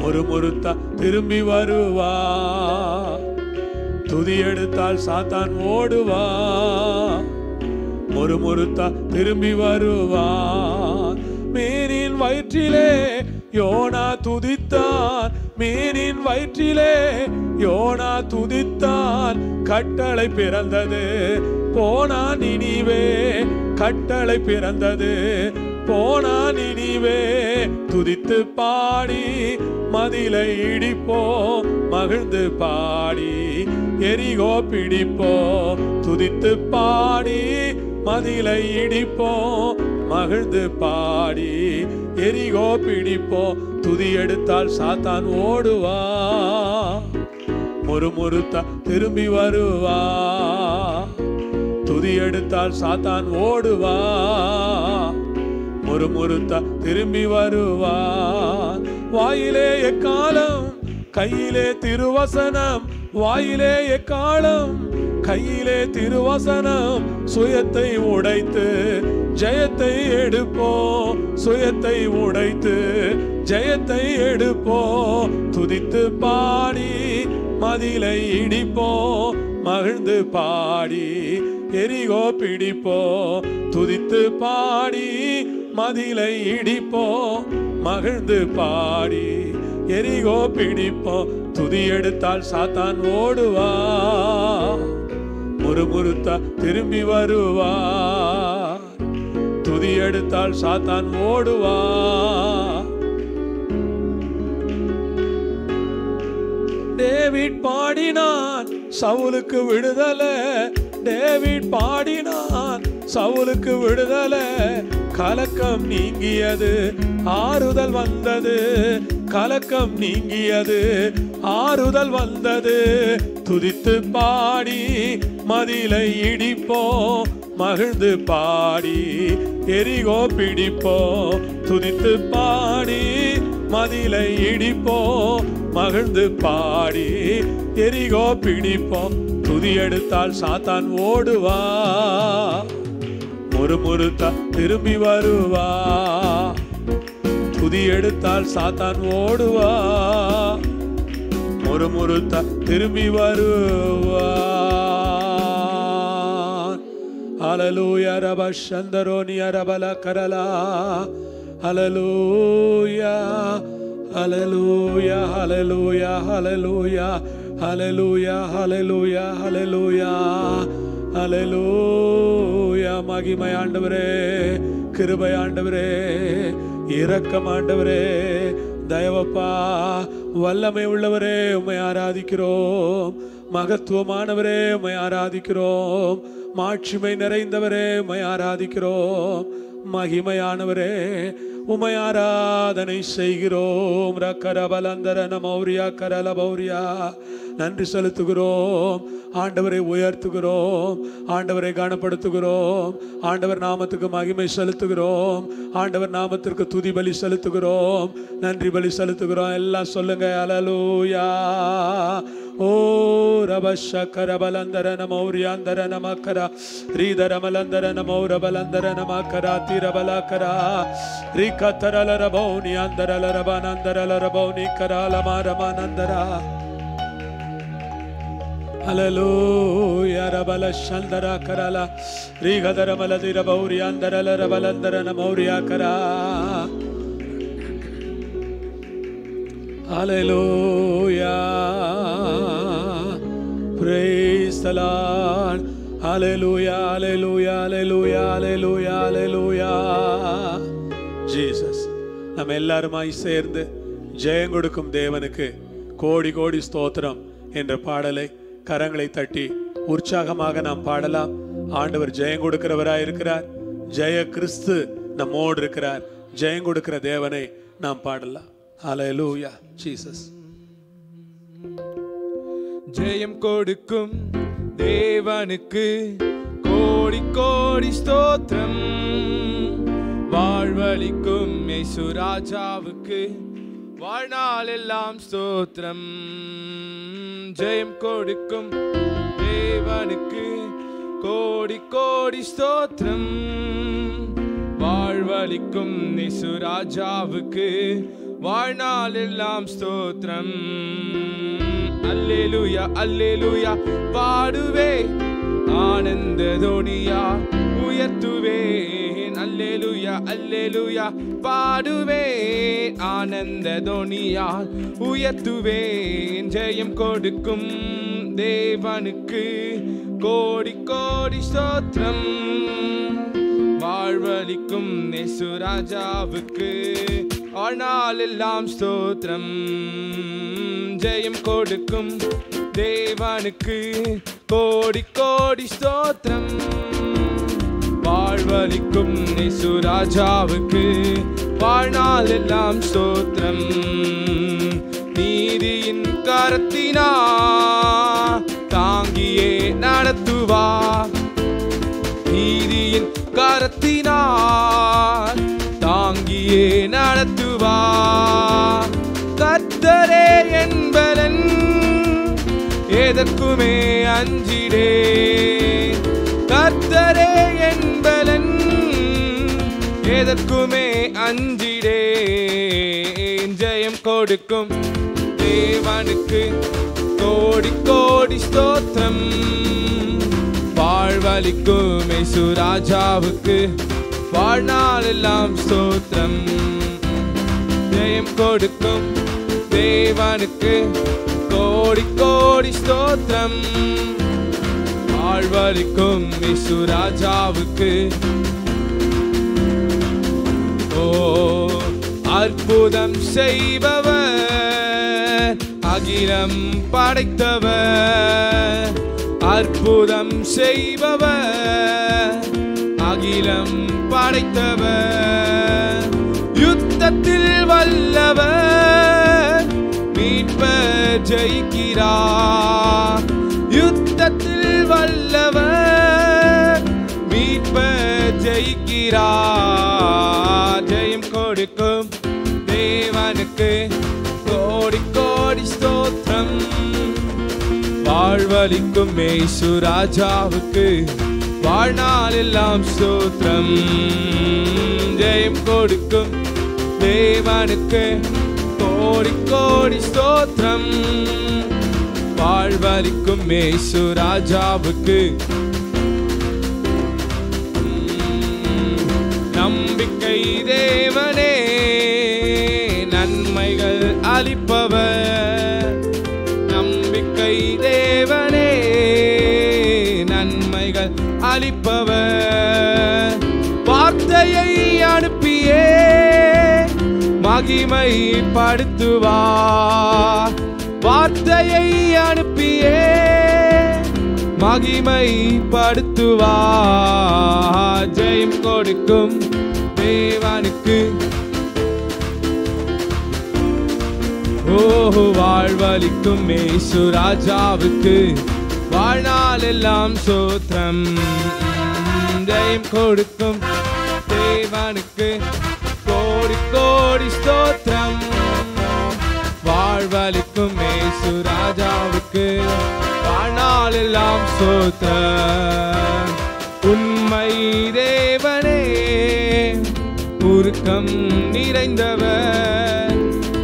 ஒரு முறுத்தா திரும்பி வருவா துதி எடுத்தால் சாத்தான் ஓடுவா ஒரு முறுத்தா திரும்பி வருவா மீனின் வயிற்றிலே யோனா துதித்தான் மீனின் வயிற்றிலே யோனா துதித்தான் கட்டளை பிறந்தது போனா நினிவே கட்டளை பிறந்தது போனா நினிவே துதித்து பாடி மதிலை இடிப்போம் மகிழ்ந்து பாடி எரிகோ பிடிப்போம் துதித்து பாடி மதிலை இடிப்போம் மகிழ்ந்து பாடி எரிகோ பிடிப்போம் துதி எடுத்தால் சாத்தான் ஓடுவா முறுமுறுத்தா திரும்பி வருவா துதி எடுத்தால் சாத்தான் ஓடுவா முறுமுறுத்தா திரும்பி வருவான் வாயிலே எக்காலம் கையிலே திருவசனம் வாயிலே எக்காலம் கையிலே திருவசனம் சுயத்தை உடைத்து ஜெயத்தை எடுப்போம் சுயத்தை உடைத்து ஜெயத்தை எடுப்போம் துதித்து பாடி மதிலை இடிப்போம் மகிழ்ந்து பாடி எரிகோ பிடிப்போம் துதித்து பாடி மதிலை இடிப்போம் மகிழ்ந்து பாடி எரிகோ பிடிப்போம் துதி எடுத்தால் சாத்தான் ஓடுவா முறுமுறுத்தா திரும்பி வருவா துதி எடுத்தால் சாத்தான் ஓடுவா டேவிட் பாடினான் சவுலுக்கு விடுதலை டேவிட் பாடினான் சவுலுக்கு விடுதலை கலக்கம் நீங்கியது ஆறுதல் வந்தது கலக்கம் நீங்கியது ஆறுதல் வந்தது துதித்து பாடி மதிலை இடிப்போம் மகிழ்ந்து பாடி எரிகோ பிடிப்போம் துதித்து பாடி மதிலை இடிப்போம் மகிழ்ந்து பாடி எரிகோ பிடிப்போம் துதி எடுத்தால் சாத்தான் ஓடுவா முறுமுறுத்தா திரும்பி வருவா துதி எடுத்தால் சாத்தான் ஓடுவா முறுமுறுத்தா திரும்பி வருவா அலலூயா ரப சந்தரோனிய ரபல கரலா அலலூயா அலலூயா அலலூயா அலலூயா அலலூயா அலலூயா அலலூயா அலலூயா மகிமை ஆண்டவரே கிருபை ஆண்டவரே இரக்கம் ஆண்டவரே தயவப்பா வல்லமை உள்ளவரே உம்மை ஆராதிக்கிறோம் மகத்துவமானவரே உம்மை ஆராதிக்கிறோம் மாட்சிமை நிறைந்தவரே உம்மை ஆராதிக்கிறோம் மகிமையானவரே உமை ஆராதனை செய்கிறோம் ரக்கரபலந்தர மௌரியா கரல பௌரியா நன்றி செலுத்துகிறோம் ஆண்டவரை உயர்த்துகிறோம் ஆண்டவரை கனப்படுத்துகிறோம் ஆண்டவர் நாமத்துக்கு மகிமை செலுத்துகிறோம் ஆண்டவர் நாமத்திற்கு துதி பலி செலுத்துகிறோம் நன்றி பலி செலுத்துகிறோம் எல்லாம் சொல்லுங்க அலலூயா ஓ ரபஷக்கர பலந்தர நமௌரியாந்தர நமக்கர ரீதர மலந்தர நமௌர பலந்தர நமக்கர திரபலக்கர ரிகத்தரல ரபௌனி அந்தரல ரபனந்தரல ரபௌனி கரால மாரமானந்தரா Hallelujah, Rabala Shandara Karala, Rigadara Maladira Bauri Andara Rabalandara Namauria Kara. Hallelujah. Praise the Lord. Hallelujah, hallelujah, hallelujah, hallelujah, hallelujah. Jesus. நம்ம எல்லாருமாய் சேர்ந்து ஜெயம் கொடுக்கும் தேவனுக்கு கோடி கோடி ஸ்தோத்திரம் என்ற பாடலை கரங்களை தட்டி உற்சாகமாக நாம் பாடலாம் ஆண்டவர் ஜெயம் கொடுக்கிறவராய் இருக்கிறார் ஜெய கிறிஸ்து நம்மோடு இருக்கிறார் ஜெயம் கொடுக்கிற தேவனை நாம் பாடலாம் ஹalleluya ஜீசஸ் ஜெயம் கொடுக்கும் தேவனுக்கு கோடி கோடி ஸ்தோத்திரம் வாழ்வளிக்கும் இயேசு ராஜாவுக்கு வாழ்நாள் எல்லாம் ஸ்தோத்திரம் ஜெயம் கொடுக்கும் தேவனுக்கு கோடி கோடி ஸ்தோத்திரம் வாழ்வளிக்கும் இயேசு ராஜாவுக்கு வாழ்நாள் எல்லாம் ஸ்தோத்திரம் அல்லேலூயா அல்லேலூயா பாடுவே ஆனந்த தோனியா உயர்த்துவேன் அல்லேலூயா அல்லேலூயா பாடுவேன் ஆனந்த தோனியால் உயர்த்துவேன் ஜெயம் கொடுக்கும் தேவனுக்கு கோடி கோடி ஸ்தோத்திரம் வாழ்வழிக்கும் நெசுராஜாவுக்கு ஆனால் எல்லாம் ஸ்தோத்திரம் ஜெயம் கொடுக்கும் தேவனுக்கு கோடி கோடி ஸ்தோத்திரம் வாழ்வழிக்கும் நெசுராஜாவுக்கு வாழ்நாள் எல்லாம் ஸ்தோத்திரம் நீதியின் கரத்தினா தாங்கியே நடத்துவா நீதியின் கரத்தினால் தாங்கியே நடத்துவா கர்த்தரே என்பலன் எதற்குமே அஞ்சிடே கர்த்தரே என்பலன் எதற்குமே அஞ்சிடே ஜெயம் கொடுக்கும் தேவனுக்கு கோடி கோடி ஸ்தோத்திரம் வாழ்வழிக்கும் சுராஜாவுக்கு வாழ்நாள் எல்லாம் ஸ்தோத்திரம் ஜெயம் கொடுக்கும் தேவனுக்கு கோடி கோடி ஸ்தோத்திரம் வாழ்வழிக்கும் சுராஜாவுக்கு ஓ அற்புதம் செய்பவர் அகிலம் படைத்தவர் அற்புதம் செய்பவர் அகிலம் படைத்தவர் யுத்தத்தில் வல்லவர் மீட்பர் ஜெயிக்கிறார் யுத்தத்தில் வல்லவர் மீட்பர் ஜெயிக்கிறார் ஜெயம் கொடுக்கும் தேவனுக்கு கோடி கோடி ஸ்தோத்திரம் வாழ்வழிக்கும் மேசு ராஜாவுக்கு வாழ்நாள் எல்லாம் ஸ்தோத்திரம் ஜெயம் கொடுக்கும் தேவனுக்கு கோடி கோடி ஸ்தோத்திரம் வாழ்வழிக்கும் மேசு ராஜாவுக்கு நம்பிக்கை தேவனே நன்மைகள் அளிப்பவர் நம்பிக்கை தேவனே நன்மைகள் அளிப்பவர் வார்த்தையை அனுப்பியே மகிமைப்படுத்துவார் வார்த்தையை அனுப்பியே மகிமைப்படுத்துவார் ஜெயம் கொடுக்கும் தேவனுக்கு ஓஹோ வாழ்வழிக்கும் மேசு ராஜாவுக்கு வாழ்நாள் எல்லாம் சோத்திரம் ஜெயம் கொடுக்கும் தேவனுக்கு கோடி கோடி ஸ்தோத்திரம் வாழ்வழிக்கும் மேசு ராஜாவுக்கு வாழ்நாள் எல்லாம் சோத்திரம் உண்மை தேவனே உருக்கம் நிறைந்தவர்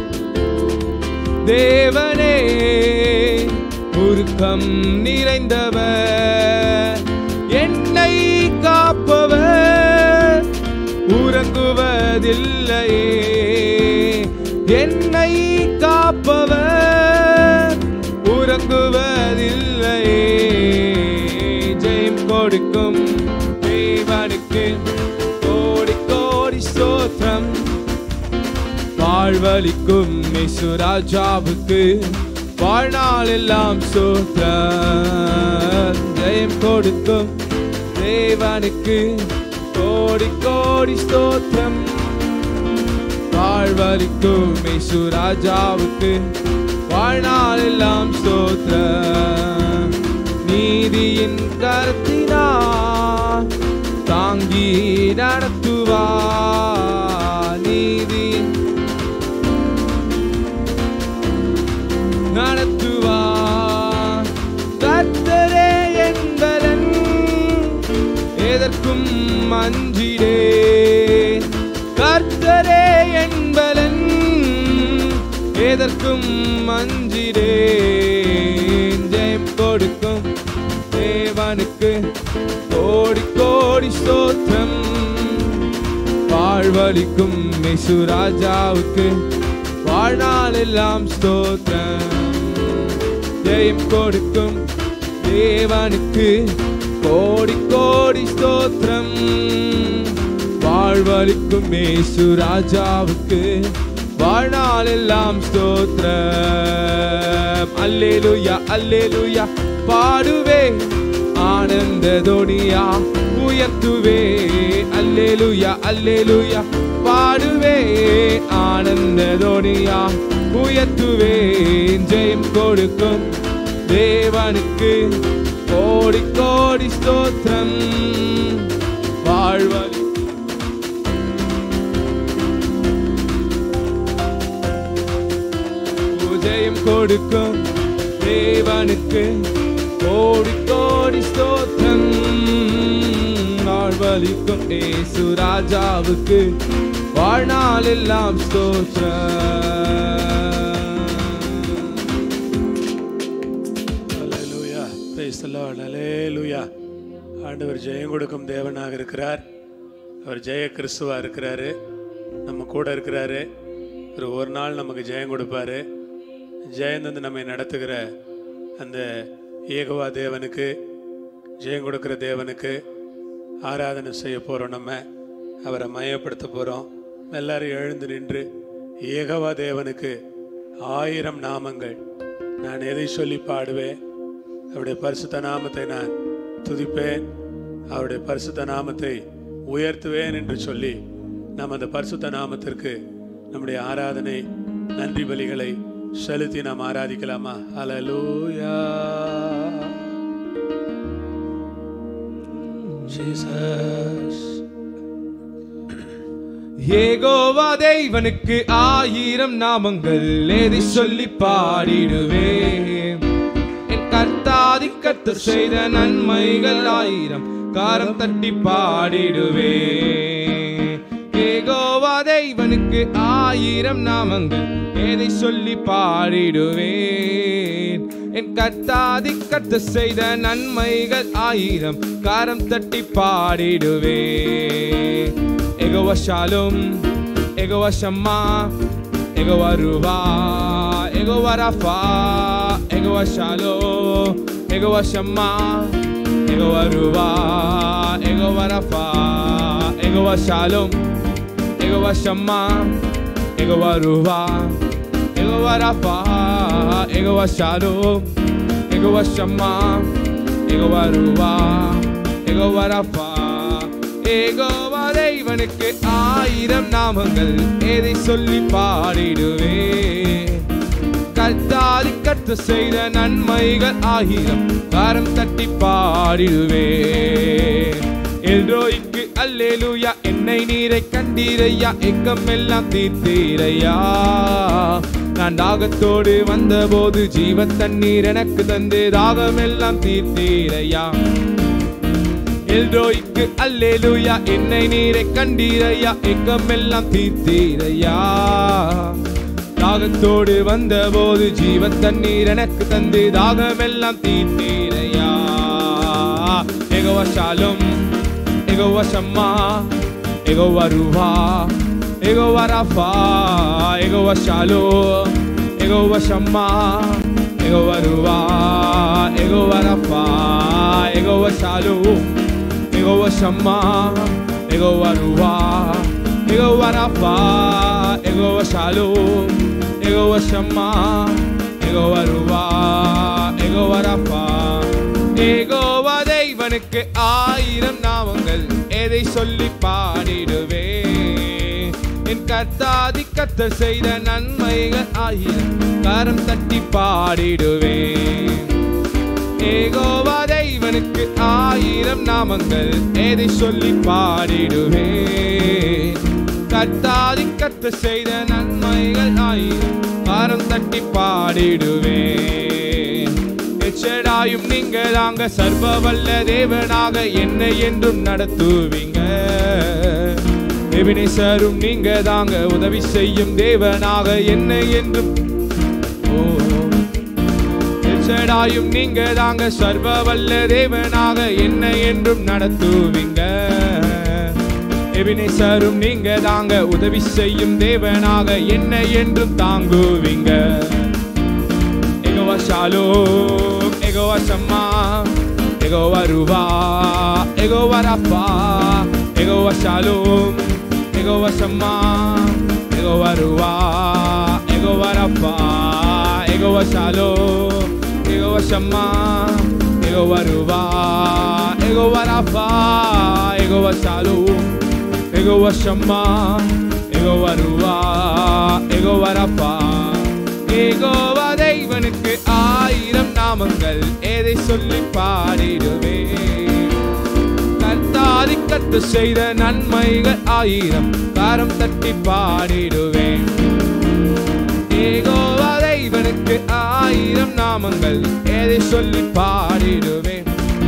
தேவனே உருக்கம் நிறைந்தவர் என்னை காப்பவர் உறங்குவதில்லையே என்னை காப்பவர் உறங்குவதில்லையே ஜெயம் கொடுக்கும் தேவனுக்கு கோடி கோடி ஸ்தோத்திரம் வாழ்வழிக்கும் ராஜாவுக்கு வாழ்நாள் எல்லாம் சோத்திரம் ஜெயம் கொடுக்கும் தேவனுக்கு கோடி கோடி ஸ்தோத்திரம் வாழ்வழிக்கும் ராஜாவுக்கு வாழ்நாள் எல்லாம் ஸ்தோத்திரம் நீதியின் கருத்தினா தாங்கி நடத்துவா நீதியின் நடத்துவா கர்த்தரே என்பதன் எதற்கும் மஞ்சிடே கர்த்தரே என்பதன் எதற்கும் மஞ்சிரேன் ஜெயம் கொடுக்கும் தேவனுக்கு கோடி கோடி ஸ்தோத்திரம் வாழ்வழிக்கும் மெசு ராஜாவுக்கு வாழ்நாள் எல்லாம் ஸ்தோத்திரம் ஜெயம் கொடுக்கும் தேவனுக்கு கோடி கோடி ஸ்தோத்திரம் வாழ்வழிக்கும் மேசு ராஜாவுக்கு வாழ்நாள் எல்லாம் ஸ்தோத்திரம் அல்லேலுயா அல்லேலுயா பாடுவே ஆனந்த தொனியா உயர்த்துவே அல்லேலுயா அல்லேலுயா பாடுவே ஆனந்த தொனியா உயர்த்துவே ஜெயம் கொடுக்கும் தேவனுக்கு கோடி கோடி ஸ்தோத்திரம் வாழ்வழி ஜெயம் கொடுக்கும் தேவனுக்கு கோடி கோடி ஸ்தோத்திரம் வாழ்வழிக்கும் ஏசு ராஜாவுக்கு வாழ்நாள் எல்லாம் ஸ்தோத்திரம் ஹalleluya praise the lord ஹalleluya ஆண்டவர் ஜெயம் கொடுக்கும் தேவனாக இருக்கிறார் அவர் ஜெய கிறிஸ்துவா இருக்கிறாரு நம்ம கூட இருக்கிறாரு ஒரு ஒரு நாள் நமக்கு ஜெயம் கொடுப்பாரு ஜெயம் தந்து நம்மை நடத்துகிற அந்த ஏகவா தேவனுக்கு ஜெயம் கொடுக்கிற தேவனுக்கு ஆராதனை செய்ய போகிறோம் நம்ம அவரை மையப்படுத்த போகிறோம் எல்லாரும் எழுந்து நின்று ஏகவா தேவனுக்கு ஆயிரம் நாமங்கள் நான் எதை சொல்லி பாடுவேன் அவருடைய பரிசுத்த நாமத்தை நான் துதிப்பேன் அவருடைய பரிசுத்த நாமத்தை உயர்த்துவேன் என்று சொல்லி நாம் அந்த பரிசுத்த நாமத்திற்கு நம்முடைய ஆராதனை நன்றி பலிகளை செலுத்தி நாம் ஆராதிக்கலாமா ஹalleluya ஜீசஸ் ஏகோவா தேவனுக்கு ஆயிரம் நாமங்கள் எதை சொல்லி பாடிடுவேன் என் கர்த்தாதி கர்த்தர் செய்த நன்மைகள் ஆயிரம் காரம் தட்டி பாடிடுவேன் ஏகோவா தேவனுக்கு ஆயிரம் நாமங்கள் எதை சொல்லி பாடிடுவேன் என் கர்த்தாதி கர்த்தர் செய்த நன்மைகள் ஆயிரம் காரம் தட்டி பாடிடுவேன் Egowa Shalom, Egowa Shama, Egowa Ruva, Egowa Rafa, Egowa Shalom, Egowa Shama, Egowa Ruva, Egowa Rafa, Egowa Shalom, Egowa Shama, Egowa Ruva, Egowa Rafa, Egowa Shalom, Egowa Shama, Egowa Ruva, Egowa Rafa, Jehovah தேவனுக்கு ஆயிரம் நாமங்கள் எதை சொல்லி பாடிடுவே கர்த்தாதி கர்த்த செய்த நன்மைகள் ஆயிரம் காரம் தட்டி பாடிடுவே எல்ரோய்க்கு அல்லேலூயா என்னை நீரை கண்டீரையா எங்கம் எல்லாம் தீர்த்தீரையா நான் தாகத்தோடு வந்தபோது ஜீவ தண்ணீர் எனக்கு தந்து தாகமெல்லாம் தீர்த்தீரையா எல்ரோய்க்கு அல்லேலூயா என்னை நீரை கண்டீரையா எங்கமெல்லாம் தீர்த்தீரையா தாகத்தோடு வந்தபோது ஜீவ தண்ணீர் எனக்கு தந்து தாகமெல்லாம் தீர்த்தீரையா Jehovah ஷாலும் எகவ Shammah Jehovah Ruah Jehovah Rapha Jehovah shallow எகவ Shammah Jehovah Ruah Jehovah Rapha Jehovah Shalom Egowa Shama, Egowa Ruwa, Egowa Rafa, Egowa Shalom, Egowa Shama, Egowa Ruwa, Egowa Rafa, Egowa தேவனுக்கு ஆயிரம் நாமங்கள் எதை சொல்லி பாடிடுவே என் கர்த்தாதி கர்த்தர் செய்த நன்மைகள் ஆயிரம் கரம் தட்டி பாடிடுவேன் ஏகோவா தேவனுக்கு ஆயிரம் நாமங்கள் எதை சொல்லி பாடிடுவே கத்தாதி கத்த செய்த நன்மைகள் ஆயிரம் காரம் தட்டி பாடிடுவே எச்சடாயும் நீங்க தாங்க சர்வ வல்ல தேவனாக என்னை என்றும் நடத்துவீங்க எபினேசரும் நீங்க தாங்க உதவி செய்யும் தேவனாக என்னை என்றும் எச்சடாயும் நீங்க தாங்க சர்வ வல்ல தேவனாக என்ன என்றும் நடத்துவீங்க எபினேசரும் நீங்க தாங்க உதவி செய்யும் தேவனாக என்ன என்றும் தாங்குவீங்க எகோவா ஷாலோம் எகோவா ஷம்மா எகோவா ரூபா எகோவா ரப்பா எகோவா ஷாலோம் எகோவா ஷம்மா எகோவா ரூபா எகோவா ரப்பா எகோவா ஷாலோம் எகோவா ஷம்மா எகோவா ரூபா எகோவா ரப்பா எகோவா ஷாலோம் எகோவா ஷம்மா எகோவா ரூபா எகோவா ரப்பா ஏகோவா தேவனுக்கு ஆயிரம் நாமங்கள் எதை சொல்லி பாடிடுவே கர்த்தாதி கத்து செய்த நன்மைகள் ஆயிரம் காரம் தட்டி பாடிடுவேன் ஏகோவா தேவனுக்கு ஆயிரம் நாமங்கள் எதை சொல்லி பாடிடுவேன்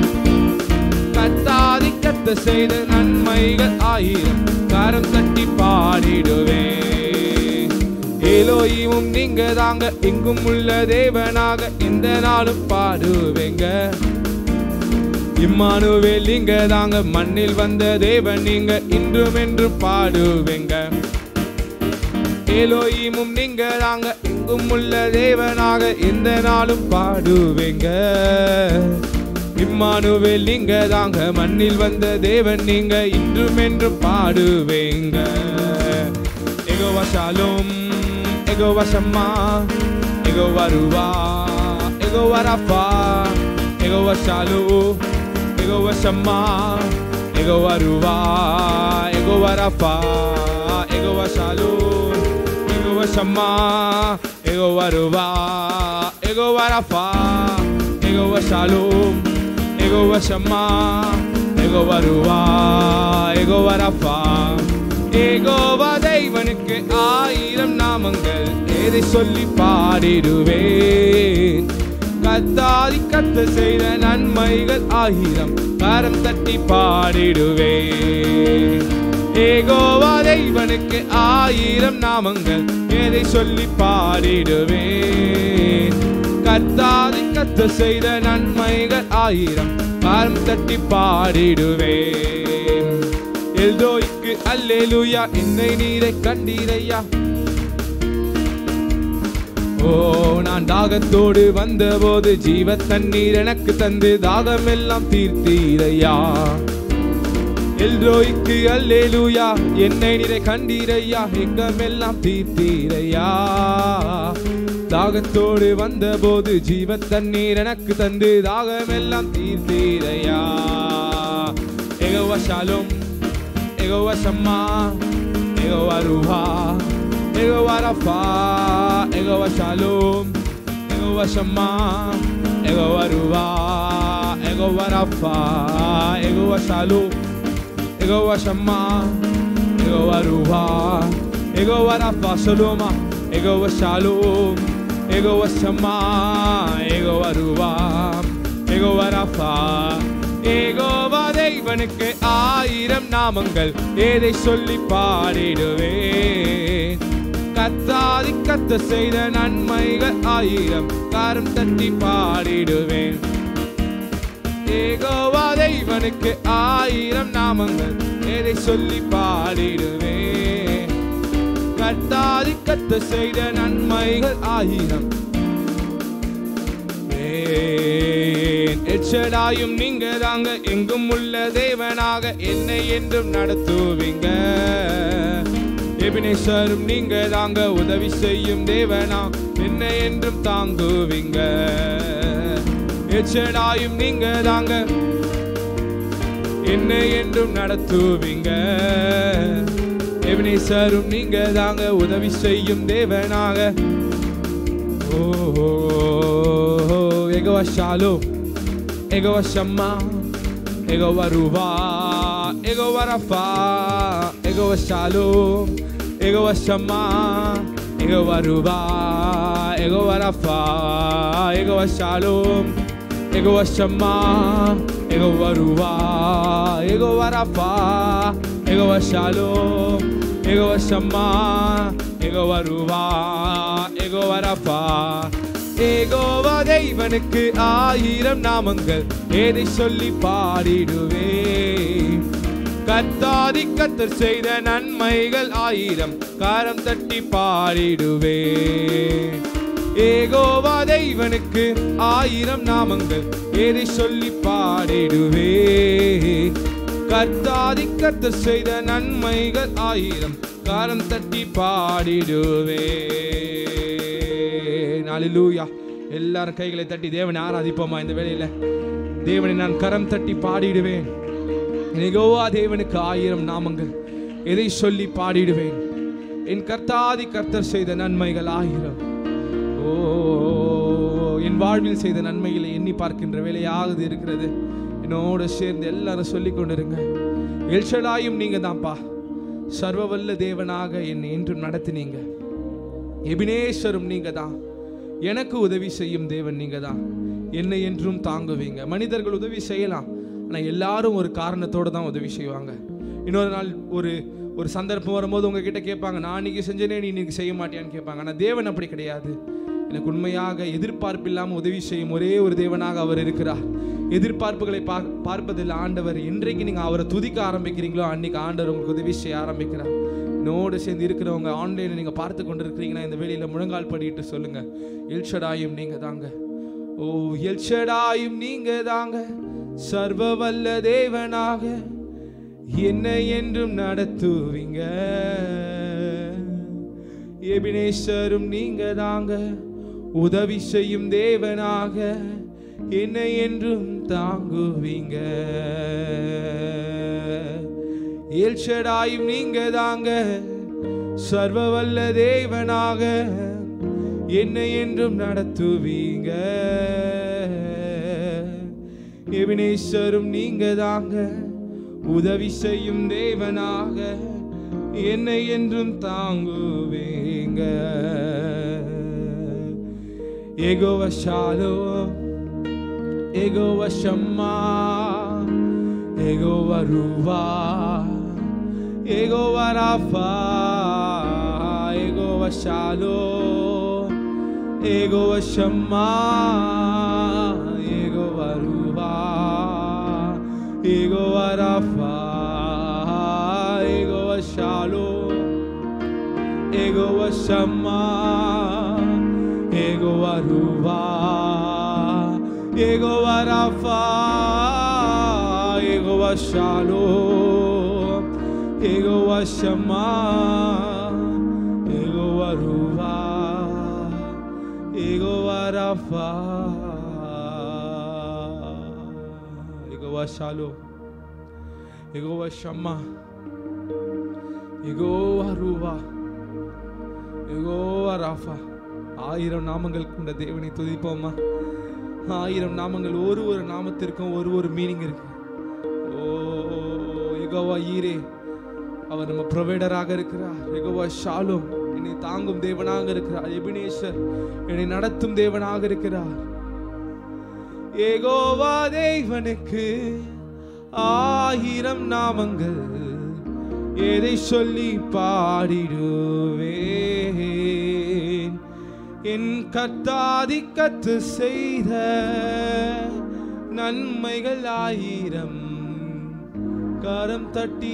கத்தாதி கத்த செய்த நன்மைகள் ஆயிரம் காரம் தட்டி பாடிடுவேன் ஏலோயிவும் நீங்க தாங்க எங்கும் உள்ள தேவனாக எந்த நாளும் பாடுவேங்க இம்மானுவேல் நீங்க தாங்க மண்ணில் வந்த தேவன் நீங்க இன்றும் என்றும் பாடுவேங்க ஏலோயிமும் நீங்க தாங்க எங்கும் உள்ள தேவனாக எந்த நாளும் பாடுவேங்க இம்மானுவேல் நீங்க தாங்க மண்ணில் வந்த தேவன் நீங்க இன்றும் என்றும் பாடுவேங்க எகோவா ஷாலும் எகோவா ஷம்மா எகோவா ருவா எகோவா ரப்பா எகோவா ஷாலு எகோவா ஷம்மா எகோவா ருவா எகோவா ரப்பா எகோவா ஷாலு எகோவா ஷம்மா எகோவா ருவா எகோவா ரப்பா எகோவா ஷாலு எகோவா ஷம்மா எகோவா ருவா எகோவா ரப்பா ஏகோவா தெய்வனுக்கு ஆயிரம் நாமங்கள் எதை சொல்லி பாடிடுவேன் கத்தாதி கத்த செய்த நன்மைகள் ஆயிரம் கரம் தட்டி பாடிடுவேன் ஏகோவா தெய்வனுக்கு ஆயிரம் நாமங்கள் எதை சொல்லி பாடிடுவேன் கத்தாதி கத்த செய்த நன்மைகள் ஆயிரம் கரம் தட்டி பாடிடுவேன் எல்தோய்க்கு அல்லேலூயா என்னை நீரை கண்டீரையா ஓ நான் தாகத்தோடு வந்தபோது ஜீவ தண்ணீர் எனக்கு தந்து தாகமெல்லாம் தீர்த்தீரையா எல்ரோய்க்கு அல்லேலூயா என்னை நீரை கண்டீரையா எங்கமெல்லாம் தீர்த்தீரையா தாகத்தோடு வந்தபோது ஜீவ தண்ணீர் எனக்கு தந்து தாகமெல்லாம் தீர்த்தீரையா Jehovah Shalom Jehovah Shammah Jehovah Ruah Jehovah Rapha Jehovah Shalom Jehovah Shammah Jehovah Ruah Jehovah Rapha Jehovah Shalom Jehovah Shammah Jehovah Ruah Jehovah Rapha Shalom Jehovah Shalom Jehovah Shammah Jehovah Ruah Jehovah Rapha Jehovah தெய்வனுக்கு ஆயிரம் நாமங்கள் ஏதை சொல்லி பாடிடுவேன் கத்தாதி கத்த செய்த நன்மைகள் ஆயிரம் காரம் தட்டி பாடிடுவேன் ஏகோவா தெய்வனுக்கு ஆயிரம் நாமங்கள் ஏதை சொல்லி பாடிடுவேன் கத்தாதி கத்த செய்த நன்மைகள் ஆயிரம் ஏன் எச்சடாயும் நீங்க தாங்க எங்கும் உள்ள தேவனாக என்னை என்றும் நடத்துவீங்க எபினேஸ்வரும் நீங்க தாங்க உதவி செய்யும் தேவனா என்னை என்றும் தாங்குவீங்க எச்சடாயும் நீங்க தாங்க என்னை என்றும் நடத்துவீங்க எபினேஸ்வரும் நீங்க தாங்க உதவி செய்யும் தேவனாக Oh, Egowa Shalom, Egowa Shama, Egowa Ruba, Egowa Rafa, Egowa Shalom, Egowa Shama, Egowa Ruba, Egowa Rafa, Egowa Shalom, Egowa Shama, Egowa Ruba, Egowa Rafa, Egowa Shalom, Egowa Shama, Egowa Ruba, Egowa Rafa, Jehovah தேவனுக்கு ஆயிரம் நாமங்கள் ஏதை சொல்லி பாடிடுவேன் கத்தாதி கத்தர் செய்த நன்மைகள் ஆயிரம் காரம் தட்டி பாடிடுவேன் ஏகோவா தெய்வனுக்கு ஆயிரம் நாமங்கள் ஏதை சொல்லி பாடிடுவே கர்த்தாதி கர்த்தர் செய்த நன்மைகள் ஆயிரம் காரம் தட்டி பாடிடுவே நாளிலூயா எல்லாரும் கைகளை தட்டி தேவனை ஆராதிப்போமா இந்த வேளையில தேவனை நான் கரம் தட்டி பாடிடுவேன் யெகோவா தேவனுக்கு ஆயிரம் நாமங்கள் எதை சொல்லி பாடிடுவேன் என் கர்த்தாதி கர்த்தர் செய்த நன்மைகள் ஆயிரம் ஓ என் வாழ்வில் செய்த நன்மைகளை எண்ணி பார்க்கின்ற வேலையாகுது இருக்கிறது என்னோட சேர்ந்து எல்லாரும் சொல்லி கொண்டிருங்க எல்ஷடாயும் நீங்க தான்ப்பா சர்வவல்ல தேவனாக என்னை என்றும் நடத்தினீங்க எபினேஸ்வரும் நீங்க தான் எனக்கு உதவி செய்யும் தேவன் நீங்க தான் என்னை என்றும் தாங்குவீங்க மனிதர்கள் உதவி செய்யலாம் ஆனால் எல்லாரும் ஒரு காரணத்தோடு தான் உதவி செய்வாங்க இன்னொரு நாள் ஒரு ஒரு சந்தர்ப்பம் வரும்போது உங்ககிட்ட கேட்பாங்க நான் இன்னைக்கு செஞ்சேனே நீ இன்னைக்கு செய்ய மாட்டியான்னு கேட்பாங்க ஆனால் தேவன் அப்படி கிடையாது எனக்கு உண்மையாக எதிர்பார்ப்பு இல்லாமல் உதவி செய்யும் ஒரே ஒரு தேவனாக அவர் இருக்கிறார் எதிர்பார்ப்புகளை பார் பார்ப்பதில் ஆண்டவர் என்றைக்கு நீங்கள் அவரை துதிக்க ஆரம்பிக்கிறீங்களோ அன்னைக்கு ஆண்டவர் உங்களுக்கு உதவி செய்ய ஆரம்பிக்கிறார் என்னோடு சேர்ந்து இருக்கிறவங்க ஆன்லைனில் நீங்கள் பார்த்து கொண்டு இருக்கிறீங்கன்னா இந்த வேலையில் முழங்கால் படிட்டு சொல்லுங்க எல்ஷடாயும் நீங்கள் தாங்க ஓ எல்ஷடாயும் நீங்க தாங்க சர்வ வல்ல தேவனாக என்னை என்றும் நடத்துவீங்க எபினேஸ்வரும் நீங்க தாங்க உதவி செய்யும் தேவனாக என்னை என்றும் தாங்குவீங்க ஏல்ஷடாயும் நீங்க தாங்க சர்வ வல்ல தேவனாக என்னை என்றும் நடத்துவீங்க எபினேஸ்வரும் நீங்க தாங்க உதவி செய்யும் தேவனாக என்னை என்றும் தாங்குவீங்க ஏகோவ ஷாலோ ஏகோவ ஷம்மா ஏகோவ ரூவா ஏகோவ ராஃபா ஏகோவ ஷாலோ ஏகோவ ஷம்மா ஏகோவ ரூவா ஏகோவ ராஃபா ஏகோவ ஷாலோ ஏகோவ ஷம்மா ஏகோவ ரூவா ஏகோவ ராஃபா ஏகோவ ஷாலோ ஏகோவ ஷம்மா ஏகோவ ரூவா ஏகோவ ராஃபா ஏகோவ ஷாலோ ஏகோவ ஷம்மா ஏகோவ ரூவா ஏகோவ ராஃபா ஆயிரம் நாமங்கள் கொண்ட தேவனை துதிப்போமா ஆயிரம் நாமங்கள் ஒரு ஒரு நாமத்திற்கும் ஒரு ஒரு மீனிங் இருக்கு ஓ எகோவா ஈரே அவர் நம்ம ப்ரொவைடராக இருக்கிறார் எகோவா ஷாலும் என்னை தாங்கும் தேவனாக இருக்கிறார் எபினேஸ்வர் என்னை நடத்தும் தேவனாக இருக்கிறார் ஏகோவா தேவனுக்கு ஆயிரம் நாமங்கள் எதை சொல்லி பாடிடுவேன் என் கத்தாதி கத்து செய்த நன்மைகள் ஆயிரம் கரம் தட்டி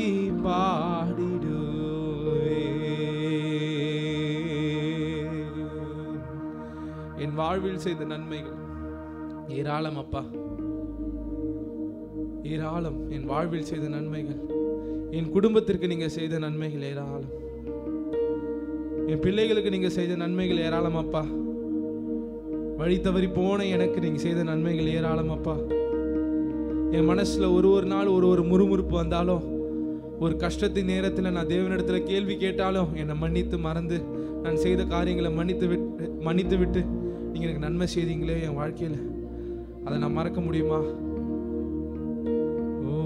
பாடிடுவேன் என் வாழ்வில் செய்த நன்மைகள் ஏராளம் அப்பா ஏராளம் என் வாழ்வில் செய்த நன்மைகள் என் குடும்பத்திற்கு நீங்க செய்த நன்மைகள் ஏராளம் என் பிள்ளைகளுக்கு நீங்க செய்த நன்மைகள் ஏராளம் அப்பா வழி தவறி போன எனக்கு நீங்க செய்த நன்மைகள் ஏராளம் அப்பா என் மனசுல ஒரு ஒரு நாள் ஒரு ஒரு முறுமுறுப்பு வந்தாலும் ஒரு கஷ்டத்தின் நேரத்தில் நான் தேவனிடத்துல கேள்வி கேட்டாலும் என்னை மன்னித்து மறந்து நான் செய்த காரியங்களை மன்னித்து விட்டு மன்னித்து விட்டு நீங்க எனக்கு நன்மை செய்தீங்களே என் வாழ்க்கையில அதை நான் மறக்க முடியுமா ஓ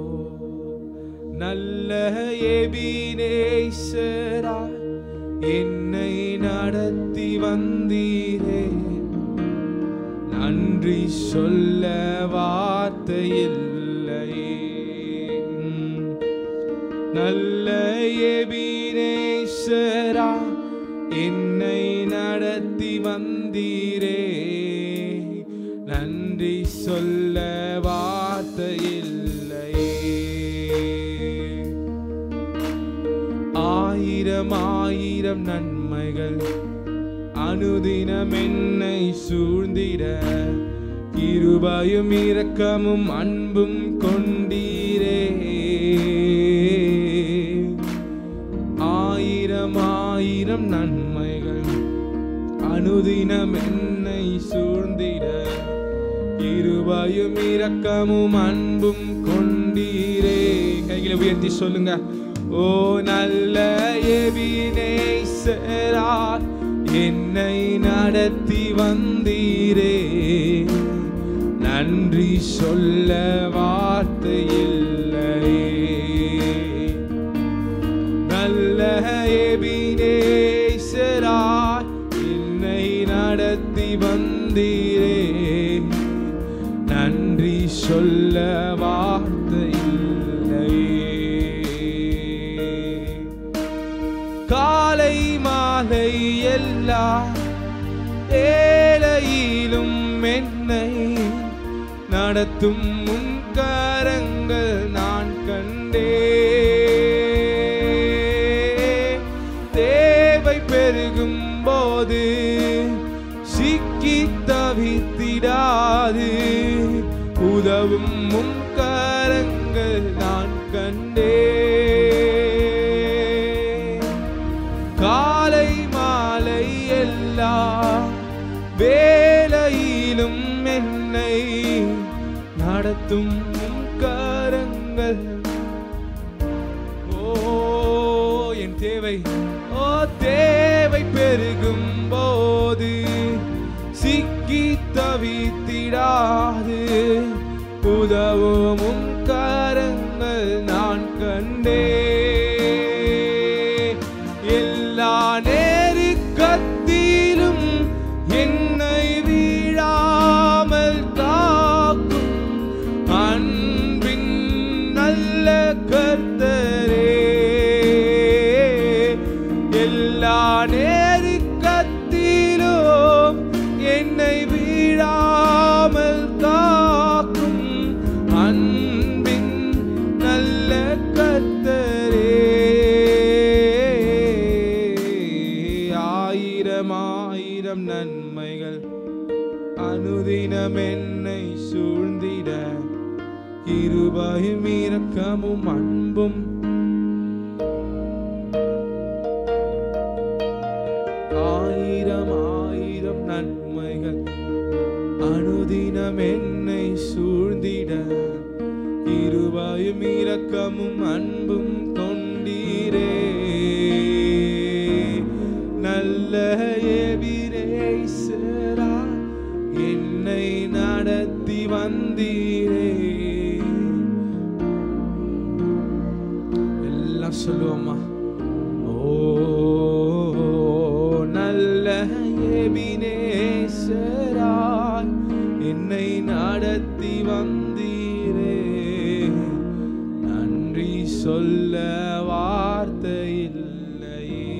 நல்ல எபினேசரா என்னை நடத்தி வந்தீரே நன்றி சொல்ல வார்த்தை இல்லையே நல்ல எபினேசரா என்னை நடத்தி வந்தீரே நன்றி சொல்ல வார்த்தை இல்லையே ஆயிரம் ஆயிரம் நன்மைகள் அனுதினம் என்னை சூழ்ந்திட கிருபையும் இரக்கமும் அன்பும் கொண்டீரே ஆயிரம் ஆயிரம் நன்மைகள் அனுதினம் என்னை சூழ்ந்திட இருபயும் இரக்கமும் அன்பும் கொண்டீரே கைகளை உயர்த்தி சொல்லுங்க ஓ நல்ல எபினேசரா என்னை நடத்தி வந்தீரே நன்றி சொல்ல வார்த்தை இல்லையே நல்ல எபினேசராய் என்னை நடத்தி வந்தீரே நன்றி சொல்ல வார்த்தை இல்லையே காலை மாலை எல்லா ஏழையிலும் என்னை நடத்தும் உன் கரங்கள் நான் கண்டே தேவை பெருகும் போது சிக்கி தவித்திடாது உதவும் உன் கரங்கள் நான் கண்டே காலை மாலை எல்லா வேலையிலும் என்னை நடத்தும் உம் கரங்கள் ஓ என் தேவை ஓ தேவை பெருகும் போது சிக்கி தவித்திடாது உதவும் உம் கரங்கள் நான் கண்டே எல்லா நேருக்கத்திலும் என்னை வீழாமல் காக்கும் அன்பின் நல்ல கர்த்தரே எல்லா நேருக்கத்திலும் என்னை வீழாமல் காக்கும் அன்பின் நல்ல கர்த்தரே ஆயிரம் ஆயிரம் நன்மைகள் அனுதினம் என்னை சூழ்ந்திட இருபயும் இரக்கமும் அன்பும் ஆயிரம் ஆயிரம் நன்மைகள் அனுதினம் என்னை சூழ்ந்திட இருபயும் இரக்கமும் அன்பும் கொண்டீரே நல்ல எபிரேசரா என்னை நடத்தி வந்தீரே எல்லாம் சொல்லுவோம்மா ஓ நல்ல எபினேசராய் என்னை நடத்தி வந்தீரே நன்றி சொல்ல வார்த்தை இல்லையே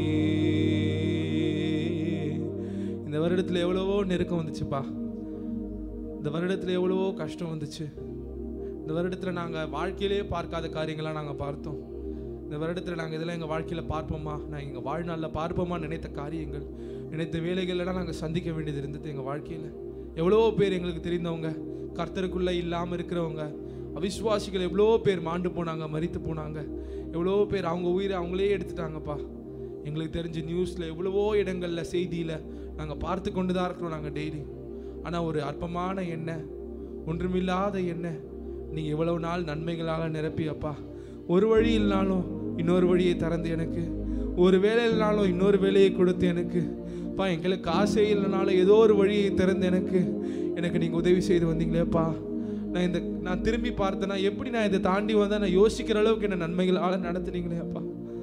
இந்த வருடத்துல எவ்வளவோ நெருக்கம் வந்துச்சுப்பா இந்த வருடத்துல எவ்வளவோ கஷ்டம் வந்துச்சு இந்த வருடத்துல நாங்க வாழ்க்கையிலே பார்க்காத காரியங்களாம் நாங்க பார்த்தோம் இந்த வருடத்துல நாங்க இதெல்லாம் எங்க வாழ்க்கையில பார்ப்போமா நான் எங்க வாழ்நாள்ல பார்ப்போமா நினைத்த காரியங்கள் நினைத்த வேலைகள்லாம் நாங்க சந்திக்க வேண்டியது இருந்தது எங்க வாழ்க்கையில எவ்வளவோ பேர் எங்களுக்கு தெரிந்தவங்க கர்த்தருக்குள்ள இல்லாம இருக்கிறவங்க அவிசுவாசிகள் எவ்வளோ பேர் மாண்டு போனாங்க மரித்து போனாங்க எவ்வளோ பேர் அவங்க உயிரை அவங்களே எடுத்துட்டாங்கப்பா எங்களுக்கு தெரிஞ்ச நியூஸில் எவ்வளவோ இடங்களில் செய்தியில் நாங்கள் பார்த்து கொண்டு தான் இருக்கிறோம் நாங்கள் டெய்லி ஆனால் ஒரு அற்பமான எண்ணெய் ஒன்றுமில்லாத எண்ணெய் நீங்கள் எவ்வளவு நாள் நன்மைகளால் நிரப்பியப்பா ஒரு வழி இல்லைனாலும் இன்னொரு வழியை திறந்து எனக்கு ஒரு வேலை இல்லைனாலும் இன்னொரு வேலையை கொடுத்து எனக்கு பா எங்களுக்கு காசே இல்லைனாலும் ஏதோ ஒரு வழியை திறந்து எனக்கு எனக்கு நீங்கள் உதவி செய்து வந்தீங்களேப்பா நான் இந்த நான் திரும்பி பார்த்தேன்னா எப்படி நான் இதை தாண்டி வந்தா நான் யோசிக்கிற அளவுக்கு என்ன நன்மைகளால் நடத்துனீங்களே அப்பா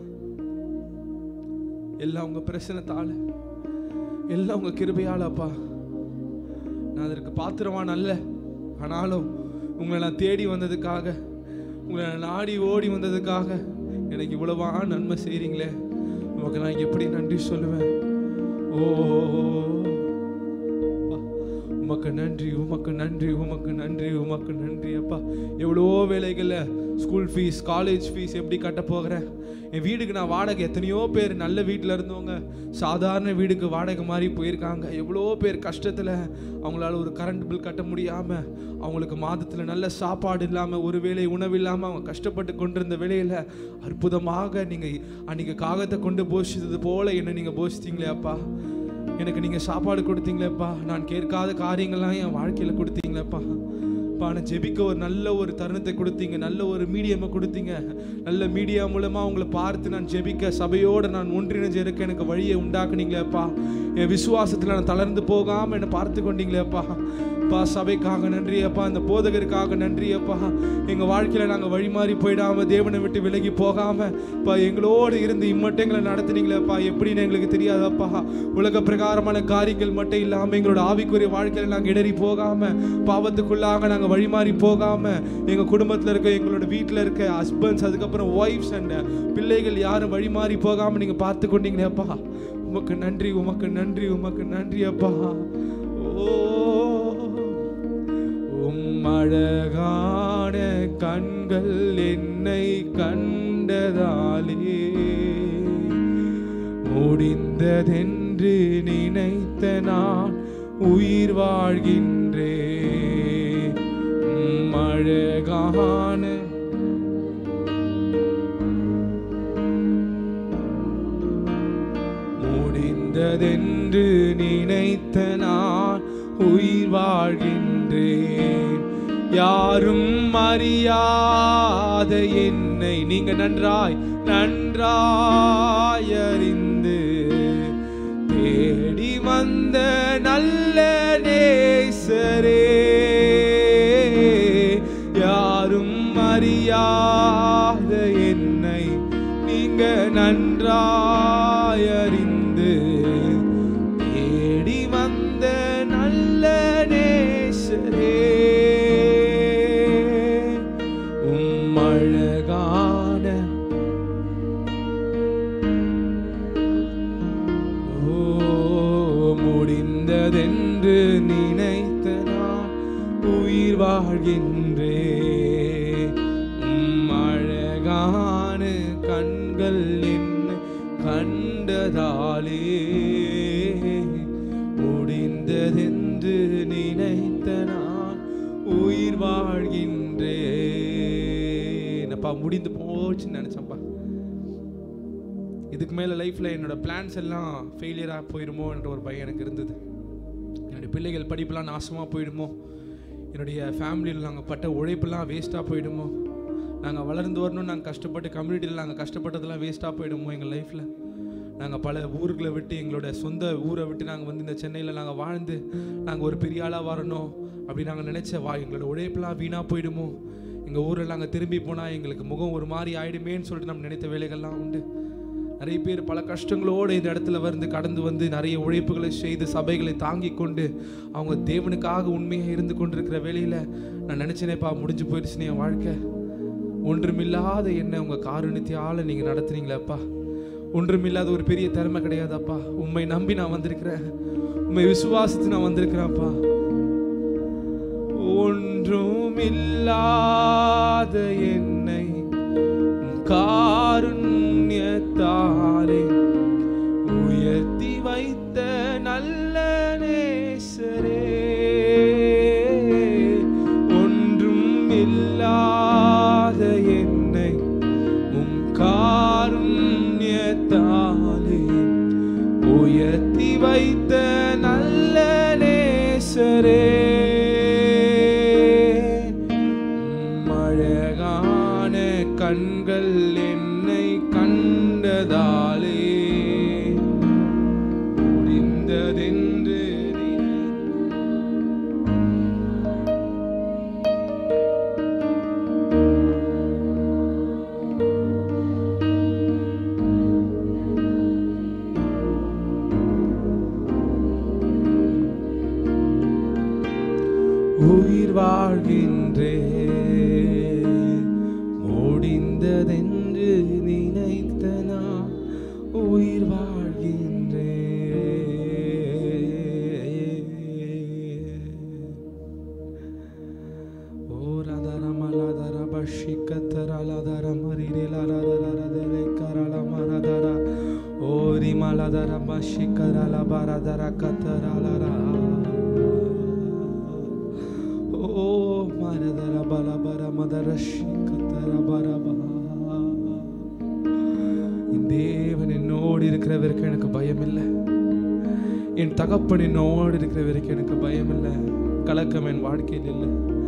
எல்லாம் உங்க பிரச்சனத்தால எல்லாம் உங்க கிருபையால அப்பா நான் அதற்கு பாத்திரவான் அல்ல ஆனாலும் உங்களை நான் தேடி வந்ததுக்காக உங்களை நான் நாடி ஓடி வந்ததுக்காக எனக்கு இவ்வளவா நன்மை செய்றீங்களே உமக்கு நான் எப்படி நன்றி சொல்லுவேன் ஓ உமக்கு நன்றி உமக்கு நன்றி உமக்கு நன்றி உமக்கு நன்றி அப்பா எவ்வளோ வேலைகளில் ஸ்கூல் ஃபீஸ் காலேஜ் ஃபீஸ் எப்படி கட்ட போகிறேன் என் வீடுக்கு நான் வாடகை எத்தனையோ பேர் நல்ல வீட்டில் இருந்தவங்க சாதாரண வீடுக்கு வாடகை மாதிரி போயிருக்காங்க எவ்வளோ பேர் கஷ்டத்தில் அவங்களால ஒரு கரண்ட் பில் கட்ட முடியாமல் அவங்களுக்கு மாதத்தில் நல்ல சாப்பாடு இல்லாமல் ஒரு வேளை உணவு இல்லாமல் அவங்க கஷ்டப்பட்டு கொண்டிருந்த வேலையில் அற்புதமாக நீங்கள் அன்றைக்கி காகத்தை கொண்டு போஷித்தது போல என்னை நீங்கள் போஷித்தீங்களே அப்பா எனக்கு நீங்கள் சாப்பாடு கொடுத்தீங்களேப்பா நான் கேட்காத காரியங்கள்லாம் என் வாழ்க்கையில் கொடுத்தீங்களேப்பா அப்பா நான் ஜெபிக்க ஒரு நல்ல ஒரு தருணத்தை கொடுத்தீங்க நல்ல ஒரு மீடியமை கொடுத்தீங்க நல்ல மீடியா மூலமாக உங்களை பார்த்து நான் ஜெபிக்க சபையோடு நான் ஒன்றிணைஞ்சு இருக்க எனக்கு வழியை உண்டாக்குனீங்களேப்பா என் விசுவாசத்தில் நான் தளர்ந்து போகாமல் என்னை பார்த்து கொண்டீங்களேப்பா அப்பா சபைக்காக நன்றி அப்பா இந்த போதகருக்காக நன்றி அப்பா எங்கள் வாழ்க்கையில் நாங்கள் வழி மாறி போயிடாம தேவனை விட்டு விலகி போகாமல் அப்பா எங்களோடு இருந்து இம்மட்டும் எங்களை நடத்துனீங்களேப்பா எப்படின்னு எங்களுக்கு தெரியாதப்பா உலக பிரகாரமான காரியங்கள் மட்டும் இல்லாமல் எங்களோட ஆவிக்குரிய வாழ்க்கையில் நாங்கள் இடறி போகாமல் பாவத்துக்குள்ளாக நாங்கள் வழி மாறி போகாமல் எங்கள் குடும்பத்தில் இருக்க எங்களோட வீட்டில் இருக்க ஹஸ்பண்ட்ஸ் அதுக்கப்புறம் ஒய்ஃப்ஸ் அண்ட் பிள்ளைகள் யாரும் வழி மாறி போகாமல் நீங்கள் பார்த்து கொண்டீங்களேப்பா உமக்கு நன்றி உமக்கு நன்றி உமக்கு நன்றி அப்பா ஓ உம் அழகான கண்கள் என்னை கண்டதாலே முடிந்ததென்று நினைத்த நான் உயிர் வாழ்கின்றே உம் அழகான முடிந்ததென்று நினைத்த நான் உயிர் வாழ்கின்றேன் யாரும் அறியாத என்னை நீங்க நன்றாய் நன்றாய் அறிந்து தேடி வந்த நல்ல நேசரே யாரும் அறியாத என்னை நீங்க நன்றாய் அறிந்து தேடி வந்த நல்ல நேசரே உம் அழகான ஓ முடிந்ததென்று நினைத்த நான் உயிர் வாழ்கின்றே உம் அழகான கண்கள் என்னை கண்டதாலே முடிந்ததென்று நினைத்த நான் உயிர் வாழ்கின்றேன் அப்பா முடிந்து போச்சுன்னு நினைச்சேன்ப்பா இதுக்கு மேலே லைஃப்பில் என்னோட பிளான்ஸ் எல்லாம் ஃபெயிலியராக போயிடுமோன்ற ஒரு பயம் எனக்கு இருந்தது என்னுடைய பிள்ளைகள் படிப்பெல்லாம் நாசமாக போயிடுமோ என்னுடைய ஃபேமிலியில் நாங்கள் பட்ட உழைப்பெல்லாம் வேஸ்ட்டாக போயிடுமோ நாங்கள் வளர்ந்து வரணும் நாங்கள் கஷ்டப்பட்டு கம்யூனிட்டியில் நாங்கள் கஷ்டப்பட்டதெல்லாம் வேஸ்ட்டாக போயிடுமோ எங்கள் லைஃப்பில் நாங்கள் பல ஊர்களை விட்டு எங்களோட சொந்த ஊரை விட்டு நாங்கள் வந்து இந்த சென்னையில் நாங்கள் வாழ்ந்து நாங்கள் ஒரு பெரிய ஆளாக வரணும் அப்படி நாங்கள் நினச்ச வா எங்களோட உழைப்பெல்லாம் வீணாக போயிடுமோ எங்கள் ஊரில் நாங்கள் திரும்பி போனால் எங்களுக்கு முகம் ஒரு மாதிரி ஆயிடுமேன்னு சொல்லிட்டு நம்ம நினைத்த வேலைகள்லாம் உண்டு நிறைய பேர் பல கஷ்டங்களோடு இந்த இடத்துல வந்து கடந்து வந்து நிறைய உழைப்புகளை செய்து சபைகளை தாங்கி கொண்டு அவங்க தேவனுக்காக உண்மையாக இருந்து கொண்டிருக்கிற வேலையில் நான் நினச்சினேப்பா முடிஞ்சு போயிடுச்சுன்னு என் வாழ்க்கை ஒன்றுமில்லாத என்ன உங்கள் காரணத்தியால் நீங்கள் நடத்துனீங்களேப்பா ஒன்றுமில்லாத ஒரு பெரிய திறமை கிடையாதாப்பா உண்மை நம்பி நான் வந்திருக்கிறேன் உண்மை விசுவாசித்து நான் வந்திருக்கிறேன்ப்பா ஒன்றுமில்லாத என்னை காருண்யத்தாலே உயர்த்தி வைத்த நல்ல நேசரே ஒன்றும் இல்லாத என்னை உம் காருண்யத்தாலே உயர்த்தி வைத்த நல்ல நேசரே உம் அழகான கண்கள் என்னை கண்டதாலே முடிந்ததென்று நினைத்தேன். உயிர் வாழ்கின்றே முடிந்ததென்று நினைத்த நான் உயிர் வாழ்கின்றே பஷிக்கத்தராலாதார மரிரேலாராராராரே கராலமாராதாரா ஓரி மாலாதார பஷிக்கரால பாராதார கத்தராலாரா ஓ மாரதர பலபர மதரஷி கத்தர பரபா என் தேவன் என்னோடு இருக்கிற வரைக்கும் எனக்கு பயம் இல்லை என் தகப்பன் என்னோடு இருக்கிற வரைக்கும் எனக்கு பயம் இல்லை கலக்கம் என் வாழ்க்கையில் இல்லை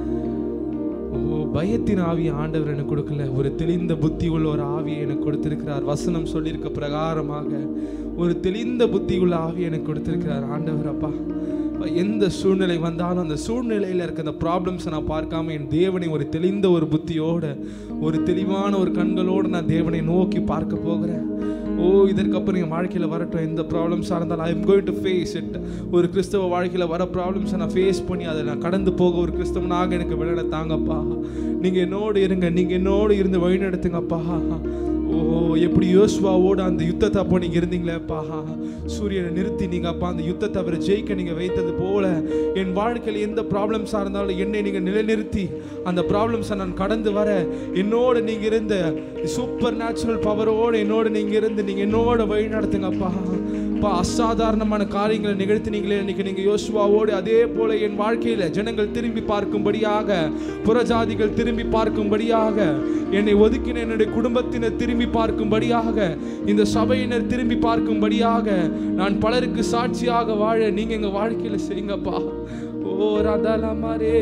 ஓ பயத்தின் ஆவி ஆண்டவர் எனக்கு கொடுக்கல ஒரு தெளிந்த புத்தி உள்ள ஒரு ஆவியை எனக்கு கொடுத்திருக்கிறார் வசனம் சொல்லியிருக்க பிரகாரமாக ஒரு தெளிந்த புத்தி உள்ள ஆவியை எனக்கு கொடுத்திருக்கிறார் ஆண்டவர் அப்பா அப்பா, எந்த சூழ்நிலை வந்தாலும் அந்த சூழ்நிலையில் இருக்க அந்த ப்ராப்ளம்ஸை நான் பார்க்காம என் தேவனை ஒரு தெளிந்த ஒரு புத்தியோட ஒரு தெளிவான ஒரு கண்களோடு நான் தேவனை நோக்கி பார்க்க போகிறேன் ஓ இதற்கப்புறம் என் வாழ்க்கையில் வரட்டும் எந்த ப்ராப்ளம்ஸாக இருந்தாலும் I am going to face it ஒரு கிறிஸ்தவ வாழ்க்கையில் வர ப்ராப்ளம்ஸை நான் ஃபேஸ் பண்ணி அதை நான் கடந்து போக ஒரு கிறிஸ்தவனாக எனக்கு விளையாட தாங்கப்பா நீங்கள் என்னோடு இருங்க நீங்கள் என்னோடு இருந்து வழி நடத்துங்கப்பா ஓ எப்படி யோசுவாவோட அந்த யுத்தத்தை அப்போ நீங்கள் இருந்தீங்களேப்பா சூரியனை நிறுத்தி நீங்கள் அப்பா அந்த யுத்தத்தை அவரை ஜெயிக்க நீங்கள் வைத்தது போல என் வாழ்க்கையில் எந்த ப்ராப்ளம்ஸாக இருந்தாலும் என்னை நீங்கள் நிலைநிறுத்தி அந்த ப்ராப்ளம்ஸை நான் கடந்து வர என்னோட நீங்கள் இருந்த சூப்பர் நேச்சுரல் பவரோடு என்னோட நீங்கள் இருந்து நீங்கள் என்னோட வழி நடத்துங்கப்பா அப்பா அசாதாரணமான காரியங்களை நிகழ்த்தினீங்களே இன்னைக்கு நீங்கள் யோசுவாவோடு அதே போல என் வாழ்க்கையில் ஜனங்கள் திரும்பி பார்க்கும்படியாக புறஜாதிகள் திரும்பி பார்க்கும்படியாக என்னை ஒதுக்கின என்னுடைய குடும்பத்தினர் திரும்பி பார்க்கும்படியாக இந்த சபையினர் திரும்பி பார்க்கும்படியாக நான் பலருக்கு சாட்சியாக வாழ நீங்க எங்க வாழ்க்கையில செய்யுங்கப்பா ஓ ரதலமரே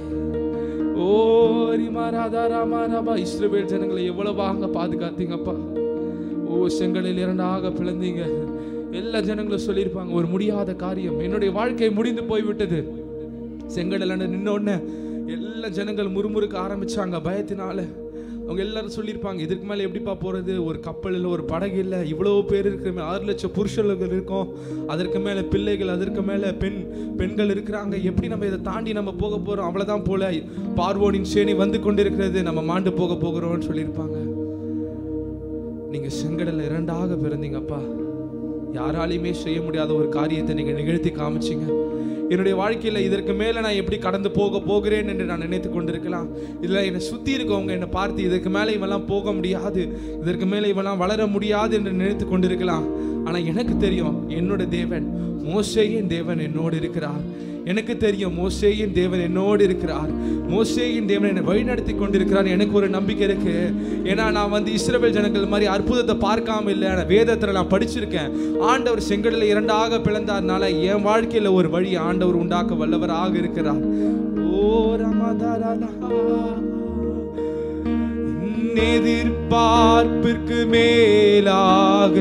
ஓ ரிமாராதா ராமாராபா இஸ்ரவேல் ஜனங்களை எவ்வளவாக பாதுகாத்தீங்கப்பா ஓ செங்கலில் இரண்டாக பிளந்தீங்க எல்லா ஜனங்களும் சொல்லியிருப்பாங்க ஒரு முடியாத காரியம் என்னுடைய வாழ்க்கை முடிந்து போய்விட்டது செங்கடல நின்ன உடனே எல்லா ஜனங்கள் முறுமுறுக்க ஆரம்பிச்சாங்க பயத்தினால அவங்க எல்லாரும் சொல்லியிருப்பாங்க இதுக்கு மேலே எப்படிப்பா போகிறது ஒரு கப்பல் இல்லை ஒரு படகு இல்லை இவ்வளோ பேர் இருக்கிற ஆறு லட்சம் புருஷர்கள் இருக்கோம் அதற்கு மேலே பிள்ளைகள் அதற்கு மேலே பெண் பெண்கள் இருக்கிறாங்க எப்படி நம்ம இதை தாண்டி நம்ம போக போகிறோம் அவ்வளோதான் போல பார்வோனின் சேனை வந்து கொண்டிருக்கிறது நம்ம மாண்டு போக போகிறோம்னு சொல்லியிருப்பாங்க நீங்கள் செங்கடல்ல இரண்டாக பிறந்தீங்கப்பா யாராலையுமே செய்ய முடியாத ஒரு காரியத்தை நீங்கள் நிகழ்த்தி காமிச்சிங்க என்னுடைய வாழ்க்கையில் இதற்கு மேலே நான் எப்படி கடந்து போக போகிறேன் என்று நான் நினைத்து கொண்டிருக்கலாம் இதில் என்னை சுற்றி இருக்கவங்க என்னை பார்த்து இதற்கு மேலே இவெல்லாம் போக முடியாது இதற்கு மேலே இவெல்லாம் வளர முடியாது என்று நினைத்து கொண்டிருக்கலாம் ஆனால் எனக்கு தெரியும் என்னோட தேவன் மோசேயின் தேவன் என்னோடு இருக்கிறார் எனக்கு தெரியும் மோசேயின் தேவன் என்னோடு இருக்கிறார் மோசேயின் தேவன் என்னை வழிநடத்தி கொண்டிருக்கிறார் எனக்கு ஒரு நம்பிக்கை இருக்கு ஏன்னா நான் வந்து இஸ்ரவேல் ஜனங்கள் மாதிரி அற்புதத்தை பார்க்காம இல்லை ஆனால் வேதத்தில் நான் படிச்சிருக்கேன் ஆண்டவர் செங்கடலை இரண்டாக பிளந்தார்னால என் வாழ்க்கையில் ஒரு வழி ஆண்டவர் உண்டாக்க வல்லவராக இருக்கிறார் ஓ ரமதாரலா எதிர்பார்ப்பிற்கு மேலாக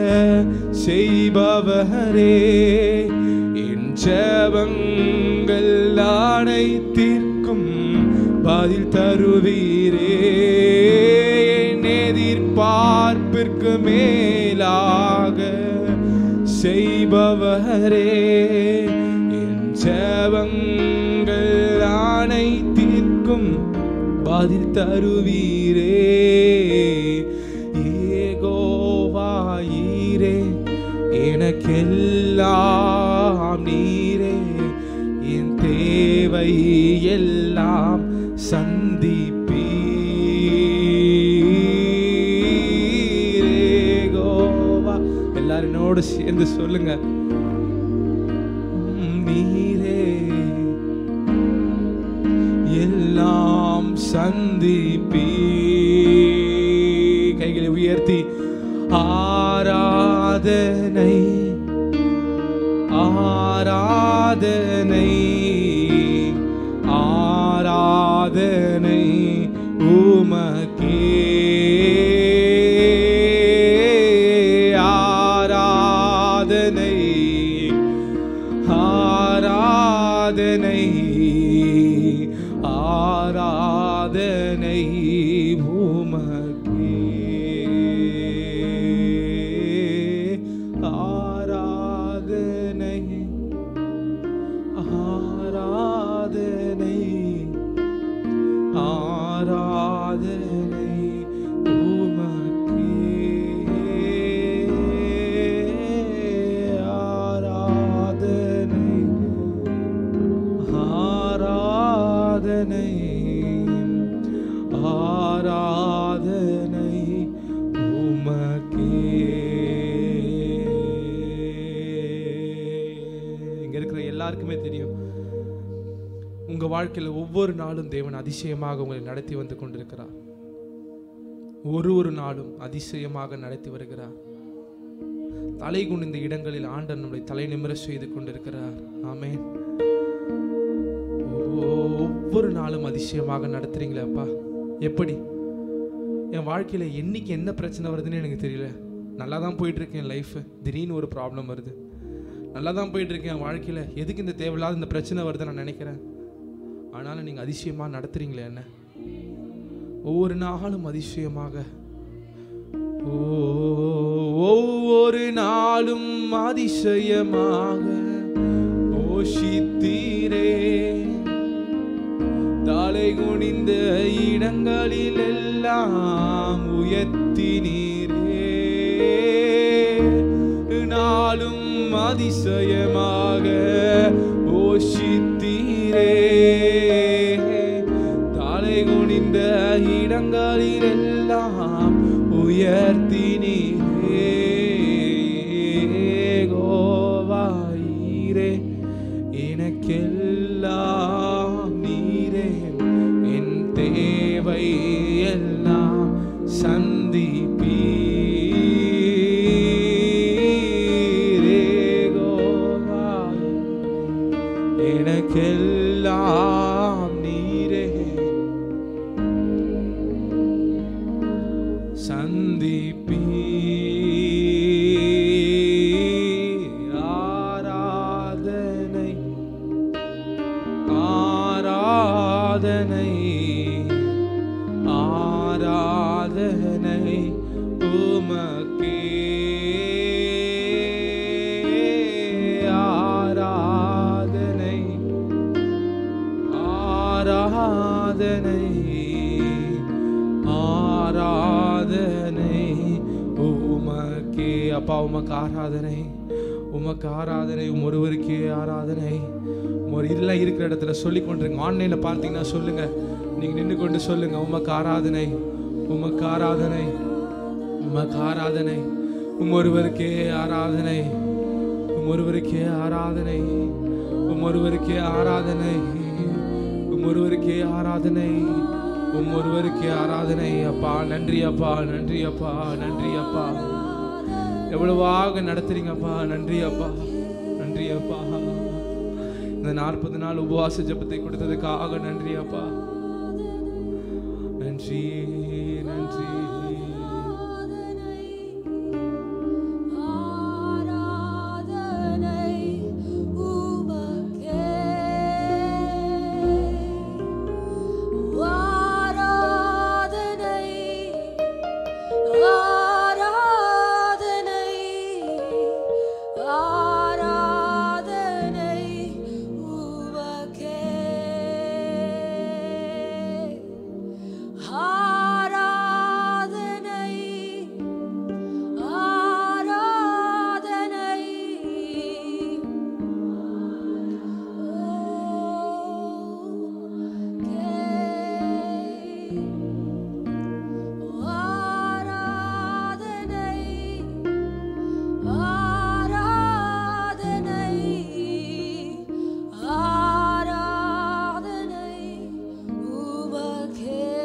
செய்பவரே என் ஜெபங்கள் அனைத்திற்கும் பதில் தருவீரே என் எதிர்பார்ப்பிற்கு மேலாக செய்பவரே என் ஜெபங்கள் அனைத்திற்கும் பதில் தருவீரே ஏகோவாயிரே எனக்கெல்லாம் நீரே என் தேவை எல்லாம் சந்திப்பீரேகோவா எல்லாரும் என்னோடு சேர்ந்து சொல்லுங்க உம் நீரே எல்லாம் சந்திப்பி கைகளை உயர்த்தி ஆராதனை ஆராதனை ஆராதனை உமக்கே ஆராதனை ஆராதனை ஆராதனை உமக்கே ஆராதனை ஆராதனை ஆராதனை உமக்கே ஆராதனை ஆராதனை உங்க வாழ்க்கையில ஒவ்வொரு நாளும் தேவன் அதிசயமாக உங்களை நடத்தி வந்து கொண்டிருக்கிறார் ஒரு ஒரு நாளும் அதிசயமாக நடத்தி வருகிறார் தலை குனிந்த இடங்களில் ஆண்டவர் நம்மளை தலை நிமிர செய்து கொண்டிருக்கிறார் ஆமென் ஒவ்வொ- ஒவ்வொரு நாளும் அதிசயமாக நடத்துறீங்களே அப்பா எப்படி என் வாழ்க்கையில என்னைக்கு என்ன பிரச்சனை வருதுன்னு எனக்கு தெரியல நல்லா தான் போயிட்டு இருக்கேன் லைஃப் திடீர்னு ஒரு ப்ராப்ளம் வருது நல்லா தான் போயிட்டு இருக்கேன் என் வாழ்க்கையில எதுக்கு இந்த தேவையில்லாத இந்த பிரச்சனை வருதுன்னு நான் நினைக்கிறேன் ஆனாலும் நீங்க அதிசயமா நடத்துறீங்களே என்ன ஒவ்வொரு நாளும் அதிசயமாக ஓ, ஒவ்வொரு நாளும் அதிசயமாக போஷித்தீரே தலை குனிந்த இடங்களில் எல்லாம் உயர்த்தினீரே நாளும் அதிசயமாக போஷித்தீரே தலை குனிந்த இடங்களில் எல்லாம் உயர்த்தினீரே கோவாயிரே எனக்கெல்லாம் நீரே என் தேவை எல்லாம் சந்திப்பீரே கோவாய் எனக்கெல்லாம் நீரே சந்திப்பீ ஆராதனை ஆராதனை ஆராதனை உமக்கே ஆராதனை ஆராதனை ஆராதனை உமக்கே அப்பா உமக்கு ஆராதனை உமக்கு ஆராதனை உம் ஒருவருக்கே ஆராதனை உம் ஒரு இதெல்லாம் இருக்கிற இடத்துல சொல்லி கொண்டிருங்க ஆன்லைனில் பார்த்தீங்கன்னா சொல்லுங்க நீங்க நின்று கொண்டு சொல்லுங்க உமக்கு ஆராதனை உமக்கு ஆராதனை உமக்கு ஆராதனை உம் ஒருவருக்கே ஆராதனை உம் ஒருவருக்கே ஆராதனை உம் ஒருவருக்கே ஆராதனை உம் ஒருவருக்கே ஆராதனை உம் ஒருவருக்கே ஆராதனை அப்பா நன்றி அப்பா நன்றி அப்பா நன்றி அப்பா எவ்வளவாக நடத்துறீங்கப்பா நன்றி அப்பா நன்றி அப்பா இந்த நாற்பது நாள் உபவாச ஜெபத்தை கொடுத்ததுக்காக நன்றி அப்பா நன்றி நன்றி ஆராதனை உமக்கே ஆராதனை ஆராதனை ஆராதனை உமக்கே ஆராதனை ஆராதனை ஆராதனை ஆராதனை ஆராதனை உமக்கே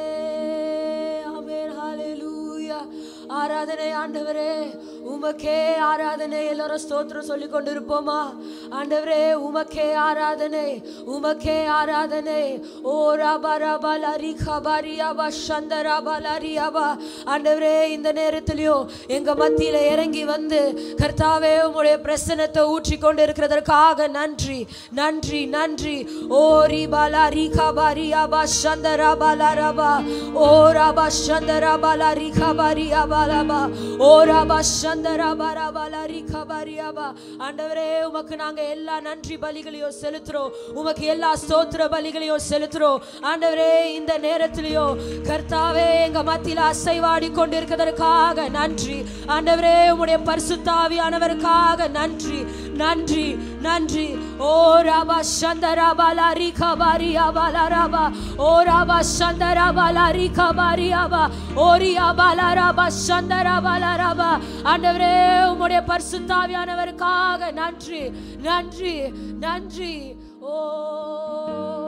ஆமென் ஹalleluya ஆராதனை ஆண்டவரே உமக்கே ஆராதனை எல்லாரும் ஸ்தோத்திரம் சொல்லி கொண்டிருப்போமா ஆண்டவரே உமக்கே ஆராதனை உமக்கே ஆராதனை ஓ ரபா ரபா லரி கபாரியாபா சந்தராபா லரியாபா ஆண்டவரே இந்த நேரத்திலையும் எங்க மத்தியில இறங்கி வந்து கர்த்தாவே உம்முடைய பிரசனத்தை ஊற்றி கொண்டு இருக்கிறதற்காக நன்றி நன்றி நன்றி ஓ ரிபாலா ரிகாபாரியாபா சந்தராபா லரபா ஓ ரபா சந்தராபா லரிகாபாரியாபா லபா ஓ ரபா சந்தராபா ரபா லரிகாபாரியாபா ஆண்டவரே உமக்கு நாங்க எல்லா நன்றி பலிகளையும் செலுத்துறோம் உமக்கு எல்லா ஸ்தோத்திர பலிகளையும் செலுத்துறோம் ஆண்டவரே இந்த நேரத்திலையும் கர்த்தாவே எங்க மத்தியில அசைவாடி கொண்டிருக்கிறதற்காக நன்றி ஆண்டவரே உம்முடைய பரிசுத்தாவியானவருக்காக நன்றி நன்றி நன்றி ஓ ராபா சந்தராபா லாரி கபாரி அபாலா ராபா ஓ ராபா சந்தராபா லாரி கபாரி அபா ஓரி அபாலா ராபா சந்தராபா லாராபா ஆண்டவரே உம்முடைய பரிசுத்தாவியானவருக்காக நன்றி நன்றி நன்றி ஓ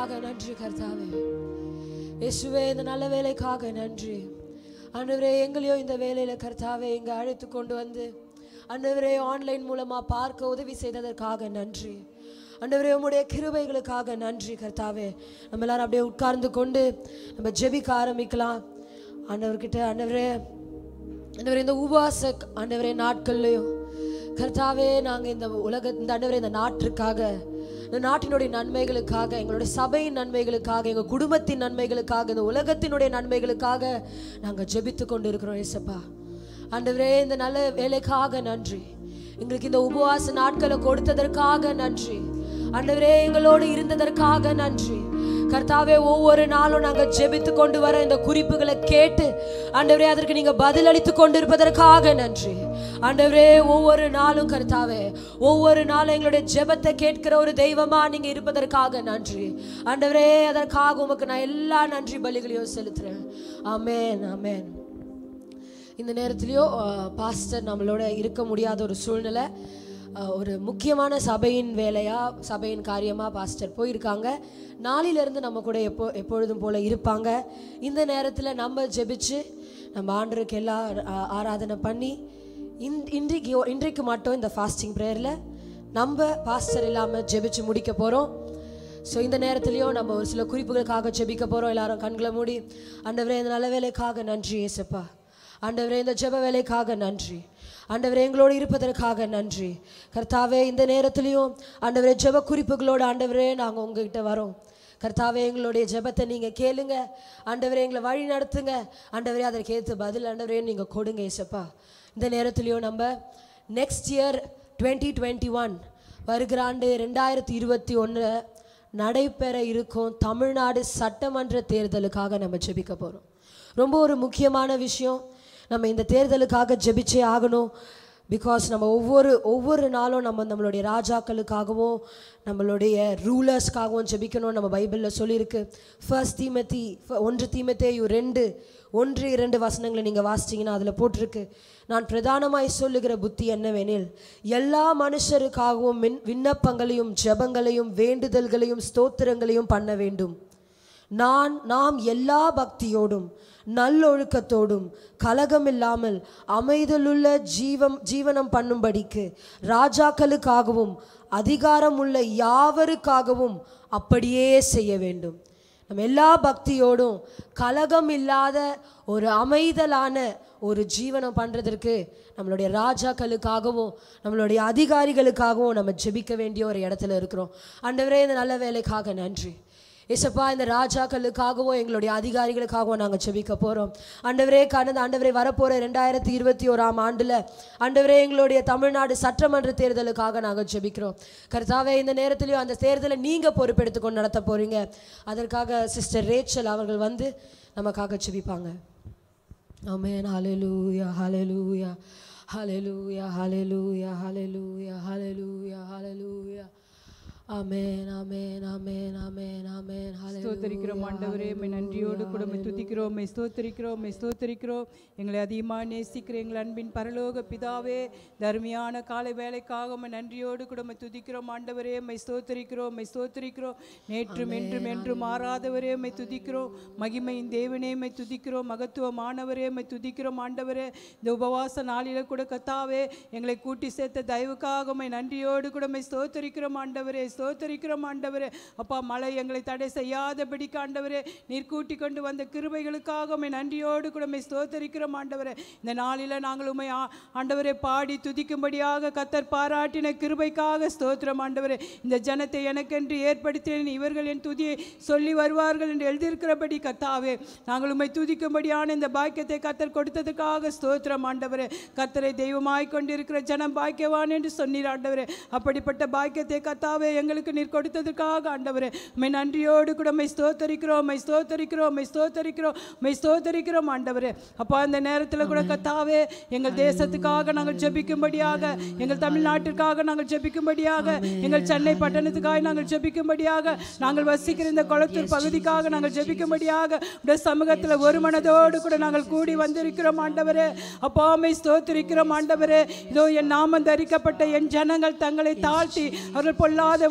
வேலைக்காக நன்றி கர்த்தாவே இயேசுவே இந்த நல்ல வேலைக்காக நன்றி ஆண்டவரே எங்களையோ இந்த வேலையில கர்த்தாவே இங்க அழைத்து கொண்டு வந்து ஆண்டவரே ஆன்லைன் மூலமா பார்க்க உதவி செய்ததற்காக நன்றி ஆண்டவரே உம்முடைய கிருபைகளுக்காக நன்றி கர்த்தாவே நம்ம எல்லாரும் அப்படியே உட்கார்ந்து கொண்டு நம்ம ஜெபிக்க ஆரம்பிக்கலாம் ஆண்டவர்கிட்ட ஆண்டவரே ஆண்டவரே இந்த உபவாச ஆண்டவரே நாட்கள்லையும் கர்த்தாவே நாங்கள் இந்த உலக இந்த ஆண்டவரே இந்த நாட்டிற்காக இந்த நாட்டினுடைய நன்மைகளுக்காக எங்களுடைய சபையின் நன்மைகளுக்காக எங்கள் குடும்பத்தின் நன்மைகளுக்காக இந்த உலகத்தினுடைய நன்மைகளுக்காக நாங்கள் ஜெபித்து கொண்டு இருக்கிறோம் ஏசப்பா ஆண்டவரே இந்த நல்ல வேலைக்காக நன்றி எங்களுக்கு இந்த உபவாச நாட்களை கொடுத்ததற்காக நன்றி ஆண்டவரே எங்களோடு இருந்ததற்காக நன்றி கர்த்தாவே ஒவ்வொரு நாளும் நாங்கள் ஜெபித்து கொண்டு வர இந்த குறிப்புகளை கேட்டு ஆண்டவரே அதற்கு நீங்க பதில் அளித்து கொண்டிருப்பதற்காக நன்றி ஆண்டவரே ஒவ்வொரு நாளும் கர்த்தாவே ஒவ்வொரு நாளும் எங்களுடைய ஜெபத்தை கேட்கிற ஒரு தெய்வமா நீங்க இருப்பதற்காக நன்றி ஆண்டவரே அதற்காக உமக்கு நான் எல்லா நன்றி பலிகளையும் செலுத்துறேன் ஆமென் ஆமென் இந்த நேரத்திலையோ பாஸ்டர் நம்மளோட இருக்க முடியாத ஒரு சூழ்நிலை அஹ், ஒரு முக்கியமான சபையின் வேலையா சபையின் காரியமா பாஸ்டர் போயிருக்காங்க நாளிலிருந்து நம்ம கூட எப்போ எப்பொழுதும் போல இருப்பாங்க இந்த நேரத்தில் நம்ம ஜெபிச்சு நம்ம ஆண்டருக்கு எல்லா ஆ- ஆராதனை பண்ணி இன் இன்றைக்கு இன்றைக்கு மட்டும் இந்த ஃபாஸ்டிங் ப்ரேயரில் நம்ம பாஸ்டர் இல்லாமல் ஜெபிச்சு முடிக்க போகிறோம் ஸோ இந்த நேரத்துலையும் நம்ம ஒரு சில குறிப்புகளுக்காக ஜெபிக்க போகிறோம் எல்லாரும் கண்களை மூடி ஆண்டவரே இந்த நல்ல வேலைக்காக நன்றி ஏசப்பா ஆண்டவரே இந்த ஜெப வேலைக்காக நன்றி ஆண்டவரே எங்களோடு இருப்பதற்காக நன்றி கர்த்தாவே இந்த நேரத்துலையும் ஆண்டவரே ஜெப குறிப்புகளோடு ஆண்டவரே நாங்கள் உங்ககிட்ட வரோம் கர்த்தாவே எங்களுடைய ஜெபத்தை நீங்கள் கேளுங்க ஆண்டவரே எங்களை வழி நடத்துங்க ஆண்டவரே அதற்கு ஏற்ற பதில் ஆண்டவரே நீங்கள் கொடுங்க ஏசப்பா இந்த நேரத்துலையும் நம்ம next year twenty twenty one வருகிற ஆண்டு ரெண்டாயிரத்தி இருபத்தி ஒன்று நடைபெற இருக்கும் தமிழ்நாடு சட்டமன்ற தேர்தலுக்காக நம்ம ஜெபிக்க போகிறோம் ரொம்ப ஒரு முக்கியமான விஷயம் நம்ம இந்த தேர்தலுக்காக ஜெபிச்சே ஆகணும் பிகாஸ் நம்ம ஒவ்வொரு ஒவ்வொரு நாளும் நம்ம நம்மளுடைய ராஜாக்களுக்காகவும் நம்மளுடைய ரூலர்ஸ்க்காகவும் ஜெபிக்கணும் நம்ம பைபிளில் சொல்லியிருக்கு ஃபர்ஸ்ட் தீமத்தி ஒன்று தீமத்தேயு ரெண்டு ஒன்று இரண்டு வசனங்களை நீங்கள் வாசிச்சீங்கன்னா அதில் போட்டிருக்கு நான் பிரதானமாய் சொல்லுகிற புத்தி என்னவெனில் எல்லா மனுஷருக்காகவும் மின் விண்ணப்பங்களையும் ஜெபங்களையும் வேண்டுதல்களையும் ஸ்தோத்திரங்களையும் பண்ண வேண்டும் நான் நாம் எல்லா பக்தியோடும் நல்லொழுக்கத்தோடும் கலகமில்லாமல் அமைதலுள்ள ஜீவம் ஜீவனம் பண்ணும்படிக்கு ராஜாக்களுக்காகவும் அதிகாரம் உள்ள யாவருக்காகவும் அப்படியே செய்ய வேண்டும் நம்ம எல்லா பக்தியோடும் கலகம் இல்லாத ஒரு அமைதலான ஒரு ஜீவனம் பண்ணுறதற்கு நம்மளுடைய ராஜாக்களுக்காகவும் நம்மளுடைய அதிகாரிகளுக்காகவும் நம்ம ஜெபிக்க வேண்டிய ஒரு இடத்துல இருக்கிறோம் ஆண்டவரே இந்த நல்ல வேலைக்காக நன்றி ஏசப்பா இந்த ராஜாக்களுக்காகவும் எங்களுடைய அதிகாரிகளுக்காகவும் நாங்கள் ஜெபிக்க போகிறோம் ஆண்டவரே கடந்த ஆண்டவரே வரப்போகிற ரெண்டாயிரத்தி இருபத்தி ஓராம் ஆண்டில் ஆண்டவரே எங்களுடைய தமிழ்நாடு சட்டமன்ற தேர்தலுக்காக நாங்கள் ஜெபிக்கிறோம் கர்த்தாவே இந்த நேரத்திலையும் அந்த தேர்தலை நீங்கள் பொறுப்பெடுத்துக்கொண்டு நடத்த போகிறீங்க அதற்காக சிஸ்டர் ரேச்சல் அவர்கள் வந்து நமக்காக ஜெபிப்பாங்க ஆமென் ஹalleluya hallelujah hallelujah hallelujah hallelujah hallelujah ஹalleluya ஆமென் ஆமென் ஆமென் ஆமென் ஆமென் ஸ்தோத்தரிக்கிறோம் ஆண்டவரே உம்மை நன்றியோடு கூட உம்மை துதிக்கிறோம் உம்மை ஸ்தோத்தரிக்கிறோம் உம்மை ஸ்தோத்தரிக்கிறோம் எங்களை அதிகமாக நேசிக்கிற எங்கள் அன்பின் பரலோக பிதாவே தர்மியான காலை வேலைக்காக உம்மை நன்றியோடு கூட உம்மை துதிக்கிறோம் ஆண்டவரே உம்மை ஸ்தோத்தரிக்கிறோம் உம்மை ஸ்தோத்தரிக்கிறோம் நேற்றும் என்றும் என்றும் மாறாதவரே உம்மை துதிக்கிறோம் மகிமையின் தேவனே உம்மை துதிக்கிறோம் மகத்துவமானவரே உம்மை துதிக்கிறோம் ஆண்டவரே இந்த உபவாச நாளில கூட கத்தாவே எங்களை கூட்டி சேர்த்த தயவுக்காக உம்மை நன்றியோடு கூட உம்மை ஸ்தோத்தரிக்கிறோம் ஆண்டவரே ஸ்தோத்தரிக்கிறோம் ஆண்டவரே அப்பா மழை எங்களை தடை செய்யாதபடிக்கு ஆண்டவரே நீர் கூட்டி கொண்டு வந்த கிருபைகளுக்காக உம்மை நன்றியோடு கூட உம்மை ஸ்தோத்தரிக்கிறோம் ஆண்டவரே இந்த நாளில நாங்கள் உம்மை ஆ- ஆண்டவரே பாடி துதிக்கும்படியாக கத்தர் பாராட்டின கிருபைக்காக ஸ்தோத்திரம் ஆண்டவரே இந்த ஜனத்தை எனக்கென்று ஏற்படுத்தினேன் இவர்கள் என் துதியை சொல்லி வருவார்கள் என்று எழுதியிருக்கிறபடி கத்தாவே நாங்கள் உம்மை துதிக்கும்படியான இந்த பாக்கியத்தை கத்தர் கொடுத்ததுக்காக ஸ்தோத்திரம் ஆண்டவரே கத்தரை தெய்வமாய் கொண்டிருக்கிற ஜனம் பாக்கியவான் என்று சொன்னீர் ஆண்டவரே அப்படிப்பட்ட பாக்கியத்தை கத்தாவே எங்களுக்கு நீர் கொடுத்ததுக்காக ஆண்டவரே உம்மை நன்றியோடு கூட உம்மை ஸ்தோத்தரிக்கிறோம் உம்மை ஸ்தோத்தரிக்கிறோம் உம்மை ஸ்தோத்தரிக்கிறோம் உம்மை ஸ்தோத்தரிக்கிறோம் ஆண்டவரே அப்பா அந்த நேரத்தில் கூட கத்தாவே எங்கள் தேசத்துக்காக நாங்கள் ஜெபிக்கும்படியாக எங்கள் தமிழ்நாட்டிற்காக நாங்கள் ஜெபிக்கும்படியாக எங்கள் சென்னை பட்டணத்துக்காக நாங்கள் ஜெபிக்கும்படியாக நாங்கள் வசிக்கிற இந்த குளத்தூர் பகுதிக்காக நாங்கள் ஜெபிக்கும்படியாக உடைய சமூகத்தில் ஒரு மனதோடு கூட நாங்கள் கூடி வந்திருக்கிறோம் ஆண்டவரே அப்பா உம்மை ஸ்தோத்திரிக்கிறோம் ஆண்டவரே இதோ என் நாமம் தரிக்கப்பட்ட என் ஜனங்கள் தங்களை தாழ்த்தி அவர்கள் பொல்லாத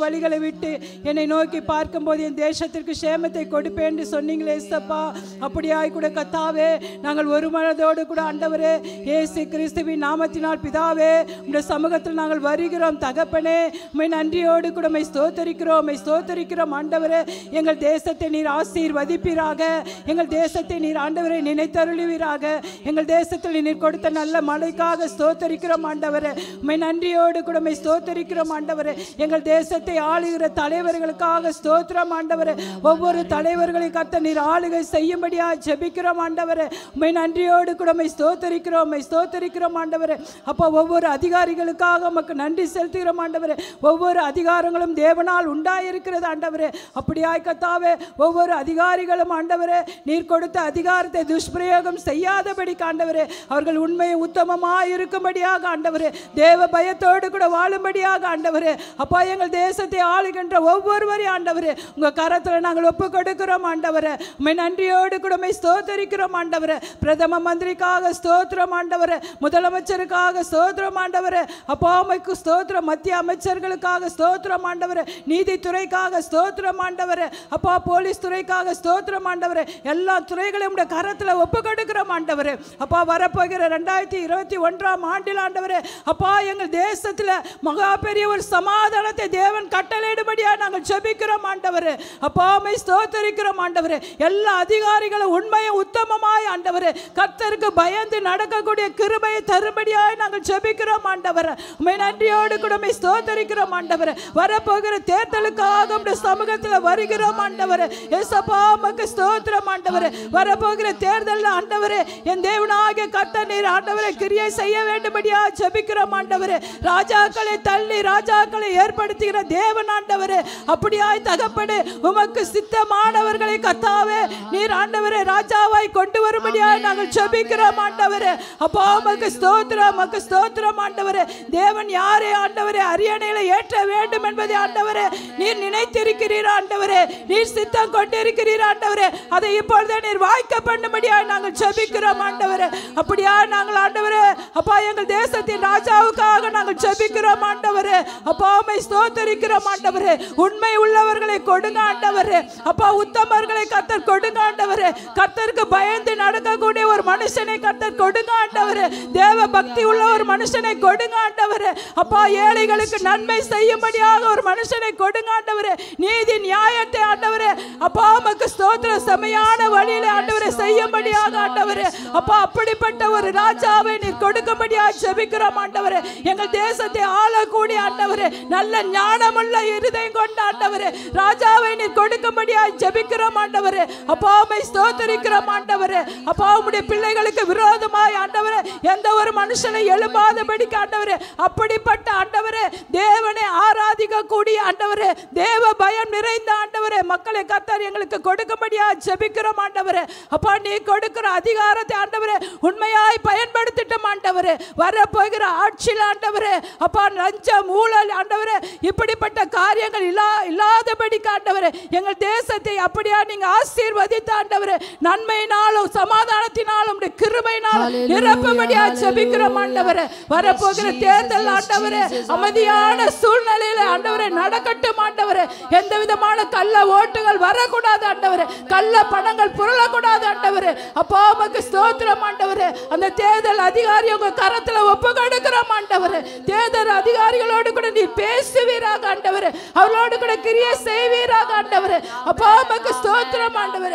வழிகளை விட்டு என்னை நோக்கி பார்க்கும்போது என் தேசத்திற்கு சேமத்தை கொடுப்பேன் என்று சொன்னீங்களே ஏசப்பா அப்படியாய் கூட கத்தாவே நாங்கள் ஒரு மனதோடு கூட ஆண்டவரே இயேசு கிறிஸ்துவின் நாமத்தினால் பிதாவே உடைய சமூகத்தில் நாங்கள் வருகிறோம் தகப்பனே உம்மை நன்றியோடு கூட உம்மை ஸ்தோத்தரிக்கிறோம் உம்மை ஸ்தோத்தரிக்கிறோம் ஆண்டவரே எங்கள் தேசத்தை நீர் ஆசீர்வதிப்பீராக எங்கள் தேசத்தை நீர் ஆண்டவரை நினைத்தருளுவீராக எங்கள் தேசத்தில் நீர் கொடுத்த நல்ல மழைக்காக ஸ்தோத்தரிக்கிறோம் ஆண்டவரே உம்மை நன்றியோடு கூட உம்மை ஸ்தோத்தரிக்கிறோம் ஆண்டவரே எங்கள் தேசத்தை ஆளுகிற தலைவர்களுக்காக ஸ்தோத்திரம் ஆண்டவரே ஒவ்வொரு தலைவர்களை கத்த நீர் ஆளுகை செய்யும்படியா ஜெபிக்கிறோம் ஆண்டவரே உம்மை நன்றியோடு கூட உம்மை ஸ்தோத்தரிக்கிறோம் உம்மை ஸ்தோத்தரிக்கிறோம் ஆண்டவரே அப்போ ஒவ்வொரு அதிகாரிகளுக்காக உமக்கு நன்றி செலுத்துகிறோம் ஆண்டவரே ஒவ்வொரு அதிகாரங்களும் தேவனால் உண்டாயிருக்கிறது ஆண்டவரே அப்படியாய் கத்தாவே ஒவ்வொரு அதிகாரிகளும் ஆண்டவரே நீர் கொடுத்த அதிகாரத்தை துஷ்பிரயோகம் செய்யாதபடி ஆண்டவரே அவர்கள் உண்மையை உத்தமமாய் இருக்கும்படியாக ஆண்டவரே தேவ பயத்தோடு கூட வாழும்படியாக ஆண்டவரே அப்பா எங்கள் தேசத்தை ஆளுகின்ற ஒவ்வொருவரையும் ஆண்டவரே உங்க கரத்துல நாங்கள் ஒப்பு கொடுக்கிறோம் ஆண்டவரே உண்மை நன்றியோடு கூட உம்மை ஸ்தோத்தரிக்கிறோம் ஆண்டவரே பிரதம மந்திரிக்காக ஸ்தோத்திரம் ஆண்டவரே முதலமைச்சருக்காக ஸ்தோத்திரம் ஆண்டவரே அப்பா உமைக்கு ஸ்தோத்திரம் மத்திய அமைச்சர்களுக்காக ஸ்தோத்திரம் ஆண்டவரே நீதித்துறைக்காக ஸ்தோத்திரம் ஆண்டவரே அப்பா போலீஸ் துறைக்காக ஸ்தோத்திரம் ஆண்டவரே எல்லா துறைகளையும் உடைய கரத்துல ஒப்பு கொடுக்கிறோம் ஆண்டவரே அப்பா வரப்போகிற ரெண்டாயிரத்தி இருபத்தி ஒன்றாம் ஆண்டில் ஆண்டவரே அப்பா எங்கள் தேசத்துல மகா பெரிய ஒரு சமாதானத்தை தேவன் கட்டளையிடும்படியா நாங்கள் ஜெபிக்கிறோம் ஆண்டவரே அப்பா உம்மை ஸ்தோத்தரிக்கிறோம் ஆண்டவரே எல்லா அதிகாரிகளும் உண்மையும் உத்தமமாய் ஆண்டவரே கர்த்தருக்கு பயந்து நடக்கக்கூடிய கிருபையை தரும்படியாய் நாங்கள் ஜெபிக்கிறோம் ஆண்டவரே உம்மை நன்றியோடு கூட உம்மை ஸ்தோத்தரிக்கிறோம் ஆண்டவரே வரப்போகிற தேர்தலுக்காக உம்முடைய சமூகத்துல வருகிறோம் ஆண்டவரே ஏசப்பா உமக்கு ஸ்தோத்திரம் ஆண்டவரே வரப்போகிற தேர்தலில் ஆண்டவரே என் தேவனாகிய கர்த்தர் நீர் ஆண்டவரே கிரியை செய்ய வேண்டும்படியா ஜெபிக்கிறோம் ஆண்டவரே ராஜாக்களை தள்ளி ராஜாக்களை ஏற்படுத்துகிற தேவன் ஆண்டவரே அப்படியாய் தகப்படு உமக்கு சித்தமானவர்களை கத்தாவே நீர் ஆண்டவரே ராஜாவாய் கொண்டு வரும்படியாய் நாங்கள் ஜெபிக்கிறோம் ஆண்டவரே அப்பா உமக்கு ஸ்தோத்திரம் உமக்கு ஸ்தோத்திரம் ஆண்டவரே தேவன் யாரை ஆண்டவரே அரியணையில ஏற்ற வேண்டும் என்பதை ஆண்டவரே நீர் நினைத்திருக்கிறீர் ஆண்டவரே நீர் சித்தம் கொண்டிருக்கிறீர் ஆண்டவரே அதை இப்பொழுதே நீர் வாய்க்க பண்ணும்படியாய் நாங்கள் ஜெபிக்கிறோம் ஆண்டவரே அப்படியா நாங்கள் ஆண்டவரே அப்பா எங்கள் தேசத்தின் ராஜாவுக்காக நாங்கள் ஜெபிக்கிறோம் ஆண்டவரே அப்பா உம்மை ஸ்தோத்தரிக்கிறோம் ஆண்டவரே உண்மை உள்ளவர்களை கொடுங்க ஆண்டவரே அப்பா உத்தமர்களை கத்தர் கொடுங்க ஆண்டவரே கர்த்தருக்கு பயந்து நடக்கக்கூடிய ஒரு மனுஷனை கர்த்தர் கொடுங்க ஆண்டவரே தேவ பக்தி உள்ள ஒரு மனுஷனை கொடுங்க ஆண்டவரே அப்பா ஏழைகளுக்கு நன்மை செய்யும்படியாக ஒரு மனுஷனை கொடுங்க ஆண்டவரே நீதி நியாயத்தை ஆண்டவரே அப்பா உமக்கு ஸ்தோத்திர செமையான வழியில ஆண்டவரே செய்யும்படியாக ஆண்டவரே அப்பா அப்படிப்பட்ட ஒரு ராஜாவை நீர் கொடுக்கும்படியாக ஜெபிக்கிறோம் ஆண்டவரே எங்கள் தேசத்தை ஆளக்கூடிய ஆண்டவரே நல்ல ஞானமுள்ள இருதயம் கொண்ட ஆண்டவரே ராஜாவை நீர் கொடுக்கும்படியாக ஜெபிக்கிறோம் ஆண்டவரே அப்பா உம்மை ஸ்தோத்தரிக்கிறோம் ஆண்டவரே அப்பா உம்முடைய பிள்ளைகளுக்கு விரோதமாய் ஆண்டவரே எந்த ஒரு மனுஷனை எழும்பாதபடிக்கு ஆண்டவரே அப்படிப்பட்ட ஆண்டவரே தேவனை ஆராதிக்க கூடிய ஆண்டவரே தேவ பயம் நிறைந்த ஆண்டவரே மக்களை கத்தர் எங்களுக்கு கொடுக்கும்படியா ஜெபிக்கிறோம் ஆண்டவரே அப்பா நீ கொடுக்கிற அதிகாரத்தை ஆண்டவரே உண்மையாய் பயன்படுத்திட்டோம் ஆண்டவரே வரப்போகிற ஆட்சியில் ஆண்டவரே அப்பா லஞ்சம் ஊழல் ஆண்டவரே இப்படிப்பட்ட காரியங்கள் இல்லா இல்லாதபடிக்கு ஆண்டவரே எங்கள் தேசத்தை அப்படியா நீங்க ஆசீர்வதித்த ஆண்டவரே நன்மையினாலும் சமாதானத்தினாலும் உம்முடைய கிருபையினாலும் நிரப்பும்படியா ஜெபிக்கிறோம் ஆண்டவரே வரப்போகிற தேர்தல் ஆண்டவரே அமைதியான சூழ்நிலையில ஆண்டவரே நடக்கட்டும் ஆண்டவரே எந்த விதமான கள்ள ஓட்டுகள் வரக்கூடாது ஆண்டவரே கள்ள பணங்கள் புரளக்கூடாது ஆண்டவரே அப்பா உமக்கு ஸ்தோத்திரம் ஆண்டவரே அந்த தேர்தல் அதிகாரி உங்க கரத்துல ஒப்பு கொடுக்கிறோம் ஆண்டவரே தேர்தல் அதிகாரிகளோடு கூட நீ பேசுவீராக ஆண்டவரே அவர்களோடு கூட கிரியை செய்வீராக ஆண்டவரே அப்பா உமக்கு ஸ்தோத்திரம் ஆண்டவரே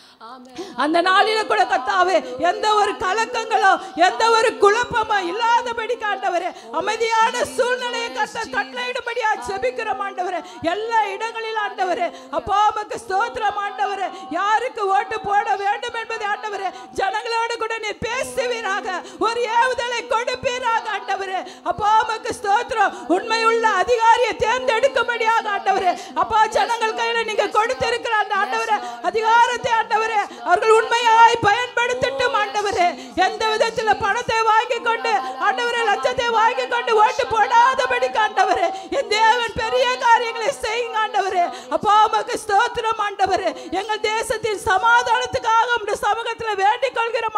அந்த நாளில கூட கத்தாவே எந்த ஒரு கலக்கங்களோ எந்த ஒரு குழப்பமோ இல்லாதபடி ஆண்டவரே அமைதியான சூழ்நிலையை கத்த கட்டளையிடும்படியா ஜெபிக்கிறோம் ஆண்டவரே எல்லா இடங்களிலும் ஆண்டவரே அப்பா உமக்கு ஸ்தோத்திரம் ஆண்டவரே யாருக்கு ஓட்டு போட வேண்டும் என்பதை ஆண்டவரே ஜனங்களோடு கூட நீ பேசுவீராக ஒரு ஏவுதலை கொடுப்பீராக ஆண்டவரே அப்பா உமக்கு ஸ்தோத்திரம் உண்மையுள்ள அதிகாரியை தேர்ந்தெடுக்கும்படியாக ஆண்டவரே அப்பா ஜனங்கள் கையில நீங்க கொடுத்திருக்கிற அந்த ஆண்டவரே அதிகாரத்தை ஆண்டவரே அவர்கள் உண்மையாய் பயன்படுத்தட்டும் ஆண்டவரே எந்த விதத்துல பணத்தை வாங்கி கொண்டு ஆண்டவரே லட்சத்தை வாங்கி கொண்டு ஓட்டு போடாதபடி ஆண்டவரே என் தேவன் பெரிய காரியங்களை செய்யுங்க ஆண்டவரே அப்பா உமக்கு ஸ்தோத்திரம் ஆண்டவரே எங்கள் தேசத்தின் சமாதானத்துக்காக உம்முடைய சமூகத்துல வேண்டிக் கொள்கிறோம் ஆண்டவரே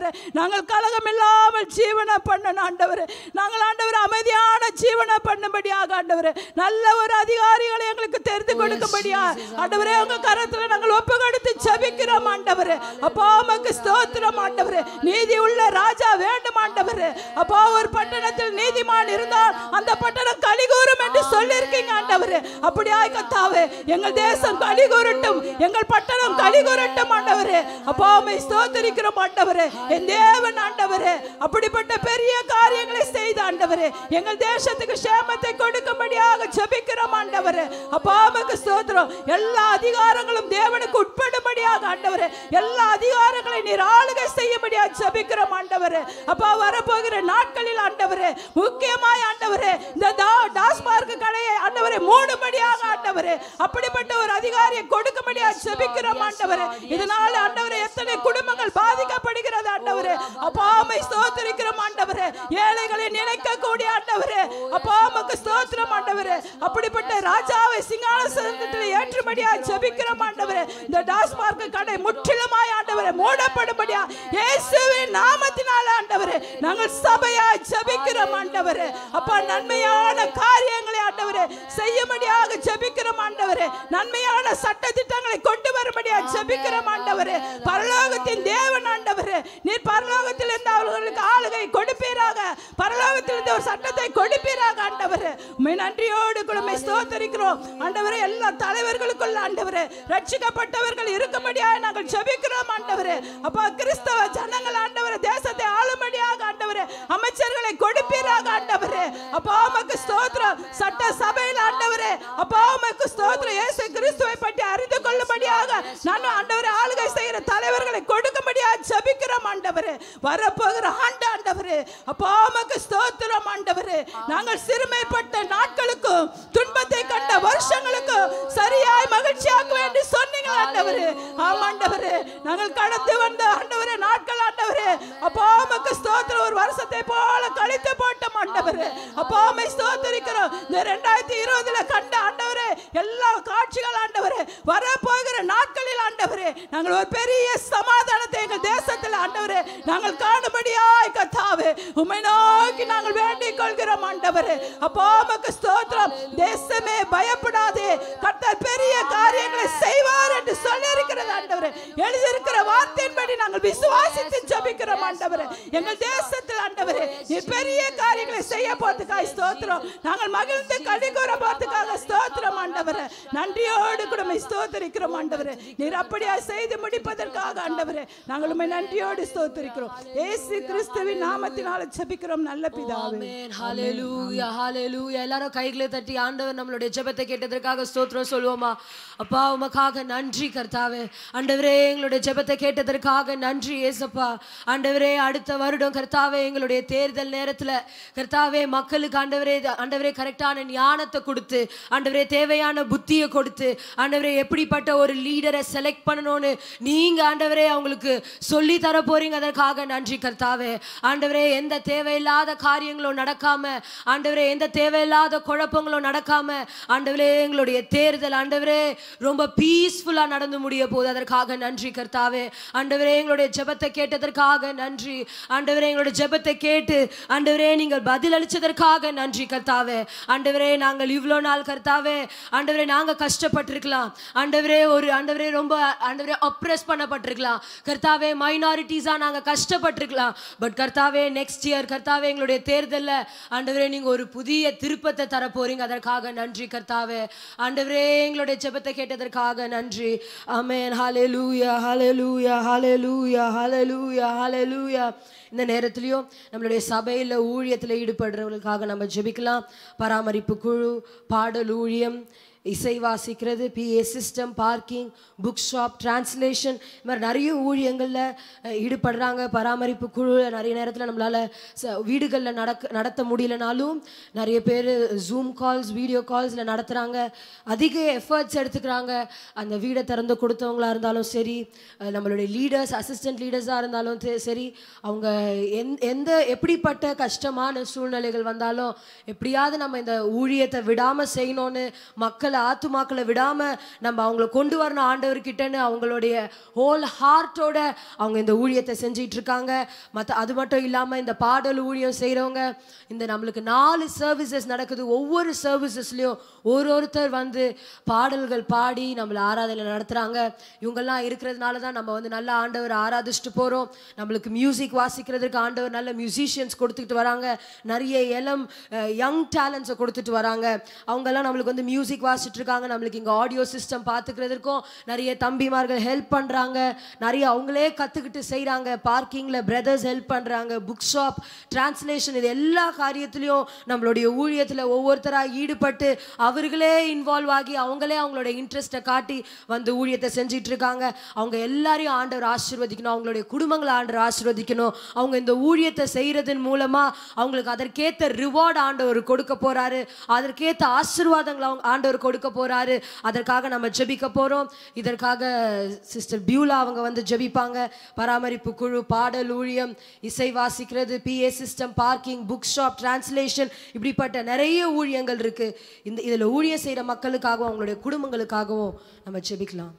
ஆண்டவரே நாங்கள் கலகம் இல்லாமல் ஜீவனை பண்ணணும் ஆண்டவரே நாங்கள் ஆண்டவர் அமைதியான ஜீவனை பண்ணும்படியாக ஆண்டவரே நல்ல ஒரு அதிகாரிகளை எங்களுக்கு தெரிந்து கொடுக்கும்படியா ஆண்டவரே உங்க கரத்துல நாங்கள் ஒப்பு கொடுத்து ஜெபிக்கிறோம் ஆண்டவரே அப்பா உமக்கு ஸ்தோத்திரம் ஆண்டவரே நீதி உள்ள ராஜா வேண்டும் ஆண்டவரே அப்பா ஒரு பட்டணத்தில் நீதிமான் இருந்தால் அந்த பட்டணம் கலிகூரும் என்று சொல்லியிருக்கீங்க ஆண்டவரே அப்படியாய் கத்தாவே எங்கள் தேசம் கலிகூரட்டும் எங்கள் பட்டணம் கலிகூரட்டும் ஆண்டவரே அப்பா உம்மை ஸ்தோத்திரிக்கிறோம் ஆண்டவரே என் தேவன் ஆண்டவரே அப்படிப்பட்ட பெரிய காரியங்களை செய்த ஆண்டவரே எங்கள் தேசத்துக்கு சேமத்தை கொடுக்கும்படியாக ஜெபிக்கிறோம் ஆண்டவரே அப்பா உமக்கு ஸ்தோத்திரம் எல்லா அதிகாரங்களும் தேவனுக்கு உட்படும்படியாக ஆண்டவரே எல்லா அதிகாரங்களை நீர் ஆளுகை செய்யும்படியாக ஜெபிக்கிறோம் ஆண்டவரே அப்பா வரப்போகிற நாட்களில் ஆண்டவரே முக்கியமாய் ஆண்டவரே இந்த தா- டாஸ்மார்க் கடையை ஆண்டவரே மூடும்படியாக ஆண்டவரே அப்படிப்பட்ட ஒரு அதிகாரியை கொடுக்கும்படியாக ஜெபிக்கிறோம் ஆண்டவரே இதனால ஆண்டவரே எத்தனை குடும்பங்கள் பாதிக்கப்படுகிறது ஆண்டவரே அப்பா உம்மை ஸ்தோத்திரிக்கிறோம் ஆண்டவரே ஏழைகளை நினைக்க கூடிய ஆண்டவரே அப்பா உமக்கு ஸ்தோத்திரம் ஆண்டவரே அப்படிப்பட்ட ராஜாவை சிங்காசனத்தில் ஏற்றும்படியாக ஜெபிக்கிறோம் ஆண்டவரே இந்த டாஸ்மார்க் கடை முற்றிலுமாய் ஆண்டவரே மூடப்படும்படியா இயேசுவின் நாமத்தினால ஆண்டவரே நாங்கள் சபையா ஜெபிக்கிறோம் ஆண்டவரே அப்பா நன்மையான காரியங்களை ஆண்டவரே செய்யும்படியாக ஜெபிக்கிறோம் ஆண்டவரே நன்மையான சட்ட திட்டங்களை கொண்டு வரும்படியாக ஜெபிக்கிறோம் ஆண்டவரே பரலோகத்தின் தேவன் ஆண்டவரே நீர் பரலோகத்தில் இருந்து அவர்களுக்கு ஆளுகை கொடுப்பீராக பரலோகத்தில் இருந்து ஒரு சட்டத்தை கொடுப்பீராக ஆண்டவரே உம்மை நன்றியோடு குழுமை ஸ்தோத்தரிக்கிறோம் ஆண்டவரே எல்லா தலைவர்களுக்குள்ள ஆண்டவரே ரட்சிக்கப்பட்டவர்கள் இருக்கும்படியாக நாங்கள் ஜெபிக்கிறோம் ஆண்டவரே அப்பா கிறிஸ்தவ ஜனங்கள் ஆண்டவரே தேசத்தை ஆளும்படியாக ஆண்டவரே அமைச்சர்களை கொடுப்பீராக ஆண்டவரே அப்பா உமக்கு ஸ்தோத்திரம் சட்ட சபையில் ஆண்டவரே அப்பா உமக்கு ஸ்தோத்திரம் இயேசு கிறிஸ்துவை பற்றி அறிந்து கொள்ளும்படியாக நான் ஆண்டவரே ஆளுகை செய்கிற தலைவர்களை கொடுக்கும்படியாக ஜெபிக்கிறோம் ஆண்டவரே வரப்போகிற ஆண்டு ஆண்டவரே அப்பா உமக்கு ஸ்தோத்திரம் ஆண்டவரே நாங்கள் சிறுமைப்பட்ட நாட்களுக்கும் துன்பத்தை கண்ட வருஷங்களுக்கும் சரியாய் மகிழ்ச்சியாக்குவேன் என்று சொன்னீங்க ஆண்டவரே ஆமா ஆண்டவரே நாங்கள் கடந்து வந்த ஆண்டவரே நாட்கள் ஆண்டவரே அப்பா உமக்கு ஸ்தோத்திரம் ஒரு வருஷத்தை போல கழித்து போட்டோம் ஆண்டவரே அப்பா உம்மை ஸ்தோத்திரிக்கிறோம் இந்த ரெண்டாயிரத்தி இருபதுல கண்ட ஆண்டவரே எல்லா காட்சிகள் ஆண்டவரே வரப்போகிற நாட்களில் ஆண்டவரே நாங்கள் ஒரு பெரிய சமாதானத்தை எங்கள் தேசத்தில் ஆண்டவரே நாங்கள் காணும்படியாய் கத்தாவே உம்மை நோக்கி நாங்கள் வேண்டிக் கொள்கிறோம் ஆண்டவரே அப்பா உமக்கு ஸ்தோத்திரம் தேசமே பயப்படாதே கர்த்தர் பெரிய காரியங்களை செய்வார் என்று சொல்லி இருக்கிறது ஆண்டவரே எழுதியிருக்கிற வார்த்தையின்படி நாங்கள் விசுவாசித்து ஜெபிக்கிறோம் ஆண்டவரே எங்கள் தேசத்தில் ஆண்டவரே நீ பெரிய காரியங்களை செய்ய போறதுக்காக ஸ்தோத்திரம் நாங்கள் மகிழ்ந்து கடி கூற போறதுக்காக ஸ்தோத்திரம் ஆண்டவரே நன்றியோடு கூட உம்மை ஸ்தோத்திரிக்கிறோம் ஆண்டவரே நீர் அப்படியா செய்து முடிப்பதற்காக ஆண்டவரே நாங்கள் உம்மை நன்றியோடு ஸ்தோத்திரிக்கிறோம் இயேசு கிறிஸ்துவின் நாமத்தினால ஜெபிக்கிறோம் நல்ல பிதாவே ஆமென் ஹalleluya ஹalleluya எல்லாரும் கைகளை தட்டி ஆண்டவர் நம்மளுடைய ஜெபத்தை கேட்டதற்காக ஸ்தோத்திரம் சொல்லுவோமா அப்பா உமக்காக நன்றி கர்த்தாவே ஆண்டவரே எங்களுடைய ஜெபத்தை கேட்டதற்காக நன்றி ஏசப்பா ஆண்டவரே அடுத்த வருடம் கர்த்தாவே எங்களுடைய தேர்தல் நேரத்துல கர்த்தாவே மக்களுக்கு ஆண்டவரே ஆண்டவரே கரெக்டான ஞானத்தை கொடுத்து ஆண்டவரே தேவையான புத்தியை கொடுத்து ஆண்டவரே எப்படிப்பட்ட ஒரு லீடரை செலக்ட் பண்ணணும்னு நீங்க ஆண்டவரே அவங்களுக்கு சொல்லி தர போறீங்க அதற்காக நன்றி கர்த்தாவே ஆண்டவரே எந்த தேவையில்லாத காரியங்களும் நடக்காம ஆண்டவரே எந்த தேவையில்லாத குழப்பங்களும் நடக்காம ஆண்டவரே எங்களுடைய தேர்தல் ஆண்டவரே ரொம்ப பீஸ்ஃபுல்லா நடந்து முடிய போகுது அதற்காக நன்றி கர்த்தாவே ஆண்டவரே எங்களுடைய ஜெபத்தை கேட்டதற்காக நன்றி ஆண்டவரே எங்களுடைய ஜெபத்தை கேட்டு ஆண்டவரே நீங்கள் பதில் அளிச்சதற்காக நன்றி கர்த்தாவே ஆண்டவரே நாங்கள் இவ்வளோ நாள் கர்த்தாவே ஆண்டவரே நாங்க கஷ்டப்பட்டிருக்கலாம் ஆண்டவரே ஒரு ஆண்டவரே ரொம்ப ஆண்டவரே அப்ரெஸ் பண்ணப்பட்டிருக்கலாம் கர்த்தாவே மைனாரிட்டிஸா நாங்க கஷ்டப்பட்டிருக்கலாம் பட் கர்த்தாவே நெக்ஸ்ட் இயர் கர்த்தாவே எங்களுடைய தேர்தல்ல ஆண்டவரே நீங்க ஒரு புதிய திருப்பத்தை தர போறீங்க அதற்காக நன்றி கர்த்தாவே ஆண்டவரே எங்களுடைய ஜெபத்தை கேட்டதற்காக நன்றி ஆமென் ஹalleluya ஹalleluya ஹalleluya ஹalleluya ஹalleluya இந்த நேரத்திலையும் நம்மளுடைய சபையில் ஊழியத்தில் ஈடுபடுறவங்களுக்காக நம்ம ஜெபிக்கலாம் பராமரிப்பு குழு பாடல் ஊழியம் இசை வாசிக்கிறது PA system parking book shop translation இது மாதிரி நிறைய ஊழியங்களில் அஹ், ஈடுபடுறாங்க பராமரிப்பு குழுவில் நிறைய நேரத்தில் நம்மளால் ச வீடுகளில் நடக்க நடத்த முடியலனாலும் நிறைய பேர் ஜூம் கால்ஸ் வீடியோ கால்ஸில் நடத்துகிறாங்க அதிக எஃபர்ட்ஸ் எடுத்துக்கிறாங்க அந்த வீடை திறந்து கொடுத்தவங்களா இருந்தாலும் சரி அஹ், நம்மளுடைய லீடர்ஸ் அசிஸ்டன்ட் லீடர்ஸாக இருந்தாலும் தெ- சரி அவங்க எந் எந்த எப்படிப்பட்ட கஷ்டமான சூழ்நிலைகள் வந்தாலும் எப்படியாவது நம்ம இந்த ஊழியத்தை விடாமல் செய்யணும்னு மக்கள் மக்களை ஆத்துமாக்களை விடாம நம்ம அவங்கள கொண்டு வரணும் ஆண்டவர்கிட்டன்னு அவங்களுடைய ஹோல் ஹார்ட்டோட அவங்க இந்த ஊழியத்தை செஞ்சிட்டு இருக்காங்க மற்ற அது மட்டும் இல்லாம இந்த பாடல் ஊழியம் செய்றவங்க இந்த நம்மளுக்கு நாலு சர்வீசஸ் நடக்குது ஒவ்வொரு சர்வீசஸ்லயும் ஒரு ஒருத்தர் வந்து பாடல்கள் பாடி நம்மளை ஆராதனை நடத்துறாங்க இவங்கெல்லாம் இருக்கிறதுனால தான் நம்ம வந்து நல்ல ஆண்டவர் ஆராதிச்சுட்டு போறோம் நம்மளுக்கு மியூசிக் வாசிக்கிறதுக்கு ஆண்டவர் நல்ல மியூசிஷியன்ஸ் கொடுத்துக்கிட்டு வராங்க நிறைய இளம் யங் டேலண்ட்ஸை கொடுத்துட்டு வராங்க அவங்கெல்லாம் நம்மளுக்கு வந்து மியூசிக் வாசிச்சுட்டு இருக்காங்க நம்மளுக்கு இங்கே ஆடியோ சிஸ்டம் பார்த்துக்கிறதுக்கும் நிறைய தம்பிமார்கள் ஹெல்ப் பண்ணுறாங்க நிறைய அவங்களே கற்றுக்கிட்டு செய்கிறாங்க பார்க்கிங்கில் பிரதர்ஸ் ஹெல்ப் பண்ணுறாங்க புக் ஷாப் டிரான்ஸ்லேஷன் இது எல்லா காரியத்துலேயும் நம்மளுடைய ஊழியத்தில் ஒவ்வொருத்தராக ஈடுபட்டு அவர்களே இன்வால்வ் ஆகி அவங்களே அவங்களோட இன்ட்ரெஸ்ட்டை காட்டி வந்து ஊழியத்தை செஞ்சிட்டு இருக்காங்க அவங்க எல்லாரையும் ஆண்டவர் ஆசீர்வதிக்கணும் அவங்களுடைய குடும்பங்களை ஆண்டவர் ஆசீர்வதிக்கணும் அவங்க இந்த ஊழியத்தை செய்கிறதன் மூலமாக அவங்களுக்கு அதற்கேற்ற ரிவார்டு ஆண்டவர் கொடுக்க போறாரு அதற்கேற்ற ஆசீர்வாதங்களை அவங்க ஆண்டவர் கொடுக்க போறாரு அதற்காக நம்ம ஜெபிக்க போறோம் இதற்காக சிஸ்டர் பியூலா அவங்க வந்து ஜெபிப்பாங்க பராமரிப்பு குழு பாடல் ஊழியம் இசை வாசிக்கிறது PA system parking book shop translation இப்படிப்பட்ட நிறைய ஊழியங்கள் இருக்கு இந்த இதில் ஊழியம் செய்கிற மக்களுக்காகவும் அவங்களுடைய குடும்பங்களுக்காகவும் நம்ம ஜெபிக்கலாம்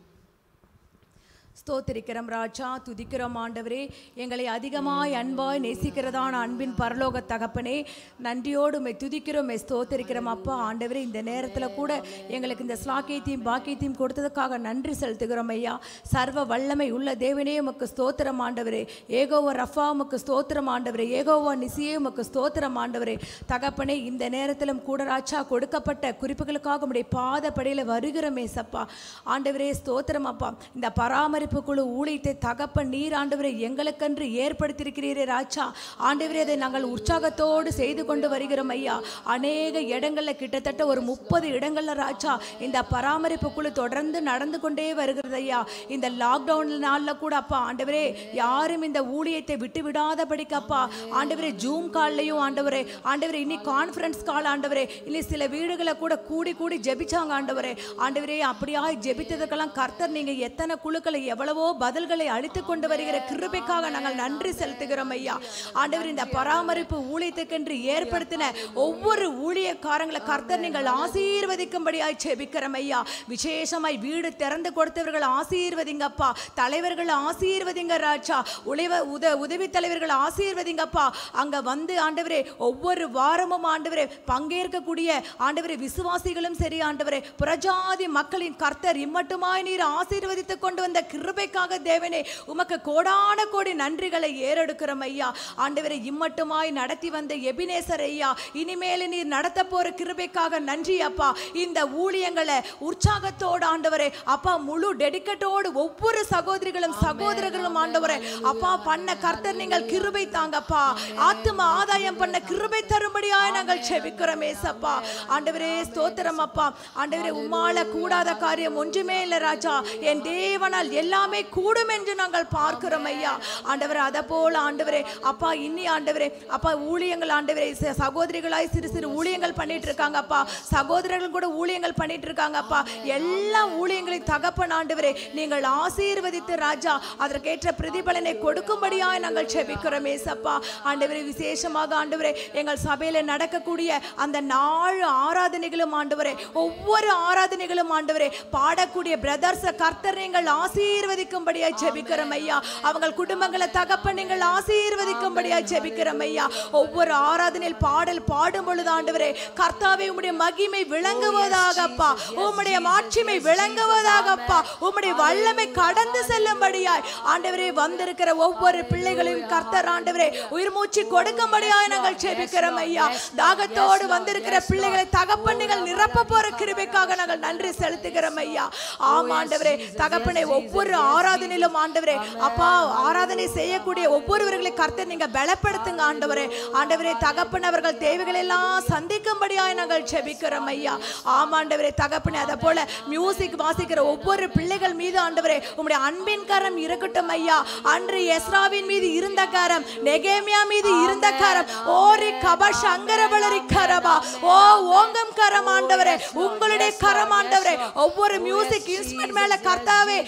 ஸ்தோத்திரிக்கிறோம் ராஜா துதிக்கிறோம் ஆண்டவரே எங்களை அதிகமாய் அன்பாய் நேசிக்கிறதான அன்பின் பரலோக தகப்பனே நன்றியோடு மெய் துதிக்கிறோம் மெய் ஸ்தோத்திரிக்கிறோம் அப்பா ஆண்டவரே இந்த நேரத்தில் கூட எங்களுக்கு இந்த ஸ்லாக்கியத்தையும் பாக்கியத்தையும் கொடுத்ததுக்காக நன்றி செலுத்துகிறோம் ஐயா சர்வ வல்லமை உள்ள தேவனே உமக்கு ஸ்தோத்திரம் ஆண்டவரே ஏகோவ ரஃபா உமக்கு ஸ்தோத்திரம் ஆண்டவரே ஏகோவா நிசியே உமக்கு ஸ்தோத்திரம் ஆண்டவரே தகப்பனே இந்த நேரத்திலும் கூட ராஜா கொடுக்கப்பட்ட குறிப்புகளுக்காக உடைய பாதப்படையில் வருகிறோமே சப்பா ஆண்டவரே ஸ்தோத்திரம் அப்பா இந்த பராமரிப்பு குழு ஊழியத்தை தகப்பன் நீர் ஆண்டவரை எங்களுக்கென்று ஏற்படுத்தியிருக்கிறீரே ராஜா ஆண்டவரே அதை நாங்கள் உற்சாகத்தோடு செய்து கொண்டு வருகிறோம் ஐயா அநேக இடங்கள்ல கிட்டத்தட்ட ஒரு முப்பது இடங்கள்ல ராஜா இந்த பராமரிப்பு குழு தொடர்ந்து நடந்து கொண்டே வருகிறது ஐயா இந்த லாக்டவுன் நாளில் கூட அப்பா ஆண்டவரே யாரும் இந்த ஊழியத்தை விட்டு விடாதபடிக்கு அப்பா ஆண்டவரே ஜூம் கால்லையும் ஆண்டவரே ஆண்டவரே இனி கான்ஃபரன்ஸ் கால் ஆண்டவரே இல்லை சில வீடுகளை கூட கூடி கூடி ஜெபிச்சாங்க ஆண்டவரே ஆண்டவரே அப்படியாக ஜெபித்ததுக்கெல்லாம் கர்த்தர் நீங்க எத்தனை குழுக்களை எவ்வளவோ பதில்களை அளித்து கொண்டு வருகிற கிருபைக்காக நாங்கள் நன்றி செலுத்துகிறோம் ஐயா ஆண்டவர் இந்த பராமரிப்பு ஊழியத்துக்கென்று ஏற்படுத்தின ஒவ்வொரு ஊழியக்காரங்களை கர்த்தர் நீங்கள் ஆசீர்வதிக்கும்படியாய் ஜெபிக்கிறோம் ஐயா விசேஷமாய் வீடு திறந்து கொடுத்தவர்கள் ஆசீர்வதிங்கப்பா தலைவர்கள் ஆசீர்வதிங்க ராஜா உழைவ உத உதவி தலைவர்கள் ஆசீர்வதிங்கப்பா அங்க வந்து ஆண்டவரே ஒவ்வொரு வாரமும் ஆண்டவரே பங்கேற்கக்கூடிய ஆண்டவரே விசுவாசிகளும் சரி ஆண்டவரே புறஜாதி மக்களின் கர்த்தர் இம்மட்டுமாய் நீர் ஆசீர்வதித்து கொண்டு வந்த கிருபைக்காக தேவனே உமக்கு கோடான கோடி நன்றிகளை ஏறெடுக்கிறோம் ஐயா ஆண்டவரை இம்மட்டுமாய் நடத்தி வந்த எபினேசர் ஐயா இனிமேல் நீர் நடத்த போற கிருபைக்காக நன்றி அப்பா இந்த ஊழியங்களை உற்சாகத்தோடு ஆண்டவரே அப்பா முழு டெடிக்கட்டோடு ஒவ்வொரு சகோதரிகளும் சகோதரர்களும் ஆண்டவரே அப்பா பண்ண கர்த்தர் நீங்கள் கிருபை தாங்கப்பா ஆத்தும ஆதாயம் பண்ண கிருபை தரும்படியாய் நாங்கள் செபிக்கிறோம் ஏசப்பா ஆண்டவரே ஸ்தோத்திரம் அப்பா ஆண்டவரே உம்மால கூடாத காரியம் ஒன்றுமே இல்லை ராஜா என் தேவனால் எல்லாமே கூடும் என்று நாங்கள் பார்க்கிறோம் ஐயா ஆண்டவரே அதை போல ஆண்டவரே அப்பா இன்னி ஆண்டவரே அப்பா ஊழியங்கள் ஆண்டவரே ச- சகோதரிகளாய் சிறு சிறு ஊழியங்கள் பண்ணிட்டு இருக்காங்க அப்பா சகோதரர்கள் கூட ஊழியங்கள் பண்ணிட்டு இருக்காங்க அப்பா எல்லா ஊழியங்களையும் தகப்பன் ஆண்டவரே நீங்கள் ஆசீர்வதித்து ராஜா அதற்கேற்ற பிரதிபலனை கொடுக்கும்படியாய் நாங்கள் செபிக்கிறோம் ஏசப்பா ஆண்டவரே விசேஷமாக ஆண்டவரே எங்கள் சபையில நடக்கக்கூடிய அந்த நாலு ஆராதனைகளும் ஆண்டவரே ஒவ்வொரு ஆராதனைகளும் ஆண்டவரே பாடக்கூடிய பிரதர்ஸ் கர்த்தர் நீங்கள் ஆசீர்வதிக்கும்படியாய் ஜெபிக்கிறோம் ஐயா அவங்க குடும்பங்களை தகப்பன் நீங்கள் ஆசீர்வதிக்கும்படியாய் ஜெபிக்கிறோம் ஐயா ஒவ்வொரு ஆராதனையில் பாடல் பாடும் பொழுது ஆண்டவரே கர்த்தாவே உம்முடைய மகிமை விளங்குவதாக அப்பா உம்முடைய மாட்சிமை விளங்குவதாக அப்பா உம்முடைய வல்லமை கடந்து செல்லும்படியாய் ஆண்டவரே வந்திருக்கிற ஒவ்வொரு பிள்ளைகளையும் கர்த்தர் ஆண்டவரே உயிர் மூச்சு கொடுக்கும்படியாய் நாங்கள் ஜெபிக்கிறோம் ஐயா தாகத்தோடு வந்திருக்கிற பிள்ளைகளை தகப்பன் நீங்கள் நிரப்ப போற கிருபைக்காக நாங்கள் நன்றி செலுத்துகிறோம் ஐயா ஆமா ஆண்டவரே தகப்பனை ஒவ்வொரு ஆராதனையிலும் ஆண்டவரே அப்பா ஆராதனை செய்யக்கூடிய ஒவ்வொருவர்களை கர்த்தர் நீங்க பலப்படுத்துங்க ஆண்டவரே ஆண்டவரே தகப்பன் அவர்கள் தேவைகள் எல்லாம் சந்திக்கும்படியாய் நாங்கள் ஜெபிக்கிறோம் ஐயா ஆமா ஆண்டவரே தகப்பனே அதை போல மியூசிக் வாசிக்கிற ஒவ்வொரு பிள்ளைகள் மீது ஆண்டவரே உம்முடைய அன்பின் கரம் இருக்கட்டும் ஐயா அன்று எஸ்ராவின் மீது இருந்த கரம் நெகேமியா மீது இருந்த கரம் ஓரி கப சங்கரபலரி கரபா ஓ ஓங்கம் கரம் ஆண்டவரே உங்களுடைய கரம் ஆண்டவரே ஒவ்வொரு மியூசிக் இன்ஸ்ட்ருமெண்ட் மேல கர்த்தாவே அப்பா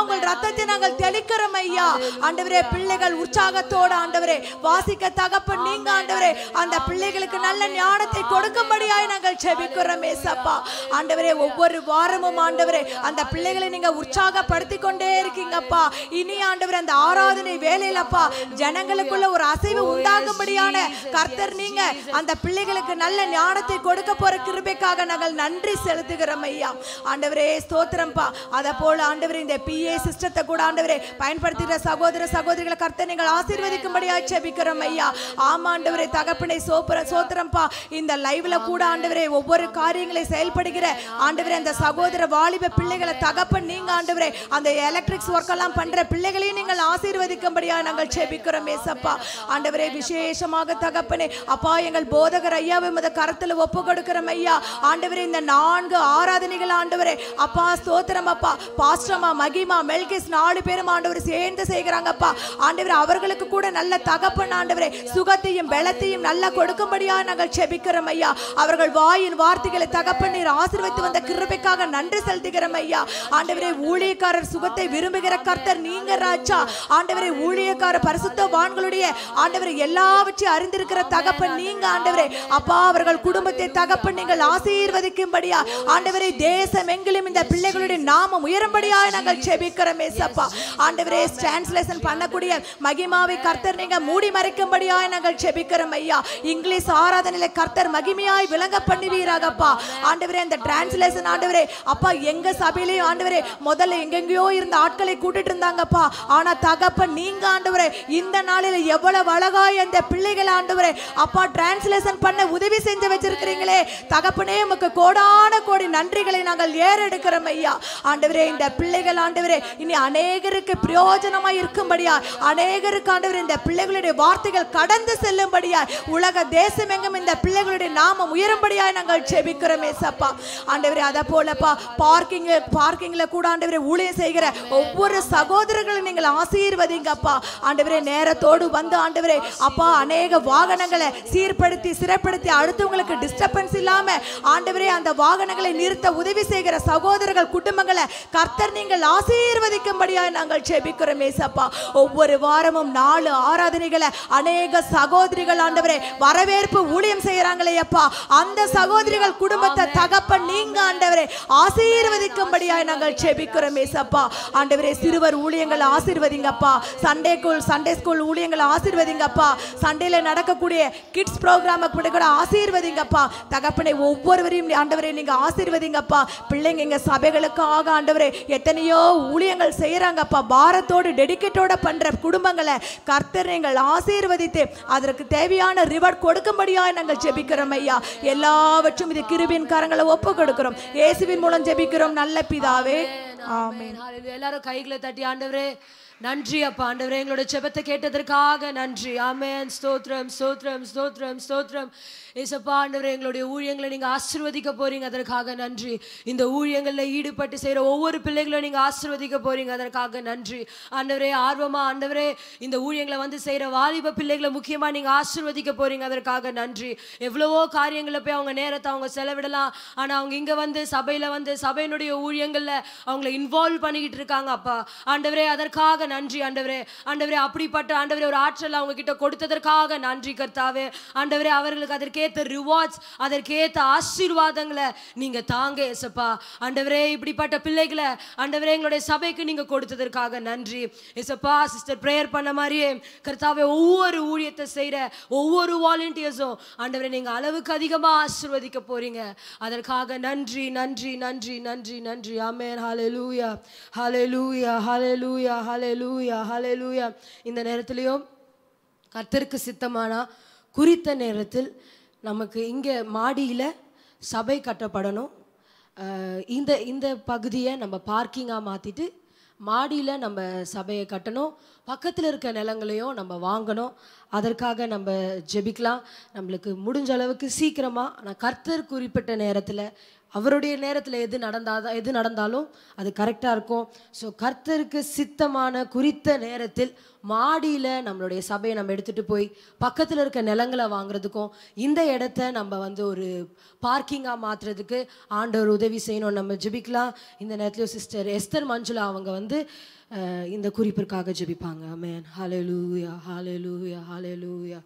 உங்கள் ரத்தத்தை நாங்கள் தெளிக்கிறோம் ஐயா ஆண்டவரே பிள்ளைகள் உற்சாகத்தோடு ஆண்டவரே வாசிக்க தகப்பன் நீங்க ஆண்டவரே அந்த பிள்ளைகளுக்கு நல்ல ஞானத்தை கொடுக்கும்படியாய் நாங்கள் செபிக்கிறோம் ஏசப்பா ஆண்டவரே ஒவ்வொரு வாரமும் ஆண்டவரே அந்த பிள்ளைகளை நீங்க உற்சாகப்படுத்தி கொண்டே இருக்கீங்கப்பா இனி ஆண்டவரே அந்த ஆராதனை வேலையிலப்பா ஜனங்களுக்குள்ள ஒரு அசைவு உண்டாகும்படியான கர்த்தர் நீங்க அந்த பிள்ளைகளுக்கு நல்ல ஞானத்தை கொடுக்க போற கிருபைக்காக நாங்கள் நன்றி செலுத்துகிறோம் ஐயா ஆண்டவரே ஸ்தோத்திரம்பா அதை போல ஆண்டவரே இந்த பிஏ சிஸ்டத்தை கூட ஆண்டவரே பயன்படுத்துகிற சகோதர சகோதரிகளை கர்த்தர் நீங்கள் ஆசீர்வதிக்கும்படியா செபிக்கிறோம் ஐயா ஆமா ஆண்டவரே தகப்பனை சோப்பர சோத்திரம்பா இந்த லைவ்ல கூட ஆண்டவரே ஒவ்வொரு காரியங்களை செயல்படுகிற ஆண்டவரே அந்த சகோதர வாலிப பிள்ளைகளை தகப்பன் நீங்க ஆண்டவரே அந்த எலக்ட்ரிக்ஸ் ஒர்க் எல்லாம் பண்ற பிள்ளைகளையும் நீங்கள் ஆசீர்வதிக்கும்படியா நாங்கள் செபிக்கிறோம் ஏசப்பா ஆண்டவரே விசேஷமாக தகப்பனே அப்பா எங்கள் போதகர் ஐயாவை முத கரத்துல ஒப்பு கொடுக்கிறோம் ஐயா ஆண்டவரே இந்த நான்கு ஆராதனைகள் ஆண்டவரே அப்பா ஸ்தோத்திரம் அப்பா பாஸ்டமா மகிமா மெல்கிஸ் நாலு பேரும் ஆண்டவர் சேர்ந்து செய்கிறாங்கப்பா ஆண்டவரே அவர்களுக்கு கூட நல்ல தகப்பன் ஆண்டவரே சுகத்தையும் பலத்தையும் நல்லா கொடுக்கும்படியா நாங்கள் செபிக்கிறோம் ஐயா அவர்கள் வாயின் வார்த்தைகளை தகப்பன் நீர் ஆசீர்வதித்து வந்த கிருபைக்காக நன்றி செலுத்துகிறோம் ஐயா ஆண்டவரே ஊழியக்காரர் சுகத்தை விரும்புகிற கர்த்தர் நீங்க ராஜா ஆண்டவரே ஊழியக்கார பரிசுத்தவான்களுடைய ஆண்டவரை எல்லாவற்றையும் அறிந்திருக்கிற தகப்பன் நீங்க ஆண்டவரே அப்பா அவர்கள் குடும்பத்தை தகப்பன் நீங்கள் ஆசீர்வதிக்கும்படியா ஆண்டவரே தேசம் எங்கிலும் இந்த பிள்ளைகளுடைய நாமம் உயரும்படியா நாங்கள் செபிக்கிறோம் ஏசப்பா ஆண்டவரே டிரான்ஸ்லேஷன் பண்ணக்கூடிய மகிமாவை கர்த்தர் நீங்க மூடி மறைக்கும்படியா நாங்கள் செபிக்கிறோம் ஐயா இங்கிலீஷ் ஆராதனையில கர்த்தர் மகிமையாய் விளங்க பண்ணுவீராகப்பா ஆண்டவரே அந்த டிரான்ஸ்லேஷன் ஆண்டவரே அப்பா எங்க சபையிலையும் ஆண்டவரே முதல்ல எங்கெங்கேயோ இருந்த ஆட்களை கூட்டிட்டு இருந்தாங்கப்பா ஆனா தகப்பன் நீங்க ஆண்டவரே இந்த நாளில் எவ்வளவு அழகாய் அந்த பிள்ளைகள் ஆண்டவரே அப்பா டிரான்ஸ்லேஷன் பண்ண உதவி செஞ்சு வச்சிருக்கிறீங்களே தகப்பனே உமக்கு கோடான கோடி நன்றிகளை நாங்கள் ஏறெடுக்கிறோம் ஐயா ஆண்டவரே இந்த பிள்ளைகள் ஆண்டவரே இனி அநேகருக்கு பிரயோஜனமா இருக்கும்படியா அநேகருக்கு ஆண்டவரே இந்த பிள்ளைகளுடைய வார்த்தைகள் கடந்து செல்லும்படியா உலக தேசம் எங்கும் இந்த பிள்ளைகளுடைய நாமம் உயரும்படியா நாங்கள் செபிக்கிறோம் ஏசப்பா ஆண்டவரே அதை போலப்பா பார்க்கிங் பார்க்கிங்ல கூட ஆண்டவரே ஊழியம் செய்கிற ஒவ்வொரு சகோதரர்களும் நீங்கள் ஆசீர்வதிங்கப்பா ஆண்டவரே நேரத்தோடு வந்து ஆண்டவரே அப்பா அநேக வாகனங்களை சீர்படுத்தி சிறைப்படுத்தி அடுத்தவங்களுக்கு டிஸ்டர்பன்ஸ் இல்லாம ஆண்டவரே அந்த வாகனங்களை நிறுத்த உதவி செய்கிற சகோதரர்கள் குடும்பங்களை கர்த்தர் நீங்கள் ஆசீர்வதிக்கும்படியா நாங்கள் செபிக்கிறோம் ஏசப்பா ஒவ்வொரு வாரமும் நாலு ஆராதனைகளை அநேக சகோதரிகள் ஆண்டவரே வரவேற்பு ஊழியம் செய்யறாங்களே அப்பா அந்த சகோதரிகள் குடும்பத்தை தகப்பன் நீங்க ஆண்டவரே ஆசீர்வதிக்கும்படியா நாங்கள் செபிக்கிறோம் ஏசப்பா ஆண்டவரே சிறுவர் ஊழியங்கள் ஆசீர்வதிங்கப்பா சண்டே ஸ்கூல் சண்டே ஸ்கூல் ஊழியங்கள் ஆசீர்வதிங்கப்பா சண்டேல நடக்கக்கூடிய கிட்ஸ் ப்ரோக்ராம் கூட ஆசீர்வதிங்கப்பா தகப்பனை ஒவ்வொருவரையும் ஆண்டவரே நீங்க ஆசீர்வதிங்கப்பா பிள்ளைங்க எங்க சபைகளுக்காக ஆண்டவரே எத்தனையோ ஊழியங்கள் செய்யறாங்கப்பா பாரத்தோடு டெடிக்கேட்டோட பண்ற குடும்பங்களை கர்த்தர் நீங்கள் ஆசீர்வதித்து அதற்கு தேவையான ரிவார்ட் கொடுக்கும்படியா நாங்கள் ஜெபிக்கிறோம் ஐயா எல்லாவற்றும் இது கிருபின் கரங்களை ஒப்பு கொடுக்கிறோம் இயேசுவின் மூலம் ஜெபிக்கிறோம் நல்ல பிதாவே ஆமென் ஹalleluya எல்லாரும் கைகளை தட்டி ஆண்டவரே நன்றி அப்பா ஆண்டவரே எங்களோட ஜெபத்தை கேட்டதற்காக நன்றி ஆமென் ஸ்தோத்ரம் ஸ்தோத்ரம் ஸ்தோத்ரம் ஸ்தோத்ரம் ஏசப்பா ஆண்டவரே எங்களுடைய ஊழியங்களை நீங்க ஆசீர்வதிக்க போறீங்க அதற்காக நன்றி இந்த ஊழியங்களில் ஈடுபட்டு செய்யற ஒவ்வொரு பிள்ளைகளும் நீங்க ஆசீர்வதிக்க போறீங்க அதற்காக நன்றி ஆண்டவரே ஆர்வமா ஆண்டவரே இந்த ஊழியங்களை வந்து செய்யற வாலிப பிள்ளைகளை முக்கியமா நீங்க ஆசீர்வதிக்க போறீங்க அதற்காக நன்றி எவ்வளவோ காரியங்களை போய் அவங்க நேரத்தை அவங்க செலவிடலாம் ஆனா அவங்க இங்க வந்து சபையில வந்து சபையினுடைய ஊழியங்கள்ல அவங்கள இன்வால்வ் பண்ணிக்கிட்டு இருக்காங்க அப்பா ஆண்டவரே அதற்காக நன்றி ஆண்டவரே ஆண்டவரே அப்படிப்பட்ட ஆண்டவரே ஒரு ஆற்றல் அவங்க கிட்ட கொடுத்ததற்காக நன்றி கர்த்தாவே ஆண்டவரே அவர்களுக்கு அதற்கேத்த ரிவார்ட்ஸ் அதற்கேத்த ஆசீர்வாதங்களை நீங்க தாங்க ஏசப்பா ஆண்டவரே இப்படிப்பட்ட பிள்ளைகளை ஆண்டவரே எங்களுடைய சபைக்கு நீங்க கொடுத்ததற்காக நன்றி ஏசப்பா சிஸ்டர் ப்ரேயர் பண்ண மாதிரியே கர்த்தாவே ஒவ்வொரு ஊழியத்தை செய்யற ஒவ்வொரு வாலண்டியர்ஸும் ஆண்டவரே நீங்க அளவுக்கு அதிகமா ஆசீர்வதிக்க போறீங்க அதற்காக நன்றி நன்றி நன்றி நன்றி நன்றி ஆமென் ஹalleluya ஹalleluya ஹalleluya ஹalleluya ஹalleluya இந்த நேரத்திலையும் கர்த்தருக்கு சித்தமானா குறித்த நேரத்தில் நமக்கு இங்கே மாடியில் சபை கட்டப்படணும் அஹ் இந்த இந்த பகுதியை நம்ம பார்க்கிங்காக மாற்றிட்டு மாடியில் நம்ம சபையை கட்டணும் பக்கத்தில் இருக்க நிலங்களையும் நம்ம வாங்கணும் அதற்காக நம்ம ஜெபிக்கலாம் நம்மளுக்கு முடிஞ்ச அளவுக்கு சீக்கிரமாக ஆனால் கர்த்தர் குறிப்பிட்ட நேரத்தில் அவருடைய நேரத்தில் எது நடந்தாதான் எது நடந்தாலும் அது கரெக்டாக இருக்கும் ஸோ கர்த்தருக்கு சித்தமான குறித்த நேரத்தில் மாடியில் நம்மளுடைய சபையை நம்ம எடுத்துகிட்டு போய் பக்கத்தில் இருக்க நிலங்களை வாங்குறதுக்கும் இந்த இடத்த நம்ம வந்து ஒரு பார்க்கிங்காக மாற்றுறதுக்கு ஆண்டவர் உதவி செய்யணும் நம்ம ஜெபிக்கலாம் இந்த நேரத்துலையும் சிஸ்டர் எஸ்தர் மஞ்சுளா அவங்க வந்து அஹ், இந்த குறிப்பிற்காக ஜெபிப்பாங்க மேன் hallelujah hallelujah hallelujah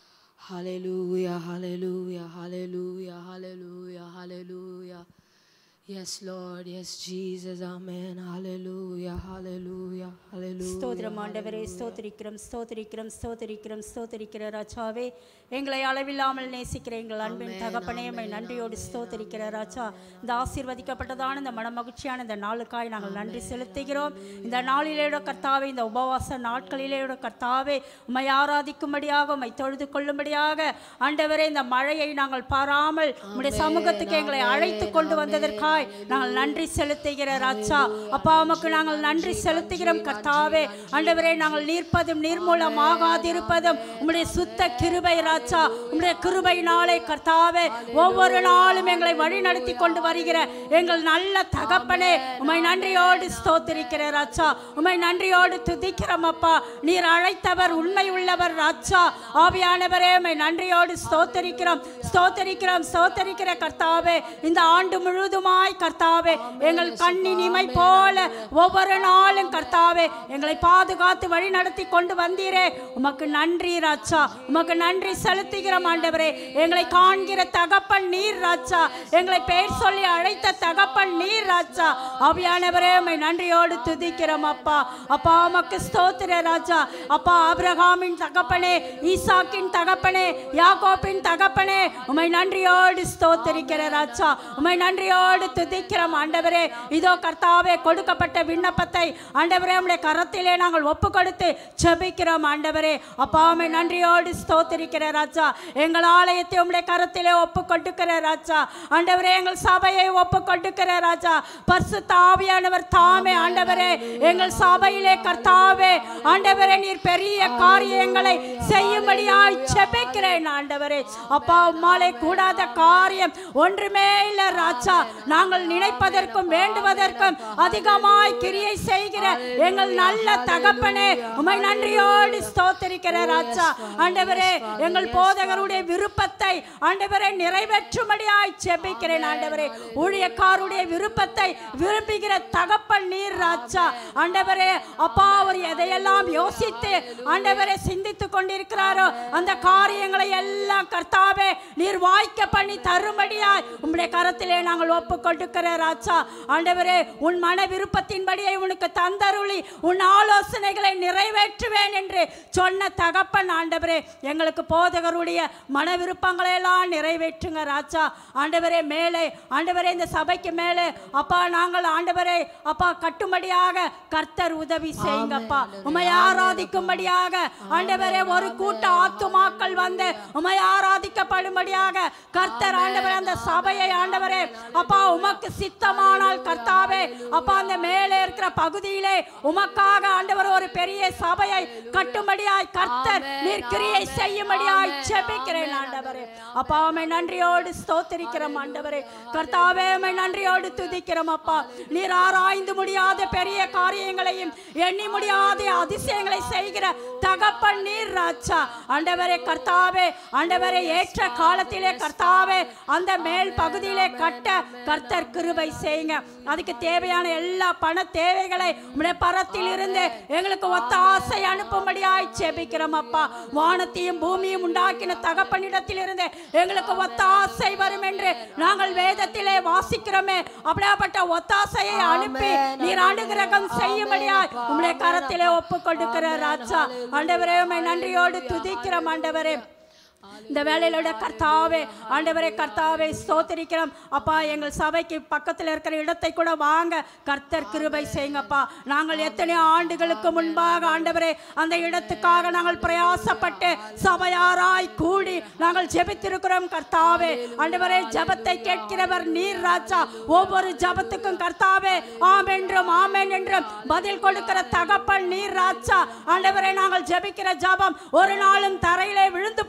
Hallelujah, hallelujah, hallelujah, hallelujah, hallelujah. Yes, Lord, yes, Jesus, Amen. Hallelujah, hallelujah, hallelujah. ஸ்தோத்திரம் ஆண்டவரே ஸ்தோத்திரிக்கிறோம் ஸ்தோத்திரிக்கிறோம் ஸ்தோத்திரிக்கிறோம் ஸ்தோத்திரிக்கிற ராஜாவே எங்களை அளவில்லாமல் நேசிக்கிற எங்கள் அன்பின் தகப்பனே உம்மை நன்றியோடு ஸ்தோத்திரிக்கிற ராஜா இந்த ஆசீர்வதிக்கப்பட்டதான இந்த மனமகிழ்ச்சியான இந்த நாளுக்காய் நாங்கள் நன்றி செலுத்துகிறோம் இந்த நாளிலேயோட கர்த்தாவே இந்த உபவாச நாட்களிலேயோட கர்த்தாவே உம்மை ஆராதிக்கும்படியாக உம்மை தொழுது கொள்ளும்படியாக ஆண்டவரே இந்த மழையை நாங்கள் பாராமல் உம்முடைய சமூகத்துக்கு எங்களை அழைத்து கொண்டு வந்ததற்காய் நாங்கள் நன்றி செலுத்துகிற ராஜா அப்பா உமக்கு நாங்கள் நன்றி செலுத்துகிறோம் கர்த்தாவே ஆண்டவரே நாங்கள் நீர்ப்பதும் நீர்மூலமாகாதிருப்பதும் உம்முடைய சுத்த கிருபை ராஜா உம்முடைய கிருபை நாளை கர்த்தாவே ஒவ்வொரு நாளும் எங்களை வழி நடத்தி கொண்டு வருகிற எங்கள் நல்ல தகப்பனே உம்மை நன்றியோடு ஸ்தோத்திரிக்கிற ராஜா உம்மை நன்றியோடு துதிக்கிறோம் அப்பா நீர் அழைத்தவர் உண்மை உள்ளவர் ராஜா ஆவியானவரே உம்மை நன்றியோடு ஸ்தோத்தரிக்கிறோம் ஸ்தோத்தரிக்கிறோம் ஸ்தோத்தரிக்கிற கர்த்தாவே இந்த ஆண்டு முழுதுமாய் கர்த்தாவே எங்கள் கண்ணின் இமை போல ஒவ்வொரு நாளும் கர்த்தாவே எங்களை பாதுகாத்து வழி நடத்தி கொண்டு வந்தீரே உமக்கு நன்றி ராஜா உமக்கு நன்றி செலுத்துகிறோம் ஆண்டவரே எங்களை காண்கிற தகப்பன் நீர் ராஜா எங்களை பெயர் சொல்லி அழைத்த தகப்பன் நீர் ராஜா ஆவியானவரே உம்மை நன்றியோடு துதிக்கிறோம் அப்பா அப்பா உமக்கு ஸ்தோத்திர ராஜா அப்பா ஆபிரகாமின் தகப்பனே ஈசாக்கின் தகப்பனே யாக்கோப்பின் தகப்பனே உம்மை நன்றியோடு ஸ்தோத்தரிக்கிற ராஜா உம்மை நன்றியோடு துதிக்கிறோம் ஆண்டவரே இதோ கர்த்தாவே கொடுக்கப்பட்ட விண்ணப்பத்தை ஆண்டவரே உம்முடைய கரத்திலே நாங்கள் ஒப்பு கொடுத்து ஜெபிக்கிறோம் ஆண்டவரே அப்பா உம்மை நன்றியோடு ஸ்தோத்தரிக்கிற ராஜா எங்கள் ஆலயத்தை உம்முடைய கரத்திலே ஒப்பு கொடுக்கிற ராஜா ஆண்டவரே எங்கள் சபையை ஒப்பு கொடுக்கிற ராஜா பரிசுத்த ஆவியானவர் தாமே ஆண்டவரே எங்கள் சபையிலே கர்த்தாவே ஆண்டவரே நீர் பெரிய காரியங்களை செய்யும்படியாய் ஜெபிக்கிறேன் ஆண்டவரே அப்பா உம்மாலே கூடாத காரியம் ஒன்றுமே இல்ல ராஜா நாங்கள் நினைப்பதற்கும் வேண்டுவதற்கும் அதிகமாய் கிரியை செய்கிற எங்கள் நல்ல தகப்பனே உமை நன்றியோடு ஸ்தோத்தரிக்கிற ராஜா ஆண்டவரே எங்கள் போதகருடைய விருப்பத்தை ஆண்டவரே நிறைவேற்றும்படியாய் ஜெபிக்கிறேன் ஆண்டவரே ஊழியக்காருடைய விருப்பத்தை விரும்புகிற தகப்பன் நீர் ராஜா ஆண்டவரே அப்பா அவர் எதையெல்லாம் யோசித்து ஆண்டவரே சிந்தித்துக் கொண்டிருக்கிறாரோ அந்த காரியங்களை எல்லாம் கர்த்தாவே நீர் வாய்க்க பண்ணி தரும்படியாய் உம்முடைய கரத்திலே நாங்கள் ஒப்பு கொடுக்கிற ராஜா ஆண்டவரே உன் மன விருப்பத்தின்படியே உனக்கு தந்தருளி உன் ஆலோசனைகளை நிறைவேற்றுவேன் என்று சொன்ன தகப்பன் ஆண்டவரே எங்களுக்கு போதகருடைய மன விருப்பங்களை எல்லாம் நிறைவேற்றுங்க ராஜா ஆண்டவரே மேலே ஆண்டவரே இந்த சபைக்கு மேலே அப்பா நாங்கள் ஆண்டவரே அப்பா கட்டும்படியாக கர்த்தர் உதவி செய்யுங்கப்பா உமை ஆராதிக்கும்படியாக ஆண்டவரே ஒரு கூட்ட ஆத்துமாக்கள் வந்து உமை ஆராதிக்கப்படும்படியாக கர்த்தர் ஆண்டவரே அந்த சபையை ஆண்டவரே அப்பா உமக்கு சித்தமானால் கர்த்தாவே அப்பா அந்த மேலே இருக்கிற பகுதியிலே உமக்காக ஆண்டவர் ஒரு பெரிய சபையை கட்டும்படியாய் கர்த்தர் நீர் கிரியை செய்யும்படியாய் ஜெபிக்கிறேன் ஆண்டவரே அப்பா உமை நன்றியோடு ஸ்தோத்திரிக்கிறோம் ஆண்டவரே கர்த்தாவே உமை நன்றியோடு துதிக்கிறோம் அப்பா நீர் ஆராய்ந்து முடியாத பெரிய காரியங்களையும் எண்ணி முடியாத அதிசயங்களை செய்கிற தகப்பன் நீர் ராஜா ஆண்டவரே கர்த்தாவே ஆண்டவரே ஏற்ற காலத்திலே கர்த்தாவே அந்த மேல் பகுதியிலே கட்ட கர்த்தர் கிருபை செய்யுங்க அதுக்கு தேவையான எல்லா பண தேவைகளை உம்முடைய பரத்தில் இருந்து எங்களுக்கு ஒத்த ஆசை அனுப்பும்படியாய் ஜெபிக்கிறோம் அப்பா வானத்தையும் பூமியும் உண்டாக்கின தகப்பனிடத்தில் இருந்து எங்களுக்கு ஒத்த ஆசை வரும் என்று நாங்கள் வேதத்திலே வாசிக்கிறோமே அப்படியாப்பட்ட ஒத்தாசையை அனுப்பி நீர் ஆண்டுகிரகம் செய்யும்படியாய் உம்முடைய கரத்திலே ஒப்பு கொடுக்கிற ராஜா ஆண்டவரே உம்மை நன்றியோடு துதிக்கிறோம் ஆண்டவரே இந்த வேலையிலோட கர்த்தாவே ஆண்டவரே கர்த்தாவே ஸ்தோத்திரிக்கிறோம் அப்பா எங்கள் சபைக்கு பக்கத்தில் இருக்கிற இடத்தை கூட வாங்க கர்த்தர் கிருபை செய்யுங்கப்பா நாங்கள் எத்தனை ஆண்டுகளுக்கு முன்பாக ஆண்டவரே அந்த இடத்துக்காக நாங்கள் பிரயாசப்பட்டு சபையாராய் கூடி நாங்கள் ஜெபித்திருக்கிறோம் கர்த்தாவே ஆண்டவரே ஜெபத்தை கேட்கிறவர் நீர் ராஜா ஒவ்வொரு ஜெபத்துக்கும் கர்த்தாவே ஆமென்றும் ஆமென் என்றும் பதில் கொடுக்கிற தகப்பன் நீர் ராஜா ஆண்டவரே நாங்கள் ஜெபிக்கிற ஜெபம் ஒரு நாளும் தரையிலே விழுந்து போவதில்லை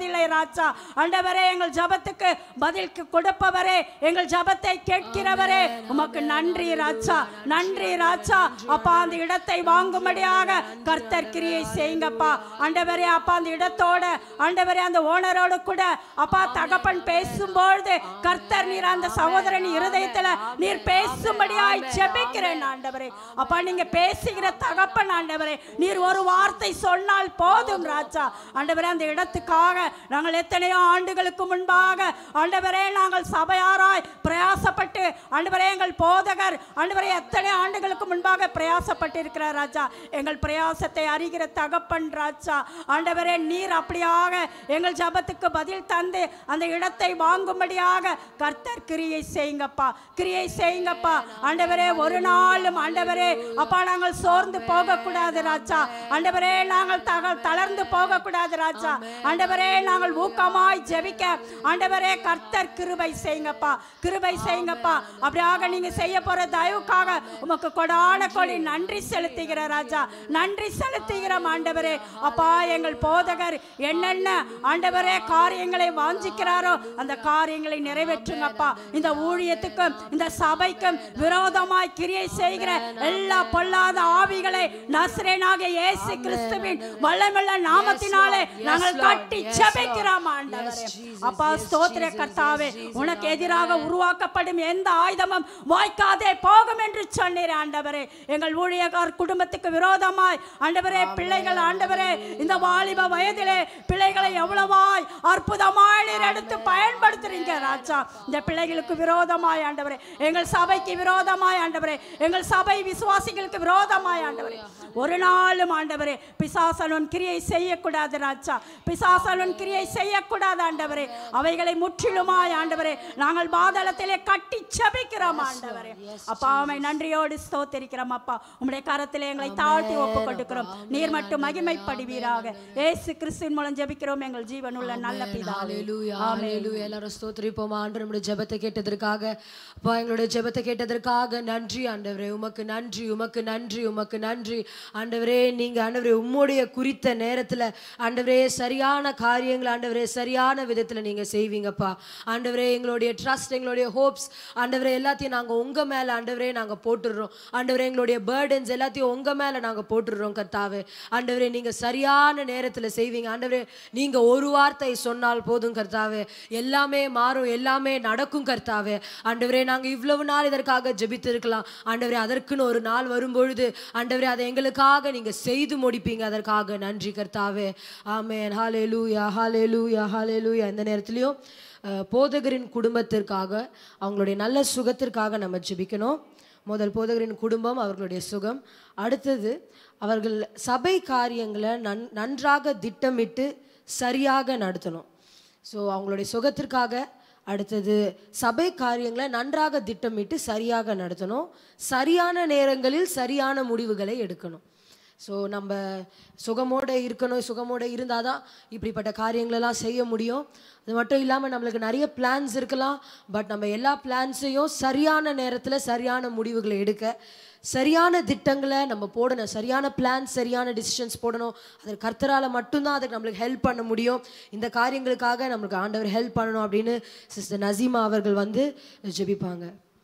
இல்லை ராஜா ஆண்டவரே எங்கள் ஜபத்துக்கு பதில் கொடுப்பவரே எங்கள் ஜபத்தை கேட்கிறவரே உமக்கு நன்றி ராஜா நன்றி ராஜா அப்பா அந்த இடத்தை வாங்கும்படியாக கர்த்தர் கிரியை செய்யுங்கப்பா ஆண்டவரே அப்பா அந்த இடத்தோட ஆண்டவரே அந்த ஓனரோடு கூட அப்பா தகப்பன் பேசும்பொழுது கர்த்தர் நீர் அந்த சகோதரன் இருதயத்துல நீர் பேசும்படியாய் ஜெபிக்கிறேன் ஆண்டவரே அப்பா நீங்க பேசுகிற தகப்பன் ஆண்டவரே நீர் ஒரு வார்த்தை சொன்னால் போதும் ராஜா ஆண்டவரே அந்த இடத்துக்காக நாங்கள் எத்தனையோ ஆண்டுகளுக்கு முன்பாக ஆண்டவரே நாங்கள் சபையாராய் பிரயாசப்பட்டு ஆண்டவரே எங்கள் போதகர் ஆண்டவரே எத்தனை ஆண்டுகளுக்கு முன்பாக பிரயாசப்பட்டு இருக்கிறார் ராஜா எங்கள் பிரயாசத்தை அறிகிற தகப்பன் ராஜா ஆண்டவரே நீர் அப்படியாக எங்கள் ஜபத்துக்கு பதில் தந்து அந்த இடத்தை வாங்கும்படியாக கர்த்தர் கிரியை செய்யுங்கப்பா கிரியை செய்யுங்கப்பா ஆண்டவரே ஒரு நாளும் ஆண்டவரே அப்பா நாங்கள் சோர்ந்து போகக்கூடாது ராஜா ஆண்டவரே நாங்கள் தக தளர்ந்து போகக்கூடாது ராஜா ஆண்டவரே நாங்கள் ஊக்கமாய் ஜெபிக்க ஆண்டவரே கர்த்தர் கிருபை செய்யுங்கப்பா கிருபை செய்யுங்கப்பா அப்படியாக நீங்க செய்ய போற தயவுக்காக உமக்கு கொடான கொடி நன்றி செலுத்துகிற ராஜா நன்றி செலுத்துகிறோம் ஆண்டவரே அப்பா எங்கள் போதகர் என்னென்ன ஆண்டவரே காரியங்களை வாஞ்சிக்கிறாரோ அந்த காரியங்களை நிறைவேற்றுங்கப்பா இந்த ஊழியத்துக்கும் இந்த சபைக்கும் விரோதமாய் கிரியை செய்கிற எல்லா பொல்லாத ஆவிகளை நசரேனாக இயேசு கிறிஸ்துவின் வல்லமுள்ள நாமத்தினாலே நாங்கள் கட்டி ஜெபிக்கிறோம் ஆண்டவரே அப்பா ஸ்தோத்திர கர்த்தாவே உனக்கு எதிராக உருவாக்கப்படும் எந்த ஆயுதமும் வாய்க்காதே போகும் என்று சொன்னீர் ஆண்டவரே எங்கள் ஊழியக்கார் குடும்பத்துக்கு விரோதமாய் ஆண்டவரே பிள்ளைகள் ஆண்டவரே இந்த வாலிப வயதிலே பிள்ளைகளை எவ்வளவாய் அற்புதமாய் நீர் எடுத்து பயன்படுத்துறீங்க ராஜா இந்த பிள்ளைகளுக்கு விரோதமாய் ஆண்டவரே எங்கள் சபைக்கு விரோதமாய் ஆண்டவரே எங்கள் சபை விசுவாசிகளுக்கு விரோதமாய் ஆண்டவரே ஒரு நாளும் ஆண்டவரே பிசாசனுன் கிரியை செய்யக்கூடாது ராஜா பிசாசனுன் கிரியை செய்யக்கூடாது ஆண்டவரே அவைகளை முற்றிலுமாய் ஆண்டவரே நாங்கள் பாதாளத்திலே கட்டி செபிக்கிறோம் ஆண்டவரே அப்பா அவை நன்றியோடு ஸ்தோத்திரிக்கிறோம் அப்பா உம்முடைய கரத்திலே எங்களை தாழ்த்தி ஒப்பு கொடுக்கிறோம் நீர் மட்டும் மகிமைப்படுவீராக ஏசு கிறிஸ்துவின் மூலம் ஜெபிக்கிறோம் எங்கள் ஜீவனுள்ள நல்ல பிதாவே ஹalleluya ஹalleluya எல்லாரும் ஸ்தோத்திரிப்போம் ஆண்டவர் நம்முடைய ஜெபத்தை கேட்டதற்காக அப்பா எங்களுடைய ஜெபத்தை கேட்டதற்காக நன்றி ஆண்டவரே உமக்கு நன்றி உமக்கு நன்றி உமக்கு நன்றி ஆண்டவரே நீங்க ஆண்டவரே உம்முடைய குறித்த நேரத்துல ஆண்டவரே சரியான காரியங்கள் ஆண்டவரே சரியான விதத்துல நீங்க செய்வீங்கப்பா ஆண்டவரே எங்களுடைய ட்ரஸ்ட் எங்களுடைய ஹோப்ஸ் ஆண்டவரே எல்லாத்தையும் நாங்க உங்க மேல ஆண்டவரே நாங்க போட்டுடுறோம் ஆண்டவரே எங்களுடைய பேர்டன்ஸ் எல்லாத்தையும் உங்க மேல நாங்க போட்டுடுறோம் கர்த்தாவே ஆண்டவரே நீங்க சரியான நேரத்துல செய்வீங்க ஆண்டவரே நீங்க ஒரு வார்த்தை சொன்னால் போதும் கர்த்தாவே எல்லாமே மாறும் எல்லாமே நடக்கும் கர்த்தாவே ஆண்டவரே நாங்க இவ்வளவு நாள் இதற்காக ஜெபித்திருக்கலாம் ஆண்டவரே அதற்குன்னு ஒரு நாள் வரும்பொழுது ஆண்டவரே அதை எங்களுக்காக நீங்க செய்து முடிப்பீங்க அதற்காக நன்றி கர்த்தாவே ஆமென் ஹalleluya ஹalleluya ஹalleluya இந்த நேரத்திலையும் அஹ், போதகரின் குடும்பத்திற்காக அவங்களுடைய நல்ல சுகத்திற்காக நம்ம ஜெபிக்கணும் முதல் போதகரின் குடும்பம் அவர்களுடைய சுகம் அடுத்தது அவர்கள் சபை காரியங்களை நன் நன்றாக திட்டமிட்டு சரியாக நடத்தணும் ஸோ அவங்களுடைய சுகத்திற்காக அடுத்தது சபை காரியங்களை நன்றாக திட்டமிட்டு சரியாக நடத்தணும் சரியான நேரங்களில் சரியான முடிவுகளை எடுக்கணும் ஸோ நம்ம சுகமோட இருக்கணும் சுகமோட இருந்தால் தான் இப்படிப்பட்ட காரியங்களெல்லாம் செய்ய முடியும் அது மட்டும் இல்லாமல் நம்மளுக்கு நிறைய பிளான்ஸ் இருக்கலாம் பட் நம்ம எல்லா பிளான்ஸையும் சரியான நேரத்தில் சரியான முடிவுகளை எடுக்க சரியான திட்டங்களை நம்ம போடணும் சரியான பிளான் சரியான டிசிஷன்ஸ் போடணும் அது கர்த்தரால் மட்டும்தான் அதுக்கு நம்மளுக்கு ஹெல்ப் பண்ண முடியும் இந்த காரியங்களுக்காக நம்மளுக்கு ஆண்டவர் ஹெல்ப் பண்ணணும் அப்படின்னு சிஸ்டர் நசீமா அவர்கள் வந்து ஜெபிப்பாங்க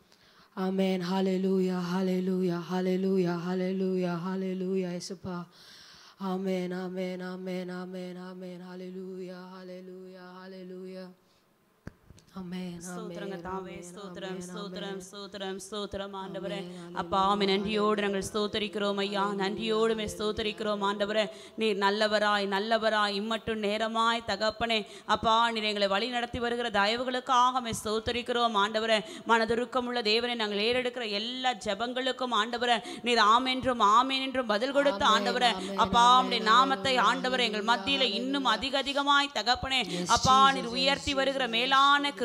ஆமென் ஹalleluya ஹalleluya ஹalleluya ஹalleluya ஹalleluya இயேசுப்பா ஆமென் ஆமென் ஆமென் ஆமென் ஆமென் ஹalleluya ஹalleluya ஹalleluya ஆமென் ஸ்தோத்திரங்க தாவே ஸ்தோத்திரம் ஸ்தோத்திரம் ஸ்தோத்திரம் ஸ்தோத்திரம் ஆண்டவரே அப்பா ஆமே நன்றியோடு நாங்கள் ஸ்தோத்தரிக்கிறோம் ஐயா நன்றியோடுமே ஸ்தோத்தரிக்கிறோம் ஆண்டவரே நீர் நல்லவராய் நல்லவராய் இம்மட்டும் நேரமாய் தகப்பனே அப்பா நீர் எங்களை வழி நடத்தி வருகிற தயவுகளுக்காக மே ஸ்தோத்தரிக்கிறோம் ஆண்டவரே மனதுருக்கமுள்ள தேவனை நாங்கள் ஏறெடுக்கிற எல்லா ஜெபங்களுக்கும் ஆண்டவரே நீர் ஆமென்றும் ஆமேன் என்றும் பதில் கொடுத்த ஆண்டவரே அப்பா உம்முடைய நாமத்தை ஆண்டவரே எங்கள் மத்தியில இன்னும் அதிக அதிகமாய் தகப்பனே அப்பா நீர் உயர்த்தி வருகிற மேலான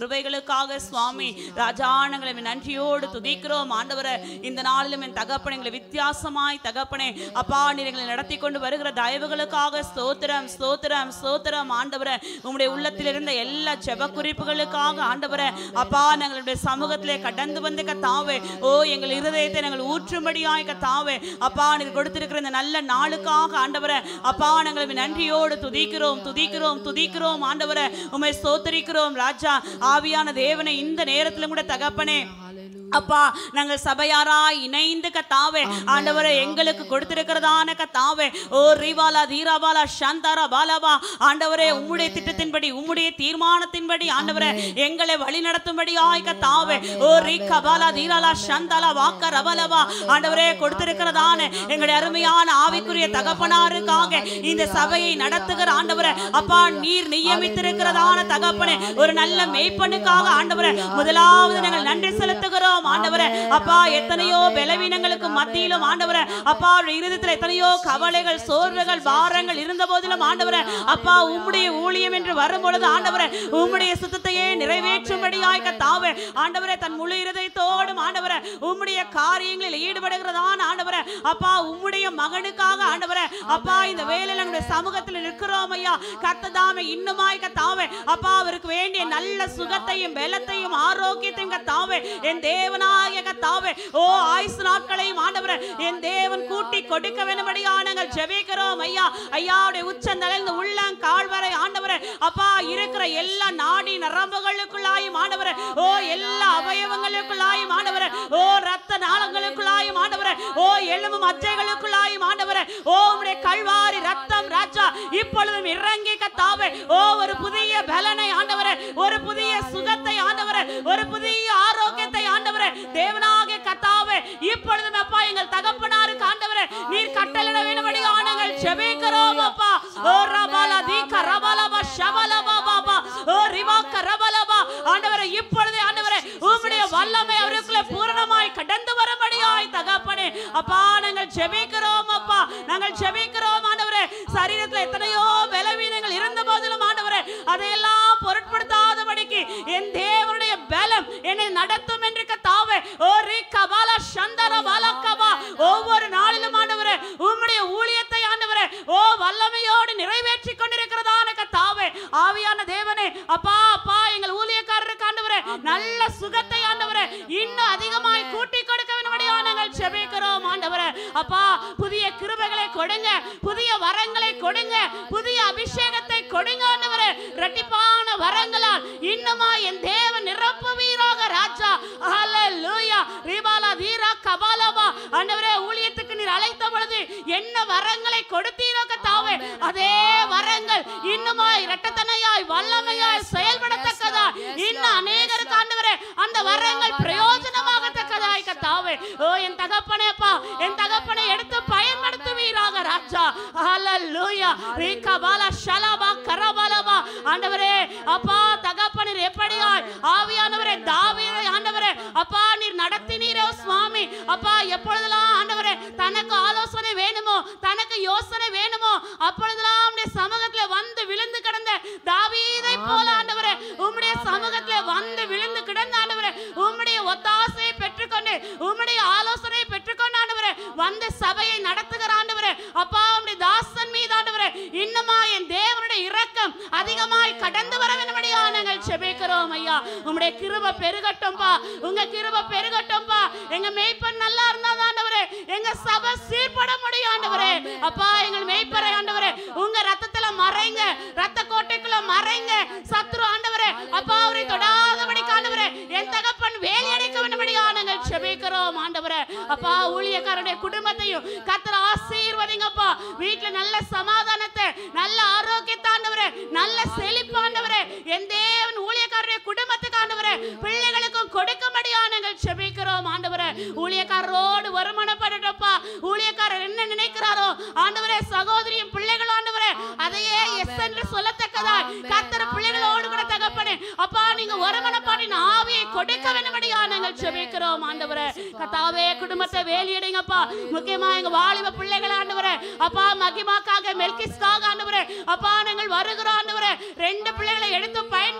கிருபைகளுக்காக சுவாமி ராஜானங்களை நன்றியோடு துதிக்கிறோம் ஆண்டவரே இந்த நாளிலும் என் தகப்பனை எங்களை வித்தியாசமாய் தகப்பனே அப்பா நீர் எங்களை நடத்தி கொண்டு வருகிற தயவுகளுக்காக ஸ்தோத்திரம் ஸ்தோத்திரம் ஸ்தோத்திரம் ஆண்டவரே உம்முடைய உள்ளத்தில் இருந்த எல்லா ஜெப குறிப்புகளுக்காக ஆண்டவரே அப்பா எங்களுடைய சமூகத்திலே கடந்து வந்து கத்தாவே ஓ எங்கள் இருதயத்தை நாங்கள் ஊற்றும்படியாய் கத்தாவே அப்பா நீர் கொடுத்திருக்கிற இந்த நல்ல நாளுக்காக ஆண்டவரே அப்பா நாங்கள் நன்றியோடு துதிக்கிறோம் துதிக்கிறோம் துதிக்கிறோம் ஆண்டவரே உம்மை ஸ்தோத்தரிக்கிறோம் ராஜா ஆவியான தேவனை இந்த நேரத்திலும் கூட தகப்பனே அப்பா நாங்கள் சபையாராய் இணைந்து கத்தாவே ஆண்டவரை எங்களுக்கு கொடுத்திருக்கிறதான கத்தாவே ஓ ரிவாலா தீராபாலா சாந்தாரா பாலாபா ஆண்டவரே உம்முடைய திட்டத்தின்படி உம்முடைய தீர்மானத்தின்படி ஆண்டவரே எங்களை வழி நடத்தும்படியாய் கத்தாவே ஓ ரி கபாலா தீராலா சாந்தாலா வாக்க ரபலபா ஆண்டவரே கொடுத்திருக்கிறதான எங்களுடைய அருமையான ஆவிக்குரிய தகப்பனாருக்காக இந்த சபையை நடத்துகிற ஆண்டவரே அப்பா நீர் நியமித்திருக்கிறதான தகப்பனே ஒரு நல்ல மெய்ப்பனுக்காக ஆண்டவரே முதலாவது நாங்கள் நன்றி செலுத்துகிறோம் ஆண்டவரே அப்பா எத்தனையோ பலவீனங்களுக்கு மத்தியிலும் ஆண்டவரே அப்பா அவருடைய இருதயத்தில் எத்தனையோ கவலைகள் சோர்வுகள் பாரங்கள் இருந்த போதிலும் ஆண்டவரே அப்பா உம்முடைய ஊழியம் என்று வரும் பொழுது ஆண்டவரே உம்முடைய சுத்தத்தையே நிறைவேற்றும்படியாய் கத்தாவே ஆண்டவரே தன் முழு இருதயத்தோடும் ஆண்டவரே உம்முடைய காரியங்களில் ஈடுபடுகிறதான ஆண்டவரே அப்பா உம்முடைய மகனுக்காக ஆண்டவரே அப்பா இந்த வேலையில் நம்முடைய சமூகத்தில் நிற்கிறோம் ஐயா கத்ததாமே இன்னுமாய் கத்தாவே அப்பா அவருக்கு வேண்டிய நல்ல சுகத்தையும் பலத்தையும் ஆரோக்கியத்தையும் கத்தாவே என் தேவனாய கத்தாவே ஓ ஆயுசு நாட்களையும் ஆண்டவரே என் தேவன் கூட்டி கொடுக்க வேண்டும்படியா நாங்கள் ஜெபிக்கிறோம் ஐயா ஐயாவுடைய உச்சந்தலைந்து உள்ளம் கால் வரை ஆண்டவரே அப்பா இருக்கிற எல்லா நாடி நரம்புகளுக்குள்ளாயும் ஆண்டவரே ஓ எல்லா அவயவங்களுக்குள்ளாயும் ஆண்டவரே ஓ ரத்த நாளங்களுக்குள்ளாயும் ஆண்டவரே ஓ எலும்பு மச்சைகளுக்குள்ளாயும் ஆண்டவரே ஓ உம்முடைய கல்வாரி ரத்தம் ராஜா இப்பொழுதும் இறங்கி கத்தாவே ஓ ஒரு புதிய பலனை ஆண்டவரே ஒரு புதிய சுகத்தை ஆண்டவரே ஒரு புதிய ஆரோக்கியத்தை ஆண்டவரே தேவனாகிய கத்தாவே இப்பொழுதும் அப்பா எங்கள் தகப்பனாருக்கு ஆண்டவரே நீர் கட்டளிட வேண்டும்படி நாங்கள் ஜெபிக்கிறோம் அப்பா ஓ ரபாலா தீக ரபாலபா ஷபலபா பாபா ஓ ரிவாக்க ரபாலபா ஆண்டவரே இப்பொழுதே ஆண்டவரே உம்முடைய வல்லமை அவருக்குள்ள பூரணமாய் கடந்து வரும்படியாய் தகப்பனே அப்பா நாங்கள் ஜெபிக்கிறோம் அப்பா நாங்கள் ஜெபிக்கிறோம் ஆண்டவரே சரீரத்தில் எத்தனையோ பலவீனங்கள் இருந்த போதிலும் ஆண்டவரே அதையெல்லாம் பொருட்படுத்தாதபடிக்கு என் தேவனுடைய பலம் என்னை நடத்தும் என்று கத்தாவே ஓ ரி கபால சந்தர பாலக்கபா ஒவ்வொரு நாளிலும் ஆண்டவரே உம்முடைய ஊழியத்தை ஆண்டவரே ஓ வல்லமையோடு நிறைவேற்றி கொண்டிருக்கிறதான கத்தாவே ஆவியான தேவனே அப்பா அப்பா எங்கள் ஊழியக்காரருக்கு ஆண்டவரே நல்ல சுகத்தை ஆண்டவரே இன்னும் அதிகமாய் கூட்டி கொடுக்க வேண்டும்படியா நாங்கள் ஜெபிக்கிறோம் ஆண்டவரே அப்பா புதிய கிருபைகளை கொடுங்க புதிய வரங்களை கொடுங்க புதிய அபிஷேகத்தை கொடுங்க ஆண்டவரே இரட்டிப்பான வரங்களால் இன்னுமா என் தேவன் நிரப்புவீராக ராஜா ஹalleluya ரிபாலா வீரா கபாலபா ஆண்டவரே ஊழியத்துக்கு நீர் அழைத்த பொழுது என்ன வரங்களை கொடுத்தீரோ கத்தாவே அதே வரங்கள் இன்னுமா இரட்டத்தனையாய் வல்லமையாய் செயல்படத்தக்கதா இன்னும் அநேகருக்கு ஆண்டவரே அந்த வரங்கள் பிரயோஜனமாகத்தக்கதாய் கத்தாவே ஓ என் தகப்பனேப்பா என் தகப்பனை எடுத்து பயன்படுத்துவீராக ராஜா ஹalleluya ரீகபாலா ஷலபா கரபாலபா ஆண்டவரே அப்பா தகப்பனீர் எப்படியாய் ஆவியானவரே தாவீதை ஆண்டவரே அப்பா நீர் நடத்தினீரோ சுவாமி அப்பா எப்பொழுதெல்லாம் ஆண்டவரே தனக்கு ஆலோசனை வேணுமோ தனக்கு யோசனை வேணுமோ அப்பொழுதெல்லாம் உம்முடைய சமூகத்துல வந்து விழுந்து கிடந்த தாவீதை போல ஆண்டவரே உம்முடைய சமூகத்துல வந்து விழுந்து கிடந்த ஆண்டவரே உம்முடைய ஒத்தாசையை பெற்றுக்கொண்டு உம்முடைய ஆலோசனையை பெற்றுக்கொண்டு ஆண்டவரே வந்து சபையை நடத்துகிற ஆண்டவரே அப்பா உம்முடைய தாசன் மீது ஆண்டவரே இன்னுமா என் தேவனுடைய இரக்கம் அதிகமாய் கடந்து வர வேண்டும்படியா நாங்கள் செபிக்கிறோம் ஐயா உம்முடைய கிருப பெருகட்டும்பா உங்க கிருப பெருகட்டும்பா எங்க மேய்ப்பன் நல்லா இருந்தா ஆண்டவரே எங்க சபை சீர்பட முடியும் ஆண்டவரே அப்பா எங்கள் மேய்ப்பரை ஆண்டவரே உங்க ரத்தத்துல மறைங்க ரத்த கோட்டைக்குள்ள மறைங்க சத்ரு ஆண்டவரே அப்பா அவரை தொடாதபடி ஆண்டவரே என் தகப்பன் வேலை அடைக்க வேண்டும்படியா நாங்கள் செபிக்கிறோம் ஆண்டவரே அப்பா ஊழியக்காரருடைய குடும்பத்தையும் கத்தர் ஆசீர்வதிங்கப்பா வீட்டுல நல்ல சமாதானத்தை நல்ல ஆரோக்கியத்தை ஆண்டவரே நல்ல செழிப்பு ஆண்டவரே என் தேவன் ஊழியக்காரருடைய குடும்பத்துக்கு ஆண்டவரே பிள்ளைகளுக்கும் கொடுக்கும்படியா நாங்கள் செபிக்கிறோம் ஆண்டவரே ஊழியக்காரரோடு வருமானப்படட்டப்பா ஊழியக்காரர் என்ன நினைக்கிறாரோ ஆண்டவரே சகோதரியும் பிள்ளைகளும் ஆண்டவரே அதையே எஸ் என்று சொல்லத்தக்கதா கத்தர் பிள்ளைகளோடு கூட தகப்பனே அப்பா நீங்க வருமானப்பாடின் ஆவியை கொடுக்க வேண்டும்படியா நாங்கள் செபிக்கிறோம் ஆண்டவரே கத்தாவே குடும்பத்தை வேலியடைங்கப்பா முக்கியமா எங்க வாலிப பிள்ளைகள் ஆண்டவரே அப்பா மகிமாக்காக மெல்கிஸ்காக ஆண்டவரே அப்பா நாங்கள் வருகிறோம் ஆண்டவரே ரெண்டு பிள்ளைகளை எடுத்து பயன்படுத்துங்க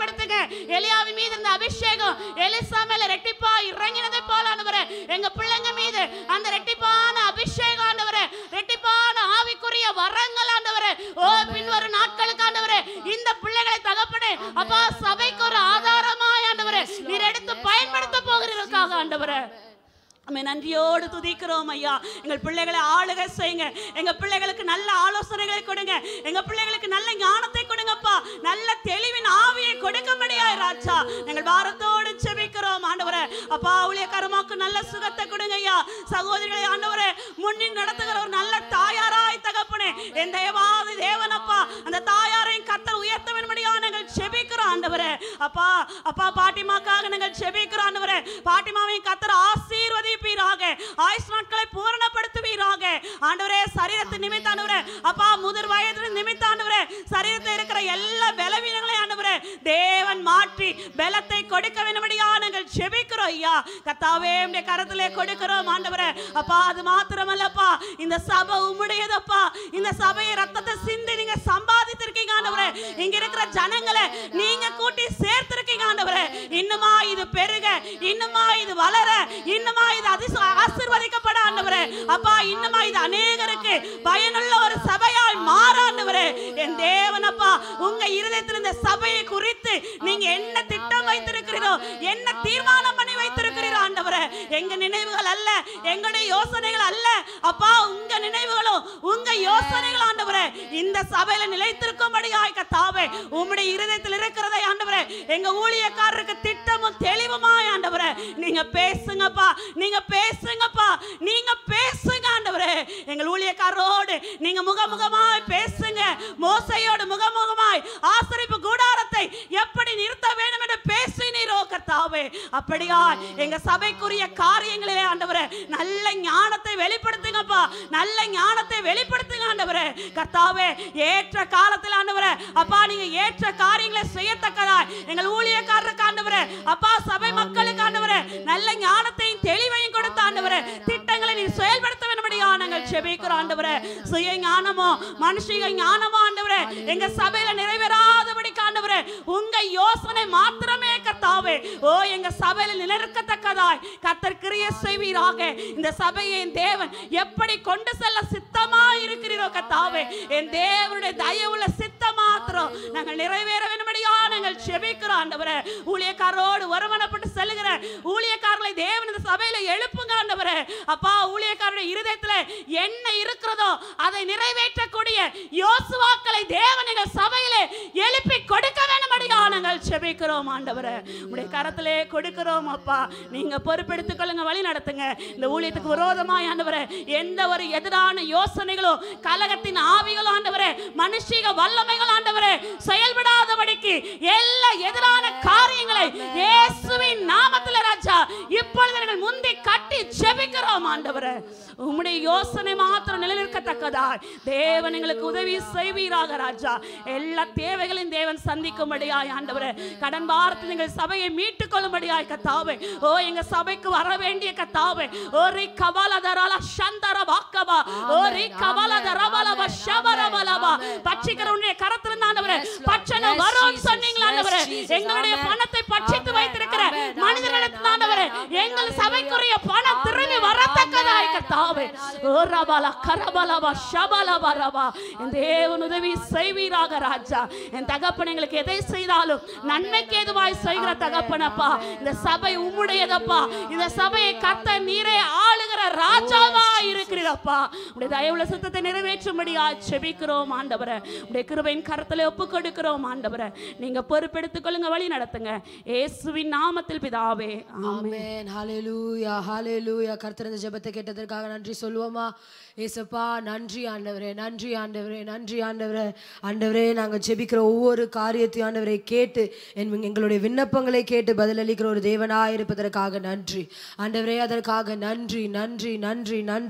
எலியாவின் மீது இருந்த அபிஷேகம் எலிசா மேல ரெட்டிப்பா இறங்கினதை போல ஆண்டவரே எங்க பிள்ளைங்க மீது அந்த ரெட்டிப்பான அபிஷேகம் ஆண்டவரே ரெட்டிப்பான ஆவிக்குரிய வரங்கள் ஆண்டவரே ஓ பின்வரும் நாட்களுக்கு ஆண்டவரே இந்த பிள்ளைகளை தகப்பனே அப்பா சபைக்கு ஒரு ஆதாரமாய் ஆண்டவரே நீர் எடுத்து பயன்படுத்த போகிறதற்காக ஆண்டவரே அம்மே நன்றியோடு துதிக்கிறோம் ஐயா எங்கள் பிள்ளைகளை ஆளுகை செய்யுங்க எங்க பிள்ளைகளுக்கு நல்ல ஆலோசனைகளை கொடுங்க எங்க பிள்ளைகளுக்கு நல்ல ஞானத்தை கொடுங்கப்பா நல்ல தெளிவின் ஆவியை கொடுக்கும்படியாய் ராஜா எங்கள் பாரத்தோடு செபிக்கிறோம் ஆண்டவரே அப்பா ஊழியக்காரமாக்கு நல்ல சுகத்தை கொடுங்க ஐயா சகோதரிகளை ஆண்டவரே முன்னின் நடத்துகிற ஒரு நல்ல தாயாராய் தகப்பனே என் தேவாதி தேவனப்பா அந்த தாயாரையும் கத்தர் உயர்த்த வேண்டும்படியா நாங்கள் செபிக்கிறோம் ஆண்டவரே அப்பா அப்பா பாட்டிமாக்காக நாங்கள் செபிக்கிறோம் ஆண்டவரே பாட்டிமாவையும் கத்தர் ஆசீர்வதிப்பீராக ஆயுஷ் நாட்களை பூரணப்படுத்துவீராக ஆண்டவரே சரீரத்து நிமித்த ஆண்டவரே அப்பா முதிர் வயது நிமித்த ஆண்டவரே சரீரத்தில் இருக்கிற எல்லா பலவீனங்களையும் ஆண்டவரே தேவன் மாற்றி பலத்தை கொடுக்க வேண்டும்படியா நாங்கள் செபிக்கிறோம் ஐயா கத்தாவே உடைய கரத்திலே கொடுக்கிறோம் ஆண்டவரே அப்பா அது மாத்திரமல்லப்பா இந்த சபை உம்முடையதப்பா இந்த சபையை ரத்தத்தை சிந்தி நீங்க சம்பாதித்திருக்கீங்க ஆண்டவரே இங்க இருக்கிற ஜனங்களை நீங்க கூட்டி சேர்த்திருக்கீங்க ஆண்டவரே இன்னுமா இது பெருக இன்னுமா இது வளர இன்னுமா இது அதிச ஆசீர்வதிக்கப்பட ஆண்டவரே அப்பா இன்னுமா இது அநேகருக்கு பயனுள்ள ஒரு சபையாய் மாற ஆண்டவரே என் தேவன் அப்பா உங்க இருதயத்தில் இந்த சபையை குறித்து நீங்க என்ன திட்டம் வைத்திருக்கிறீரோ என்ன தீர்மானம் பண்ணி வைத்திருக்கிறீரோ ஆண்டவரே எங்க நினைவுகள் அல்ல எங்களுடைய யோசனைகள் அல்ல அப்பா உங்க நினைவுகளும் உங்க யோசனைகள் ஆண்டவரே இந்த சபையில நிலைத்திருக்கும்படியாய் கத்தாவே உம்முடைய இருதயத்தில் இருக்கிறதை ஆண்டவரே எங்க ஊழியக்காரருக்கு திட்டமும் தெளிவுமாய் ஆண்டவரே நீங்க பேசுங்கப்பா நீங்க பேசுங்கப்பா நீங்க பேசுங்க ஆண்டவரே எங்கள் ஊழியக்காரரோடு நீங்க முகமுகமாய் பேசுங்க மோசையோடு முகமுகமாய் ஆசரிப்பு கூடாரத்தை எப்படி நிறுத்த வேண்டும் என்று பேசினீரோ கர்த்தாவே அப்படியா எங்க சபைக்குரிய காரியங்களிலே ஆண்டவரே நல்ல ஞானத்தை வெளிப்படுத்துங்கப்பா நல்ல ஞானத்தை வெளிப்படுத்துங்க ஆண்டவரே கர்த்தாவே ஏற்ற காலத்தில் ஆண்டவரே அப்பா நீங்க ஏற்ற காரியங்களை செய்யத்தக்கதாய் எங்கள் ஊழியக்காரருக்கு ஆண்டவரே அப்பா சபை மக்களுக்கு ஆண்டவரே நல்ல ஞானத்தையும் தெளிவையும் கொடுத்த ஆண்டவரே திட்டங்களை நீ செயல்படுத்த வேண்டும்படியா நாங்கள் செபிக்கிறோம் ஆண்டவரே சுய ஞானமோ மனுஷிக ஞானமோ ஆண்டவரே எங்க சபையில நிறைவேறாதபடி ஆண்டவரே உங்க யோசனை மாத்திரமே கர்த்தாவே ஓ எங்க சபையில நிலைநிற்கத்தக்கதாய் கர்த்தர் கிரிய செய்வீராக இந்த சபையை என் தேவன் எப்படி கொண்டு செல்ல சித்தமா இருக்கிறீரோ கர்த்தாவே என் தேவனுடைய தயவுள்ள சித்தம் மாத்திரம் நாங்கள் நிறைவேற வேண்டும்படியா நாங்கள் செபிக்கிறோம் ஆண்டவரே ஊழியக்காரரோடு வருமானப்பட்டு செல்லுகிற ஊழியக்காரர்களை தேவன் இந்த சபையில எழுப்புங்க ஆண்டவரே அப்பா ஊழியக்காரருடைய இருதயத்துல என்ன இருக்கிறதோ அதை நிறைவேற்றக்கூடிய யோசுவாக்களை தேவன் எங்கள் சபையிலே எழுப்பி கொடுக்க வேண்டும்படியா நாங்கள் செபிக்கிறோம் ஆண்டவரே உடைய கரத்திலே கொடுக்கிறோம் அப்பா நீங்க பொறுப்பெடுத்துக் கொள்ளுங்க வழி நடத்துங்க இந்த ஊழியத்துக்கு விரோதமாய் ஆண்டவரே எந்த ஒரு எதிரான யோசனைகளும் கலகத்தின் ஆவிகளும் ஆண்டவரே மனுஷிக வல்லமைகள் ஆண்டவரே செயல்படாதபடிக்கு எல்லா எதிரான காரியங்களை இயேசுவின் நாமத்தில் ராஜா இப்பொழுது நாங்கள் முந்தி கட்டி செபிக்கிறோம் ஆண்டவரே உம்முடைய யோசனை மாத்திரம் நிலைநிற்கத்தக்கதா தேவன் எங்களுக்கு உதவி செய்வீராக ராஜா எல்லா தேவைகளையும் தேவன் சந்திக்கும்படியாய் ஆண்டவரே கடன் பாரத்தில் எங்கள் சபையை மீட்டுக் கொள்ளும்படியாய் கத்தாவே ஓ எங்க சபைக்கு வர வேண்டிய கத்தாவே ஓ ரி கபால தரால சந்தர வாக்கபா ஓ ரி கபால தரபலப ஷபரபலபா பட்சிக்கிறவனுடைய கரத்துல இருந்து ஆண்டவரே பட்சணம் வரும் சொன்னீங்களா ஆண்டவரே எங்களுடைய பணத்தை பட்சித்து வைத்திருக்கிற மனிதர்களுக்கு ஆண்டவரே எங்கள் சபைக்குரிய பணம் திரும்பி வரத்தக்கதாய் கத்தாவே ஓ ரபல கரபலபா ஷபலபா ரபா என் தேவன் உதவி செய்வீராக ராஜா என் தகப்பன் எங்களுக்கு எதை செய்தாலும் நன்மைக்கு எதுவாய் செய்கிற தகப்பனப்பா இந்த சபை உம்முடையதப்பா இந்த சபையை கத்த நீரே ஆளுகிற ராஜாவா இருக்கிறீரப்பா உடைய தயவுள்ள சுத்தத்தை நிறைவேற்றும்படியா செபிக்கிறோம் ஆண்டவரே உடைய கிருபையின் கரத்துல ஒப்பு கொடுக்கிறோம் ஆண்டவரே நீங்க பொறுப்பெடுத்துக் கொள்ளுங்க வழி நடத்துங்க இயேசுவின் நாமத்தில் பிதாவே ஆமென் ஆமென் ஹalleluya ஹalleluya கர்த்தர் இந்த ஜெபத்தை கேட்டதற்காக நன்றி சொல்லுவோமா ஏசப்பா நன்றி ஆண்டவரே நன்றி ஆண்டவரே நன்றி ஆண்டவரே ஆண்டவரே நாங்கள் ஜெபிக்கிற ஒவ்வொரு காரியத்தையும் ஆண்டவரை கேட்டு என் எங்களுடைய விண்ணப்பங்களை கேட்டு பதிலளிக்கிற ஒரு தேவனாய் இருப்பதற்காக நன்றி ஆண்டவரே அதற்காக நன்றி நன்றி நன்றி நன்றி நன்றி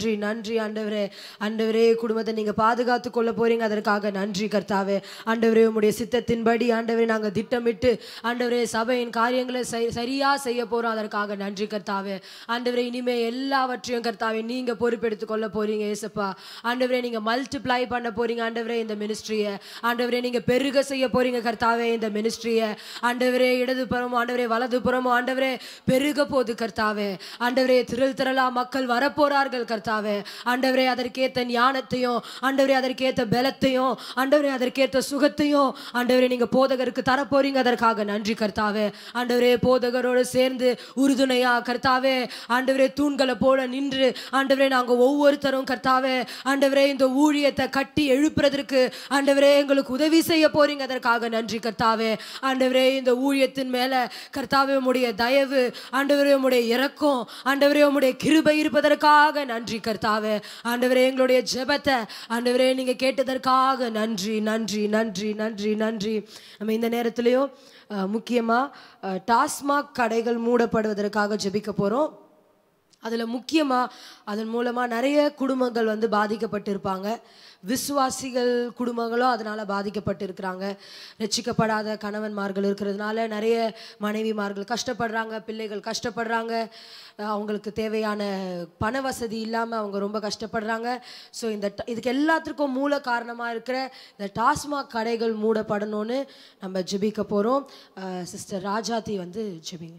நன்றி ஆண்டவரே ஆண்டவரே குடும்பத்தை நீங்க பாதுகாத்து கொள்ள போறீங்க அதற்காக நன்றி கர்த்தாவே ஆண்டவரே உம்முடைய சித்தத்தின்படி ஆண்டவரே நாங்க திட்டமிட்டு ஆண்டவரே சபையின் காரியங்களை சரி- சரியா செய்ய போறோம் அதற்காக நன்றி கர்த்தாவே ஆண்டவரே இனிமே எல்லாவற்றையும் கர்த்தாவே நீங்க பொறுப்பெடுத்து கொள்ள போறீங்க ஏசப்பா ஆண்டவரே நீங்க மல்டிப்ளை பண்ண போறீங்க ஆண்டவரே இந்த மினிஸ்ட்ரியை ஆண்டவரே நீங்க பெருக செய்ய போறீங்க கர்த்தாவே இந்த மினிஸ்ட்ரியை ஆண்டவரே இடதுபுறமும் ஆண்டவரே வலதுபுறமும் ஆண்டவரே பெருக போது கர்த்தாவே ஆண்டவரே திரள் திரளா மக்கள் வரப்போறார்கள் கர்த்தாவே ஆண்டவரே அதற்கேத்த ஞானத்தையும் ஆண்டவரே அதற்கேத்த பலத்தையும் ஆண்டவரே அதற்கேத்த சுகத்தையும் ஆண்டவரே நீங்க போதகருக்கு தரப்போறீங்க அதற்காக நன்றி கர்த்தாவே ஆண்டவரே போதகரோடு சேர்ந்து உறுதுணையா கர்த்தாவே ஆண்டவரே தூண்களை போல நின்று ஆண்டவரே நாங்க ஒவ்வொருத்தரும் கர்த்தாவே ஆண்டவரே இந்த ஊழியத்தை கட்டி எழுப்புறதற்கு ஆண்டவரே எங்களுக்கு உதவி செய்ய போறீங்க அதற்காக நன்றி கர்த்தாவே ஆண்டவரே இந்த ஊழியத்தின் மேல கர்த்தாவே உம்முடைய தயவு ஆண்டவரே உம்முடைய இரக்கம் ஆண்டவரே உம்முடைய கிருபை இருப்பதற்காக நன்றி கர்த்தாவே ஆண்டவரே எங்களுடைய ஜெபத்தை ஆண்டவரே நீங்க கேட்டதற்காக நன்றி நன்றி நன்றி நன்றி நன்றி நம்ம இந்த நேரத்திலையும் அஹ், முக்கியமா அஹ், டாஸ்மாக் கடைகள் மூடப்படுவதற்காக ஜெபிக்க போறோம் அதில் முக்கியமாக அதன் மூலமாக நிறைய குடும்பங்கள் வந்து பாதிக்கப்பட்டிருப்பாங்க விசுவாசிகள் குடும்பங்களும் அதனால் பாதிக்கப்பட்டிருக்கிறாங்க ரட்சிக்கப்படாத கணவன்மார்கள் இருக்கிறதுனால நிறைய மனைவிமார்கள் கஷ்டப்படுறாங்க பிள்ளைகள் கஷ்டப்படுறாங்க அஹ் அவங்களுக்கு தேவையான பண வசதி இல்லாமல் அவங்க ரொம்ப கஷ்டப்படுறாங்க ஸோ இந்த ட- இதுக்கு எல்லாத்துக்கும் மூல காரணமாக இருக்கிற இந்த டாஸ்மாக் கடைகள் மூடப்படணும்னு நம்ம ஜெபிக்க போகிறோம் சிஸ்டர் ராஜாத்தி வந்து ஜெபிங்க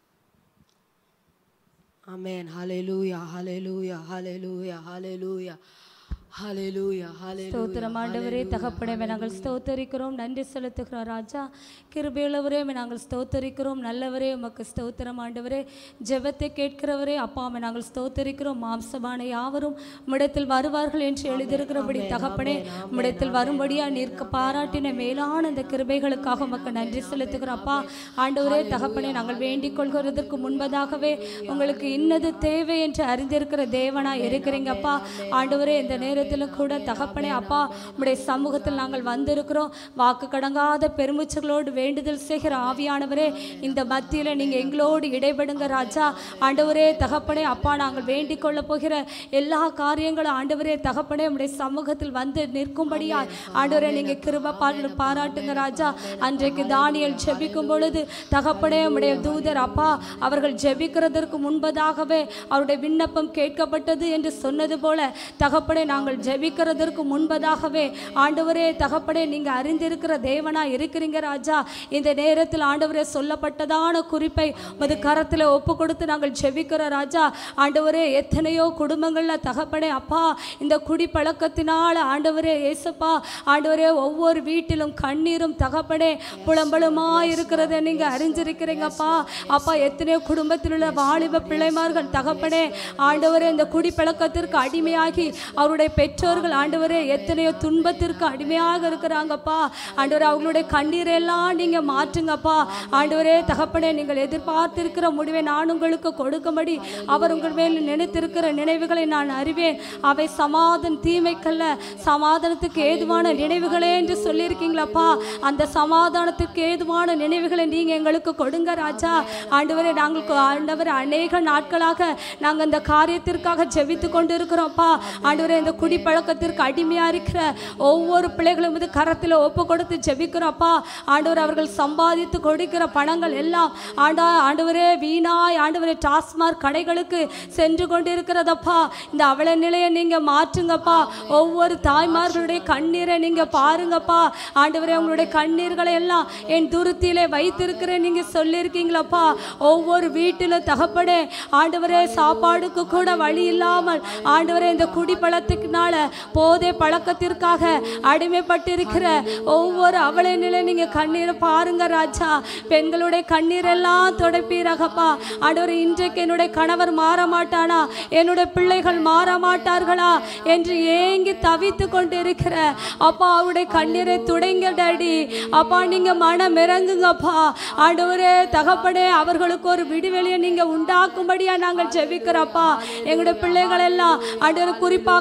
Amen. Hallelujah. Hallelujah. Hallelujah. Hallelujah. Hallelujah. Hallelujah. ஸ்தோத்திரம் ஆண்டவரே தகப்பனே நாங்கள் ஸ்தோத்தரிக்கிறோம் நன்றி செலுத்துகிறோம் ராஜா கிருபையுள்ளவரே உம்மை நாங்கள் ஸ்தோத்தரிக்கிறோம் நல்லவரே உமக்கு ஸ்தோத்திரம் ஆண்டவரே ஜெபத்தை கேட்கிறவரே அப்பாமை நாங்கள் ஸ்தோத்தரிக்கிறோம் மாம்சமான யாவரும் உம்மிடத்தில் வருவார்கள் என்று எழுதியிருக்கிறபடி தகப்பனே உம்மிடத்தில் வரும்படியா நிற்க பாராட்டின மேலான இந்த கிருபைகளுக்காக உமக்கு நன்றி செலுத்துகிறோம் அப்பா ஆண்டவரே தகப்பனே நாங்கள் வேண்டிக் கொள்கிறதற்கு முன்பதாகவே உங்களுக்கு இன்னது தேவை என்று அறிந்திருக்கிற தேவனா இருக்கிறீங்கப்பா ஆண்டவரே இந்த நேரத்திலும் கூட தகப்பனே அப்பா உம்முடைய சமூகத்தில் நாங்கள் வந்திருக்கிறோம் வாக்கு கடங்காத பெருமூச்சுகளோடு வேண்டுதல் செய்கிற ஆவியானவரே இந்த மத்தியில் நீங்கள் எங்களோடு இடைபடுங்க ராஜா ஆண்டவரே தகப்பனே அப்பா நாங்கள் வேண்டிக் கொள்ள போகிற எல்லா காரியங்களும் ஆண்டவரே தகப்பனே உம்முடைய சமூகத்தில் வந்து நிற்கும்படியா ஆண்டவரே நீங்கள் கிருப பாரு பாராட்டுங்க ராஜா அன்றைக்கு தானியல் ஜெபிக்கும் பொழுது தகப்பனே உம்முடைய தூதர் அப்பா அவர்கள் ஜெபிக்கிறதற்கு முன்பதாகவே அவருடைய விண்ணப்பம் கேட்கப்பட்டது என்று சொன்னது போல தகப்பனே நாங்கள் ஜெபிக்கிறதற்கு முன்பதாகவே ஆண்டவரே தகப்பனே நீங்க அறிந்திருக்கிற தேவனா இருக்கிறீங்க ராஜா இந்த நேரத்தில் ஆண்டவரே சொல்லப்பட்டதான குறிப்பை மது கரத்தில் ஒப்பு கொடுத்து நாங்கள் ஜெபிக்கிற ராஜா ஆண்டவரே எத்தனையோ குடும்பங்கள்ல தகப்பனே அப்பா இந்த குடி பழக்கத்தினால ஆண்டவரே ஏசப்பா ஆண்டவரே ஒவ்வொரு வீட்டிலும் கண்ணீரும் தகப்பனே புலம்பலுமா இருக்கிறத நீங்க அறிஞ்சிருக்கிறீங்கப்பா அப்பா எத்தனையோ குடும்பத்தில் உள்ள வாலிப பிள்ளைமார்கள் தகப்பனே ஆண்டவரே இந்த குடி பழக்கத்திற்கு அடிமையாகி அவருடைய பெற்றோர்கள் ஆண்டவரே எத்தனையோ துன்பத்திற்கு அடிமையாக இருக்கிறாங்கப்பா ஆண்டவரே அவங்களுடைய கண்ணீரை எல்லாம் நீங்க மாற்றுங்கப்பா ஆண்டவரே தகப்பனே நீங்கள் எதிர்பார்த்திருக்கிற முடிவை நான் உங்களுக்கு கொடுக்கும்படி அவர் உங்கள் மேல் நினைத்திருக்கிற நினைவுகளை நான் அறிவேன் அவை சமாதான தீமைக்கல்ல சமாதானத்துக்கு ஏதுவான நினைவுகளே என்று சொல்லியிருக்கீங்களப்பா அந்த சமாதானத்துக்கு ஏதுவான நினைவுகளை நீங்க எங்களுக்கு கொடுங்க ராஜா ஆண்டவரே நாங்கள் கொ- ஆண்டவரே அநேக நாட்களாக நாங்கள் இந்த காரியத்திற்காக ஜெபித்து கொண்டு இருக்கிறோம்ப்பா ஆண்டவரே இந்த குடிப்பழக்கத்திற்கு அடிமையா இருக்கிற ஒவ்வொரு பிள்ளைகளும் இது கரத்தில் ஒப்பு கொடுத்து ஜெபிக்கிறோம்ப்பா ஆண்டவர் அவர்கள் சம்பாதித்து கொடுக்கிற பணங்கள் எல்லாம் ஆண்டா ஆண்டவரே வீணாய் ஆண்டவரே டாஸ்மாக் கடைகளுக்கு சென்று கொண்டிருக்கிறதப்பா இந்த அவல நிலையை நீங்க மாற்றுங்கப்பா ஒவ்வொரு தாய்மார்களுடைய கண்ணீரை நீங்க பாருங்கப்பா ஆண்டவரே உங்களுடைய கண்ணீர்களை எல்லாம் என் துருத்தியிலே வைத்திருக்கிறேன் நீங்க சொல்லியிருக்கீங்களப்பா ஒவ்வொரு வீட்டிலும் தகப்படே ஆண்டவரே சாப்பாடுக்கு கூட வழி இல்லாமல் ஆண்டவரே இந்த குடிப்பழத்துக்குனால போதை பழக்கத்திற்காக அடிமைப்பட்டிருக்கிற ஒவ்வொரு அவளை நிலை நீங்க கண்ணீரை பாருங்க ராஜா பெண்களுடைய கண்ணீரெல்லாம் துடைப்பீரகப்பா ஆண்டவர் இன்றைக்கு என்னுடைய கணவர் மாற மாட்டானா என்னுடைய பிள்ளைகள் மாற மாட்டார்களா என்று ஏங்கி தவித்து கொண்டு இருக்கிற அப்பா அவருடைய கண்ணீரை துடைங்க டாடி அப்பா நீங்க மனம் இறங்குங்கப்பா ஆண்டவரே தகப்பனே அவர்களுக்கு ஒரு விடுவெளியை நீங்க உண்டாக்கும்படியா நாங்கள் ஜெபிக்கிறோப்பா எங்களுடைய பிள்ளைகள் எல்லாம் ஆண்டவர் குறிப்பாக விஸ்வா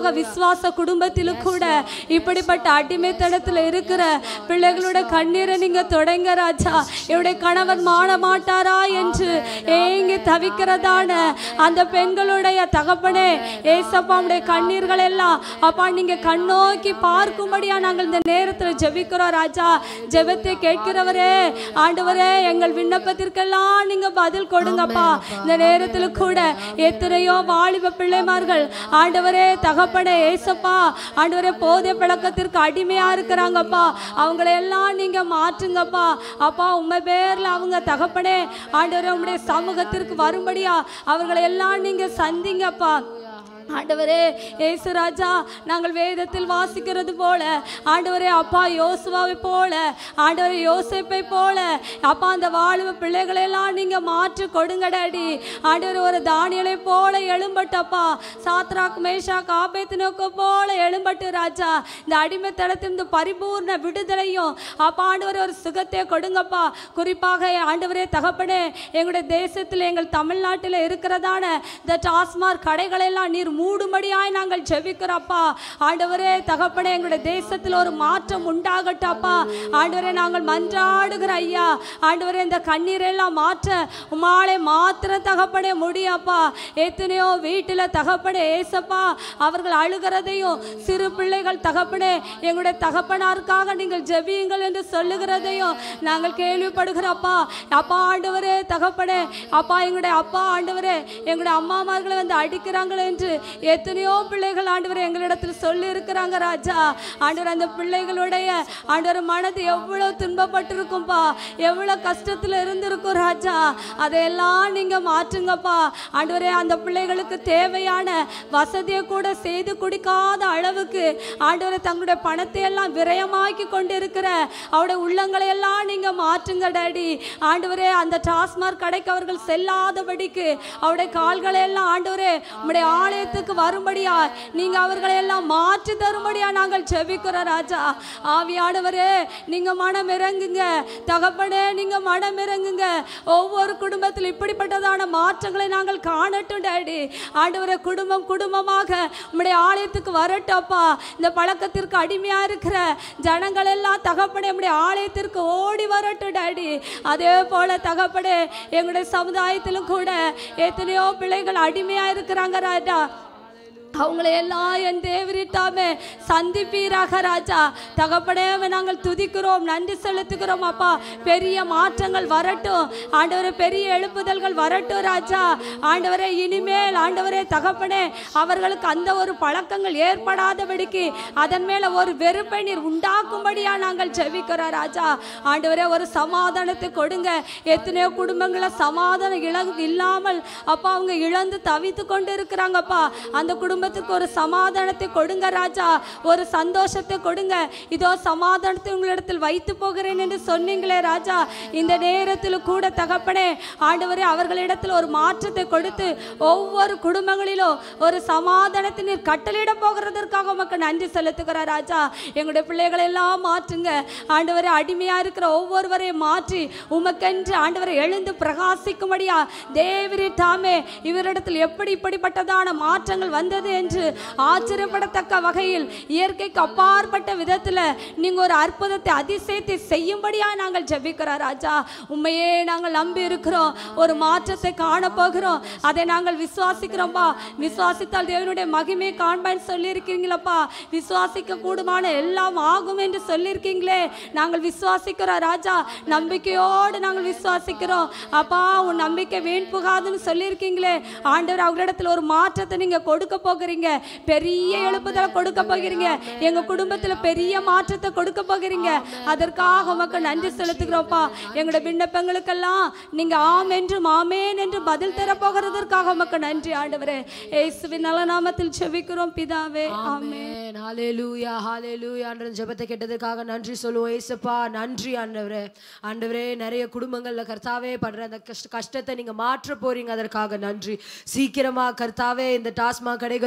விசுவாச குடும்பத்திலும் கூட இப்படிப்பட்ட அடிமைத்தனத்தில் இருக்கிற பிள்ளைகளோட கண்ணீரை நீங்க தொடங்க ராஜா என்னுடைய கணவன் மாற மாட்டாரா என்று ஏங்கி தவிக்கிறதான அந்த பெண்களுடைய தகப்பனே ஏசப்பாவுடைய கண்ணீர்கள் எல்லாம் அப்பா நீங்க கண்ணோக்கி பார்க்கும்படியா நாங்கள் இந்த நேரத்தில் ஜெபிக்கிறோம் ராஜா ஜெபத்தை கேட்கிறவரே ஆண்டவரே எங்கள் விண்ணப்பத்திற்கெல்லாம் நீங்க பதில் கொடுங்கப்பா இந்த நேரத்தில் கூட எத்தனையோ வாலிப பிள்ளைமார்கள் ஆண்டவரே தகப்பனே ஏசப்பா ஆண்டவரே போதை பழக்கத்திற்கு அடிமையா இருக்கிறாங்கப்பா அவங்களை எல்லாம் நீங்க மாற்றுங்கப்பா அப்பா உண்மை பேர்ல அவங்க தகப்பனே ஆண்டவரே உங்களுடைய சமூகத்திற்கு வரும்படியா அவர்களை எல்லாம் நீங்க சந்திங்கப்பா ஆண்டவரே ஏசு ராஜா நாங்கள் வேதத்தில் வாசிக்கிறது போல ஆண்டவரே அப்பா யோசுவாவை போல ஆண்டவரே யோசேப்பை போல அப்பா அந்த வாழ்வு பிள்ளைகளை எல்லாம் நீங்க மாற்றி கொடுங்க டாடி ஆண்டவர் ஒரு தானியலை போல எழும்பட்டப்பா சாத்ராக் மேஷா காபேத்தினோக்கு போல எழும்பட்டு ராஜா இந்த அடிமைத்தனத்திலிருந்து பரிபூர்ண விடுதலையும் அப்பா ஆண்டவர் ஒரு சுகத்தை கொடுங்கப்பா குறிப்பாக ஆண்டவரே தகப்பனே எங்களுடைய தேசத்தில் எங்கள் தமிழ்நாட்டில் இருக்கிறதான இந்த டாஸ்மாக் கடைகளை எல்லாம் நீர் மூடும்படியாய் நாங்கள் ஜெபிக்கிறோப்பா ஆண்டவரே தகப்பனே எங்களுடைய தேசத்தில் ஒரு மாற்றம் உண்டாகட்டப்பா ஆண்டவரே நாங்கள் மன்றாடுகிற ஐயா ஆண்டவரே இந்த கண்ணீரெல்லாம் மாற்ற உமாலை மாத்திரம் தகப்பனே முடியாப்பா எத்தனையோ வீட்டில் தகப்பனே ஏசப்பா அவர்கள் அழுகிறதையும் சிறு பிள்ளைகள் தகப்பனே எங்களுடைய தகப்பனாருக்காக நீங்கள் ஜெபியுங்கள் என்று சொல்லுகிறதையும் நாங்கள் கேள்விப்படுகிறோப்பா அப்பா ஆண்டவரே தகப்பனே அப்பா எங்களுடைய அப்பா ஆண்டவரே எங்களுடைய அம்மாமார்களை வந்து அடிக்கிறாங்களே என்று எத்தனையோ பிள்ளைகள் ஆண்டவர் எங்களிடத்தில் சொல்லி இருக்கிறாங்க ராஜா ஆண்டவர் அந்த பிள்ளைகளுடைய ஆண்டவர் மனது எவ்வளவு துன்பப்பட்டிருக்கும்பா எவ்வளவு கஷ்டத்தில் இருந்திருக்கும் ராஜா அதையெல்லாம் நீங்க மாற்றுங்கப்பா ஆண்டவரே அந்த பிள்ளைகளுக்கு தேவையான வசதியை கூட செய்து கொடுக்காத அளவுக்கு ஆண்டவரை தங்களுடைய பணத்தை எல்லாம் விரயமாக்கி கொண்டு இருக்கிற அவருடைய உள்ளங்களை எல்லாம் நீங்க மாற்றுங்க டாடி ஆண்டவரே அந்த டாஸ்மாக் கடைக்கு அவர்கள் செல்லாதபடிக்கு அவருடைய கால்களை எல்லாம் ஆண்டவரே உம்முடைய ஆலயத்துக்கு வரும்படியா நீங்க அவர்களை எல்லாம் மாற்றி தரும்படியா நாங்கள் செபிக்கிறோம் ராஜா ஆவியானவரே நீங்க மனம் இறங்குங்க தகப்பனே நீங்க மனம் இறங்குங்க ஒவ்வொரு குடும்பத்தில் இப்படிப்பட்டதான மாற்றங்களை நாங்கள் காணட்டும் டாடி ஆண்டவரே குடும்பம் குடும்பமாக உம்முடைய ஆலயத்துக்கு வரட்டும் அப்பா இந்த பழக்கத்திற்கு அடிமையா இருக்கிற ஜனங்கள் எல்லாம் தகப்பனே உம்முடைய ஆலயத்திற்கு ஓடி வரட்டும் டாடி அதே போல தகப்பனே எங்களுடைய சமுதாயத்திலும் கூட எத்தனையோ பிள்ளைகள் அடிமையா இருக்கிறாங்க ராஜா அவங்களை எல்லாம் என் தேவரிட்டாமே சந்திப்பீராக ராஜா தகப்பனே நாங்கள் துதிக்கிறோம் நன்றி செலுத்துகிறோம் அப்பா பெரிய மாற்றங்கள் வரட்டும் ஆண்டவரே பெரிய எழுப்புதல்கள் வரட்டும் ராஜா ஆண்டவரே இனிமேல் ஆண்டவரே தகப்பனே அவர்களுக்கு அந்த ஒரு பழக்கங்கள் ஏற்படாதபடிக்கு அதன் மேல ஒரு வெறுப்பை நீர் உண்டாக்கும்படியா நாங்கள் ஜெபிக்கிறோம் ராஜா ஆண்டவரே ஒரு சமாதானத்தை கொடுங்க எத்தனையோ குடும்பங்கள சமாதானம் இழ இல்லாமல் அப்பா அவங்க இழந்து தவித்து கொண்டு இருக்கிறாங்கப்பா அந்த குடும்பத்துக்கு ஒரு சமாதானத்தை கொடுங்க ராஜா ஒரு சந்தோஷத்தை கொடுங்க இதோ சமாதானத்தை உங்களிடத்தில் வைத்து போகிறேன் என்று சொன்னீங்களே ராஜா இந்த நேரத்தில் கூட தகப்பனே ஆண்டவரே அவர்களிடத்தில் ஒரு மாற்றத்தை கொடுத்து ஒவ்வொரு குடும்பங்களிலும் ஒரு சமாதானத்தை நீர் கட்டளையிட போகிறதற்காக உமக்கு நன்றி செலுத்துகிறார் ராஜா எங்களுடைய பிள்ளைகளை எல்லாம் மாற்றுங்க ஆண்டவரே அடிமையா இருக்கிற ஒவ்வொருவரையும் மாற்றி உமக்கென்று ஆண்டவரை எழுந்து பிரகாசிக்கும்படியா தேவரே தாமே இவரிடத்தில் எப்படி இப்படிப்பட்டதான மாற்றங்கள் வந்தது என்று ஆச்சரியப்படத்தக்க வகையில் இயற்கைக்கு அப்பாற்பட்ட விதத்தில் நீங்க ஒரு அற்புதத்தை அதிசயத்தை செய்யும்படியா நாங்கள் ஜெபிக்கிறோம் ராஜா உண்மையே நாங்கள் நம்பி இருக்கிறோம் ஒரு மாற்றத்தை காண போகிறோம் அதை நாங்கள் விசுவாசிக்கிறோம்பா விசுவாசித்தால் தேவனுடைய மகிமை காண்பான்னு சொல்லியிருக்கீங்களப்பா விசுவாசிக்க கூடுமான எல்லாம் ஆகும் என்று சொல்லியிருக்கீங்களே நாங்கள் விசுவாசிக்கிறோம் ராஜா நம்பிக்கையோடு நாங்கள் விசுவாசிக்கிறோம் அப்பா உன் நம்பிக்கை வீண் புகாதுன்னு சொல்லியிருக்கீங்களே ஆண்டவர் அவர்களிடத்தில் ஒரு மாற்றத்தை நீங்க கொடுக்க போகிறீங்க பெரிய எழுப்புதலை கொடுக்க போகிறீங்க எங்க குடும்பத்துல பெரிய மாற்றத்தை கொடுக்க போகிறீங்க அதற்காக உமக்கு நன்றி செலுத்துகிறோம்ப்பா எங்களோட விண்ணப்பங்களுக்கெல்லாம் நீங்க ஆம் என்றும் ஆமேன் என்று பதில் தர போகிறதற்காக உமக்கு நன்றி ஆண்டவரே இயேசுவின் நல்ல நாமத்தில் செபிக்கிறோம் பிதாவே ஆமென் ஆமென் ஹalleluya ஹalleluya ஆண்டவர் ஜெபத்தை கேட்டதுக்காக நன்றி சொல்லுவோம் ஏசப்பா நன்றி ஆண்டவரே ஆண்டவரே நிறைய குடும்பங்கள்ல கர்த்தாவே படுற அந்த கஷ்ட கஷ்டத்தை நீங்க மாற்ற போறீங்க அதற்காக நன்றி சீக்கிரமா கர்த்தாவே இந்த டாஸ்மாக் கடைகள்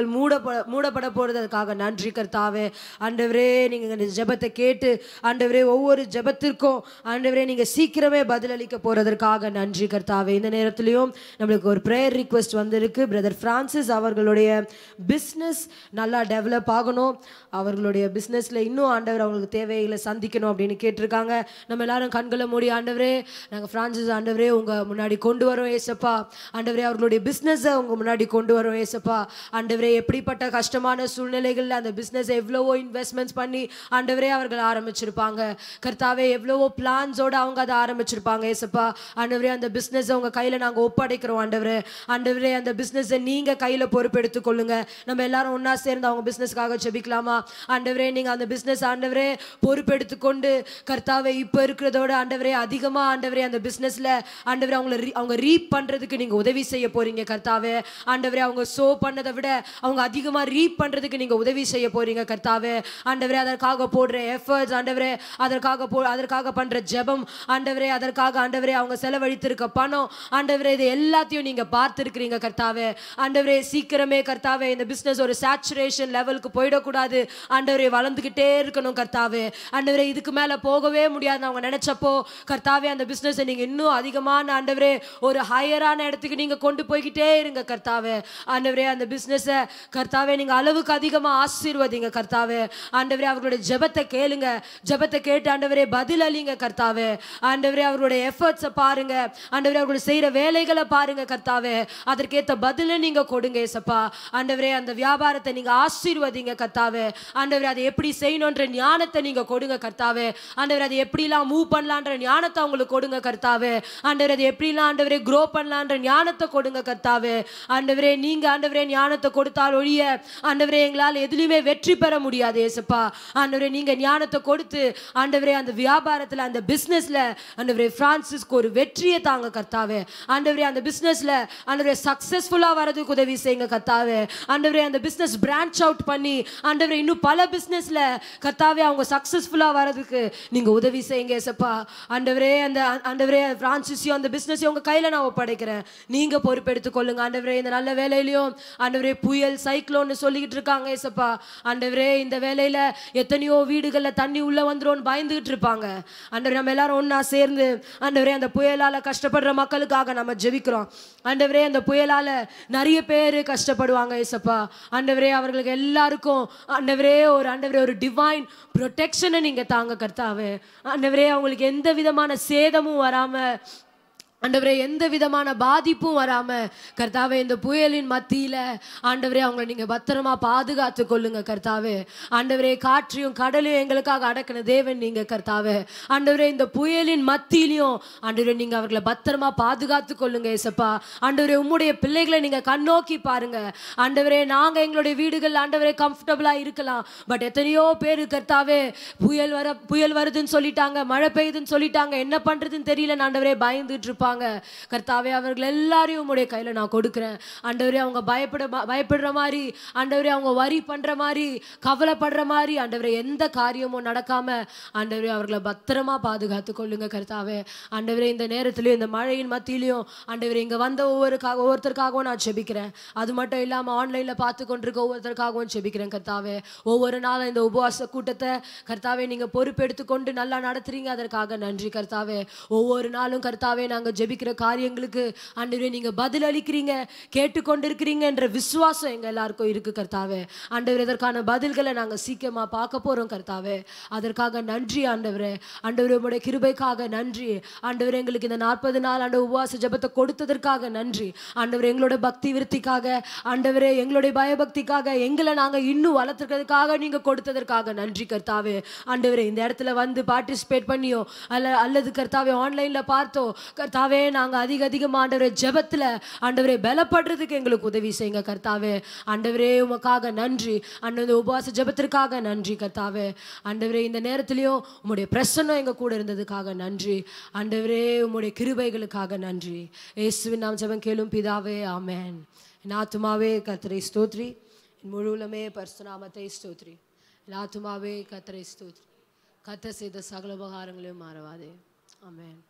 மூடப்பட மூடப்பட போகிறதுக்காக நன்றி கர்த்தாவே ஆண்டவரே நீங்கள் இந்த ஜெபத்தை கேட்டு ஆண்டவரே ஒவ்வொரு ஜெபத்திற்கும் ஆண்டவரே நீங்கள் சீக்கிரமே பதிலளிக்க போகிறதற்காக நன்றி கர்த்தாவே இந்த நேரத்துலையும் நம்மளுக்கு ஒரு ப்ரேயர் ரிக்வெஸ்ட் வந்திருக்கு பிரதர் ஃப்ரான்சிஸ் அவர்களுடைய பிஸ்னஸ் நல்லா டெவலப் ஆகணும் அவர்களுடைய பிஸ்னஸில் இன்னும் ஆண்டவர் அவங்களுக்கு தேவைகளை சந்திக்கணும் அப்படின்னு கேட்டிருக்காங்க நம்ம எல்லாரும் கண்களை மூடி ஆண்டவரே நாங்கள் ஃப்ரான்சிஸ் ஆண்டவரே உங்கள் முன்னாடி கொண்டு வரோம் ஏசப்பா ஆண்டவரே அவர்களுடைய பிஸ்னஸை உங்கள் முன்னாடி கொண்டு வரோம் ஏசப்பா ஆண்டவரே எப்படிப்பட்ட கஷ்டமான சூழ்நிலைகளில் அந்த பிஸ்னஸ் எவ்வளவோ இன்வெஸ்ட்மெண்ட்ஸ் பண்ணி ஆண்டவரே அவர்கள் ஆரம்பிச்சிருப்பாங்க கர்த்தாவே எவ்வளவோ பிளான்ஸோட அவங்க அதை ஆரம்பிச்சிருப்பாங்க ஏசப்பா ஆண்டவரே அந்த பிஸ்னஸை உங்கள் கையில் நாங்கள் ஒப்படைக்கிறோம் ஆண்டவரே ஆண்டவரே அந்த பிஸ்னஸை நீங்கள் கையில் பொறுப்பெடுத்துக் கொள்ளுங்க நம்ம எல்லாரும் ஒன்றா சேர்ந்து அவங்க பிஸ்னஸ்க்காக ஜெபிக்கலாமா ஆண்டவரே நீங்கள் அந்த பிஸ்னஸ் ஆண்டவரே பொறுப்பெடுத்து கொண்டு கர்த்தாவே இப்போ இருக்கிறதோட ஆண்டவரே அதிகமாக ஆண்டவரே அந்த பிஸ்னஸில் ஆண்டவரே அவங்கள re- அவங்க ரீப் பண்ணுறதுக்கு நீங்கள் உதவி செய்ய போறீங்க கர்த்தாவே ஆண்டவரே அவங்க சோ பண்ணதை விட அவங்க அதிகமாக ரீப் பண்ணுறதுக்கு நீங்கள் உதவி செய்ய போறீங்க கர்த்தாவே ஆண்டவரே அதற்காக போடுற எஃபர்ட்ஸ் ஆண்டவரே அதற்காக போ அதற்காக பண்ணுற ஜெபம் ஆண்டவரே அதற்காக ஆண்டவரே அவங்க செலவழித்திருக்க பணம் ஆண்டவரே இது எல்லாத்தையும் நீங்கள் பார்த்துருக்கிறீங்க கர்த்தாவே ஆண்டவரே சீக்கிரமே கர்த்தாவே இந்த பிஸ்னஸ் ஒரு சேச்சுரேஷன் லெவலுக்கு போயிடக்கூடாது ஆண்டவரே வளர்ந்துக்கிட்டே இருக்கணும் கர்த்தாவே ஆண்டவரே இதுக்கு மேலே போகவே முடியாதுன்னு அவங்க நினச்சப்போ கர்த்தாவே அந்த பிஸ்னஸை நீங்கள் இன்னும் அதிகமான ஆண்டவரே ஒரு ஹையரான இடத்துக்கு நீங்கள் கொண்டு போய்கிட்டே இருங்க கர்த்தாவே ஆண்டவரே அந்த பிஸ்னஸை கர்த்தாவே நீங்கள் அளவுக்கு அதிகமாக ஆசீர்வதிங்க கர்த்தாவே ஆண்டவரே அவர்களுடைய ஜெபத்தை கேளுங்க ஜெபத்தை கேட்டு ஆண்டவரே பதில் அளிங்க கர்த்தாவே ஆண்டவரே அவர்களுடைய எஃபர்ட்ஸை பாருங்க ஆண்டவரே அவர்கள் செய்கிற வேலைகளை பாருங்க கர்த்தாவே அதற்கேற்ற பதிலை நீங்கள் கொடுங்க ஏசப்பா ஆண்டவரே அந்த வியாபாரத்தை நீங்கள் ஆசீர்வதிங்க கர்த்தாவே ஆண்டவரே அதை எப்படி செய்யணுன்ற ஞானத்தை நீங்கள் கொடுங்க கர்த்தாவே ஆண்டவரே அதை எப்படிலாம் மூவ் பண்ணலான்ற ஞானத்தை அவங்களுக்கு கொடுங்க கர்த்தாவே ஆண்டவரே அதை எப்படிலாம் ஆண்டவரே க்ரோ பண்ணலான்ற ஞானத்தை கொடுங்க கர்த்தாவே ஆண்டவரே நீங்க ஆண்டவரே ஞானத்தை கொடுத்தால் ஒழிய ஆண்டவரே எங்களால் எதுலையுமே வெற்றி பெற முடியாது ஏசப்பா ஆண்டவரே நீங்க ஞானத்தை கொடுத்து ஆண்டவரே அந்த வியாபாரத்துல அந்த பிசினஸ்ல ஆண்டவரே பிரான்சிஸ்க்கு ஒரு வெற்றியை தாங்க கர்த்தாவே ஆண்டவரே அந்த பிசினஸ்ல ஆண்டவரே சக்சஸ்ஃபுல்லா வரதுக்கு உதவி செய்யுங்க கர்த்தாவே ஆண்டவரே அந்த பிசினஸ் பிரான்ச் அவுட் பண்ணி ஆண்டவரே இன்னும் பல பிசினஸ்ல கர்த்தாவே அவங்க சக்சஸ்ஃபுல்லா வரதுக்கு நீங்க உதவி செய்யுங்க ஏசப்பா ஆண்டவரே அந்த ஆண்டவரே பிரான்சிஸையும் அந்த பிசினஸையும் உங்க கையில நான் ஒப்படைக்கிறேன் நீங்க பொறுப்பெடுத்துக் கொள்ளுங்க ஆண்டவரே இந்த நல்ல வேலையிலையும் ஆண்டவரே புயல் சைக்ளோன்னு சொல்லிக்கிட்டு இருக்காங்க ஏசப்பா ஆண்டவரே இந்த வேலையில எத்தனையோ வீடுகள்ல தண்ணி உள்ள வந்துரும்னு பயந்துகிட்டு இருப்பாங்க ஆண்டவரே நம்ம எல்லாரும் ஒண்ணா சேர்ந்து ஆண்டவரே அந்த புயலால கஷ்டப்படுற மக்களுக்காக நம்ம ஜெபிக்கிறோம் ஆண்டவரே அந்த புயலால நிறைய பேர் கஷ்டப்படுவாங்க ஏசப்பா ஆண்டவரே அவர்களுக்கு எல்லாருக்கும் ஆண்டவரே ஒரு ஆண்டவரே ஒரு டிவைன் ப்ரொடெக்ஷனை நீங்க தாங்க கர்த்தாவே ஆண்டவரே அவங்களுக்கு எந்த விதமான சேதமும் வராம ஆண்டவரே எந்த விதமான பாதிப்பும் வராம கர்த்தாவே இந்த புயலின் மத்தியில ஆண்டவரே அவங்கள நீங்க பத்திரமா பாதுகாத்து கொள்ளுங்க கர்த்தாவே ஆண்டவரே காற்றையும் கடலையும் எங்களுக்காக அடக்கின தேவன் நீங்க கர்த்தாவே ஆண்டவரே இந்த புயலின் மத்தியிலையும் ஆண்டவரே நீங்க அவர்களை பத்திரமா பாதுகாத்து கொள்ளுங்க ஏசப்பா ஆண்டவரே உம்முடைய பிள்ளைகளை நீங்க கண்ணோக்கி பாருங்க ஆண்டவரே நாங்க எங்களுடைய வீடுகள் ஆண்டவரே கம்ஃபர்டபுளா இருக்கலாம் பட் எத்தனையோ பேர் கர்த்தாவே புயல் வர புயல் வருதுன்னு சொல்லிட்டாங்க மழை பெய்யுதுன்னு சொல்லிட்டாங்க என்ன பண்றதுன்னு தெரியல ஆண்டவரே பயந்துட்டு இருப்பாங்க கர்த்தாவே அவர்கள் எல்லாரையும் உம்முடைய கையில நான் கொடுக்குறேன் ஆண்டவரே அவங்க பயப்பட பயப்படுற மாதிரி ஆண்டவரே அவங்க வரி பண்ற மாதிரி கவலைப்படுற மாதிரி ஆண்டவரே எந்த காரியமும் நடக்காம ஆண்டவரே அவர்களை பத்திரமா பாதுகாத்து கொள்ளுங்க கர்த்தாவே ஆண்டவரே இந்த நேரத்திலையும் இந்த மழையின் மத்தியிலையும் ஆண்டவரே இங்க வந்த ஒவ்வொருக்காக ஒவ்வொருத்தருக்காகவும் நான் செபிக்கிறேன் அது மட்டும் இல்லாம ஆன்லைன்ல பார்த்து கொண்டிருக்க ஒவ்வொருத்தருக்காகவும் செபிக்கிறேன் கர்த்தாவே ஒவ்வொரு நாளும் இந்த உபவாச கூட்டத்தை கர்த்தாவே நீங்க பொறுப்பெடுத்து கொண்டு நல்லா நடத்துறீங்க அதற்காக நன்றி கர்த்தாவே ஒவ்வொரு நாளும் கர்த்தாவே நாங்க ஜெபிக்கிற காரியங்களுக்கு ஆண்டவரே நீங்க பதில் அளிக்கிறீங்க கேட்டுக்கொண்டிருக்கிறீங்க என்ற விசுவாசம் எங்க எல்லாருக்கும் இருக்கு கர்த்தாவே ஆண்டவர் இதற்கான பதில்களை நாங்க சீக்கிரமா பார்க்க போறோம் கர்த்தாவே அதற்காக நன்றி ஆண்டவரே ஆண்டவரே உங்களுடைய கிருபைக்காக நன்றி ஆண்டவரே எங்களுக்கு இந்த நாற்பது நாள் ஆண்டு உபவாச ஜெபத்தை கொடுத்ததற்காக நன்றி ஆண்டவரே எங்களோட பக்தி விருத்திக்காக ஆண்டவரே எங்களுடைய பயபக்திக்காக எங்களை நாங்க இன்னும் வளர்த்துக்கிறதுக்காக நீங்க கொடுத்ததற்காக நன்றி கர்த்தாவே ஆண்டவரே இந்த இடத்துல வந்து பார்ட்டிசிபேட் பண்ணியோ அல்ல அல்லது கர்த்தாவே ஆன்லைன்ல பார்த்தோ கர்த்தாவே நாங்க அதிக அதிகமாக ஆண்டவரே ஜெபத்துல ஆண்டவரே பலப்படுறதுக்கு எங்களுக்கு உதவி செய்யுங்க கர்த்தாவே ஆண்டவரே உமக்காக நன்றி ஆண்டவரே உபவாச ஜெபத்திற்காக நன்றி கர்த்தாவே ஆண்டவரே இந்த நேரத்திலையும் உம்முடைய பிரசன்னம் எங்க கூட இருந்ததுக்காக நன்றி ஆண்டவரே உம்முடைய கிருபைகளுக்காக நன்றி இயேசுவின் நாம் ஜெபம் கேளும் பிதாவே ஆமென் என் ஆத்துமாவே கர்த்தரை ஸ்தோத்ரி என் முழுவலுமே பரிசுநாமத்தை ஸ்தோத்ரி என் ஆத்துமாவே கர்த்தரை ஸ்தோத்ரி கத்த செய்த சகல உபகாரங்களையும் மாறவாதே ஆமென்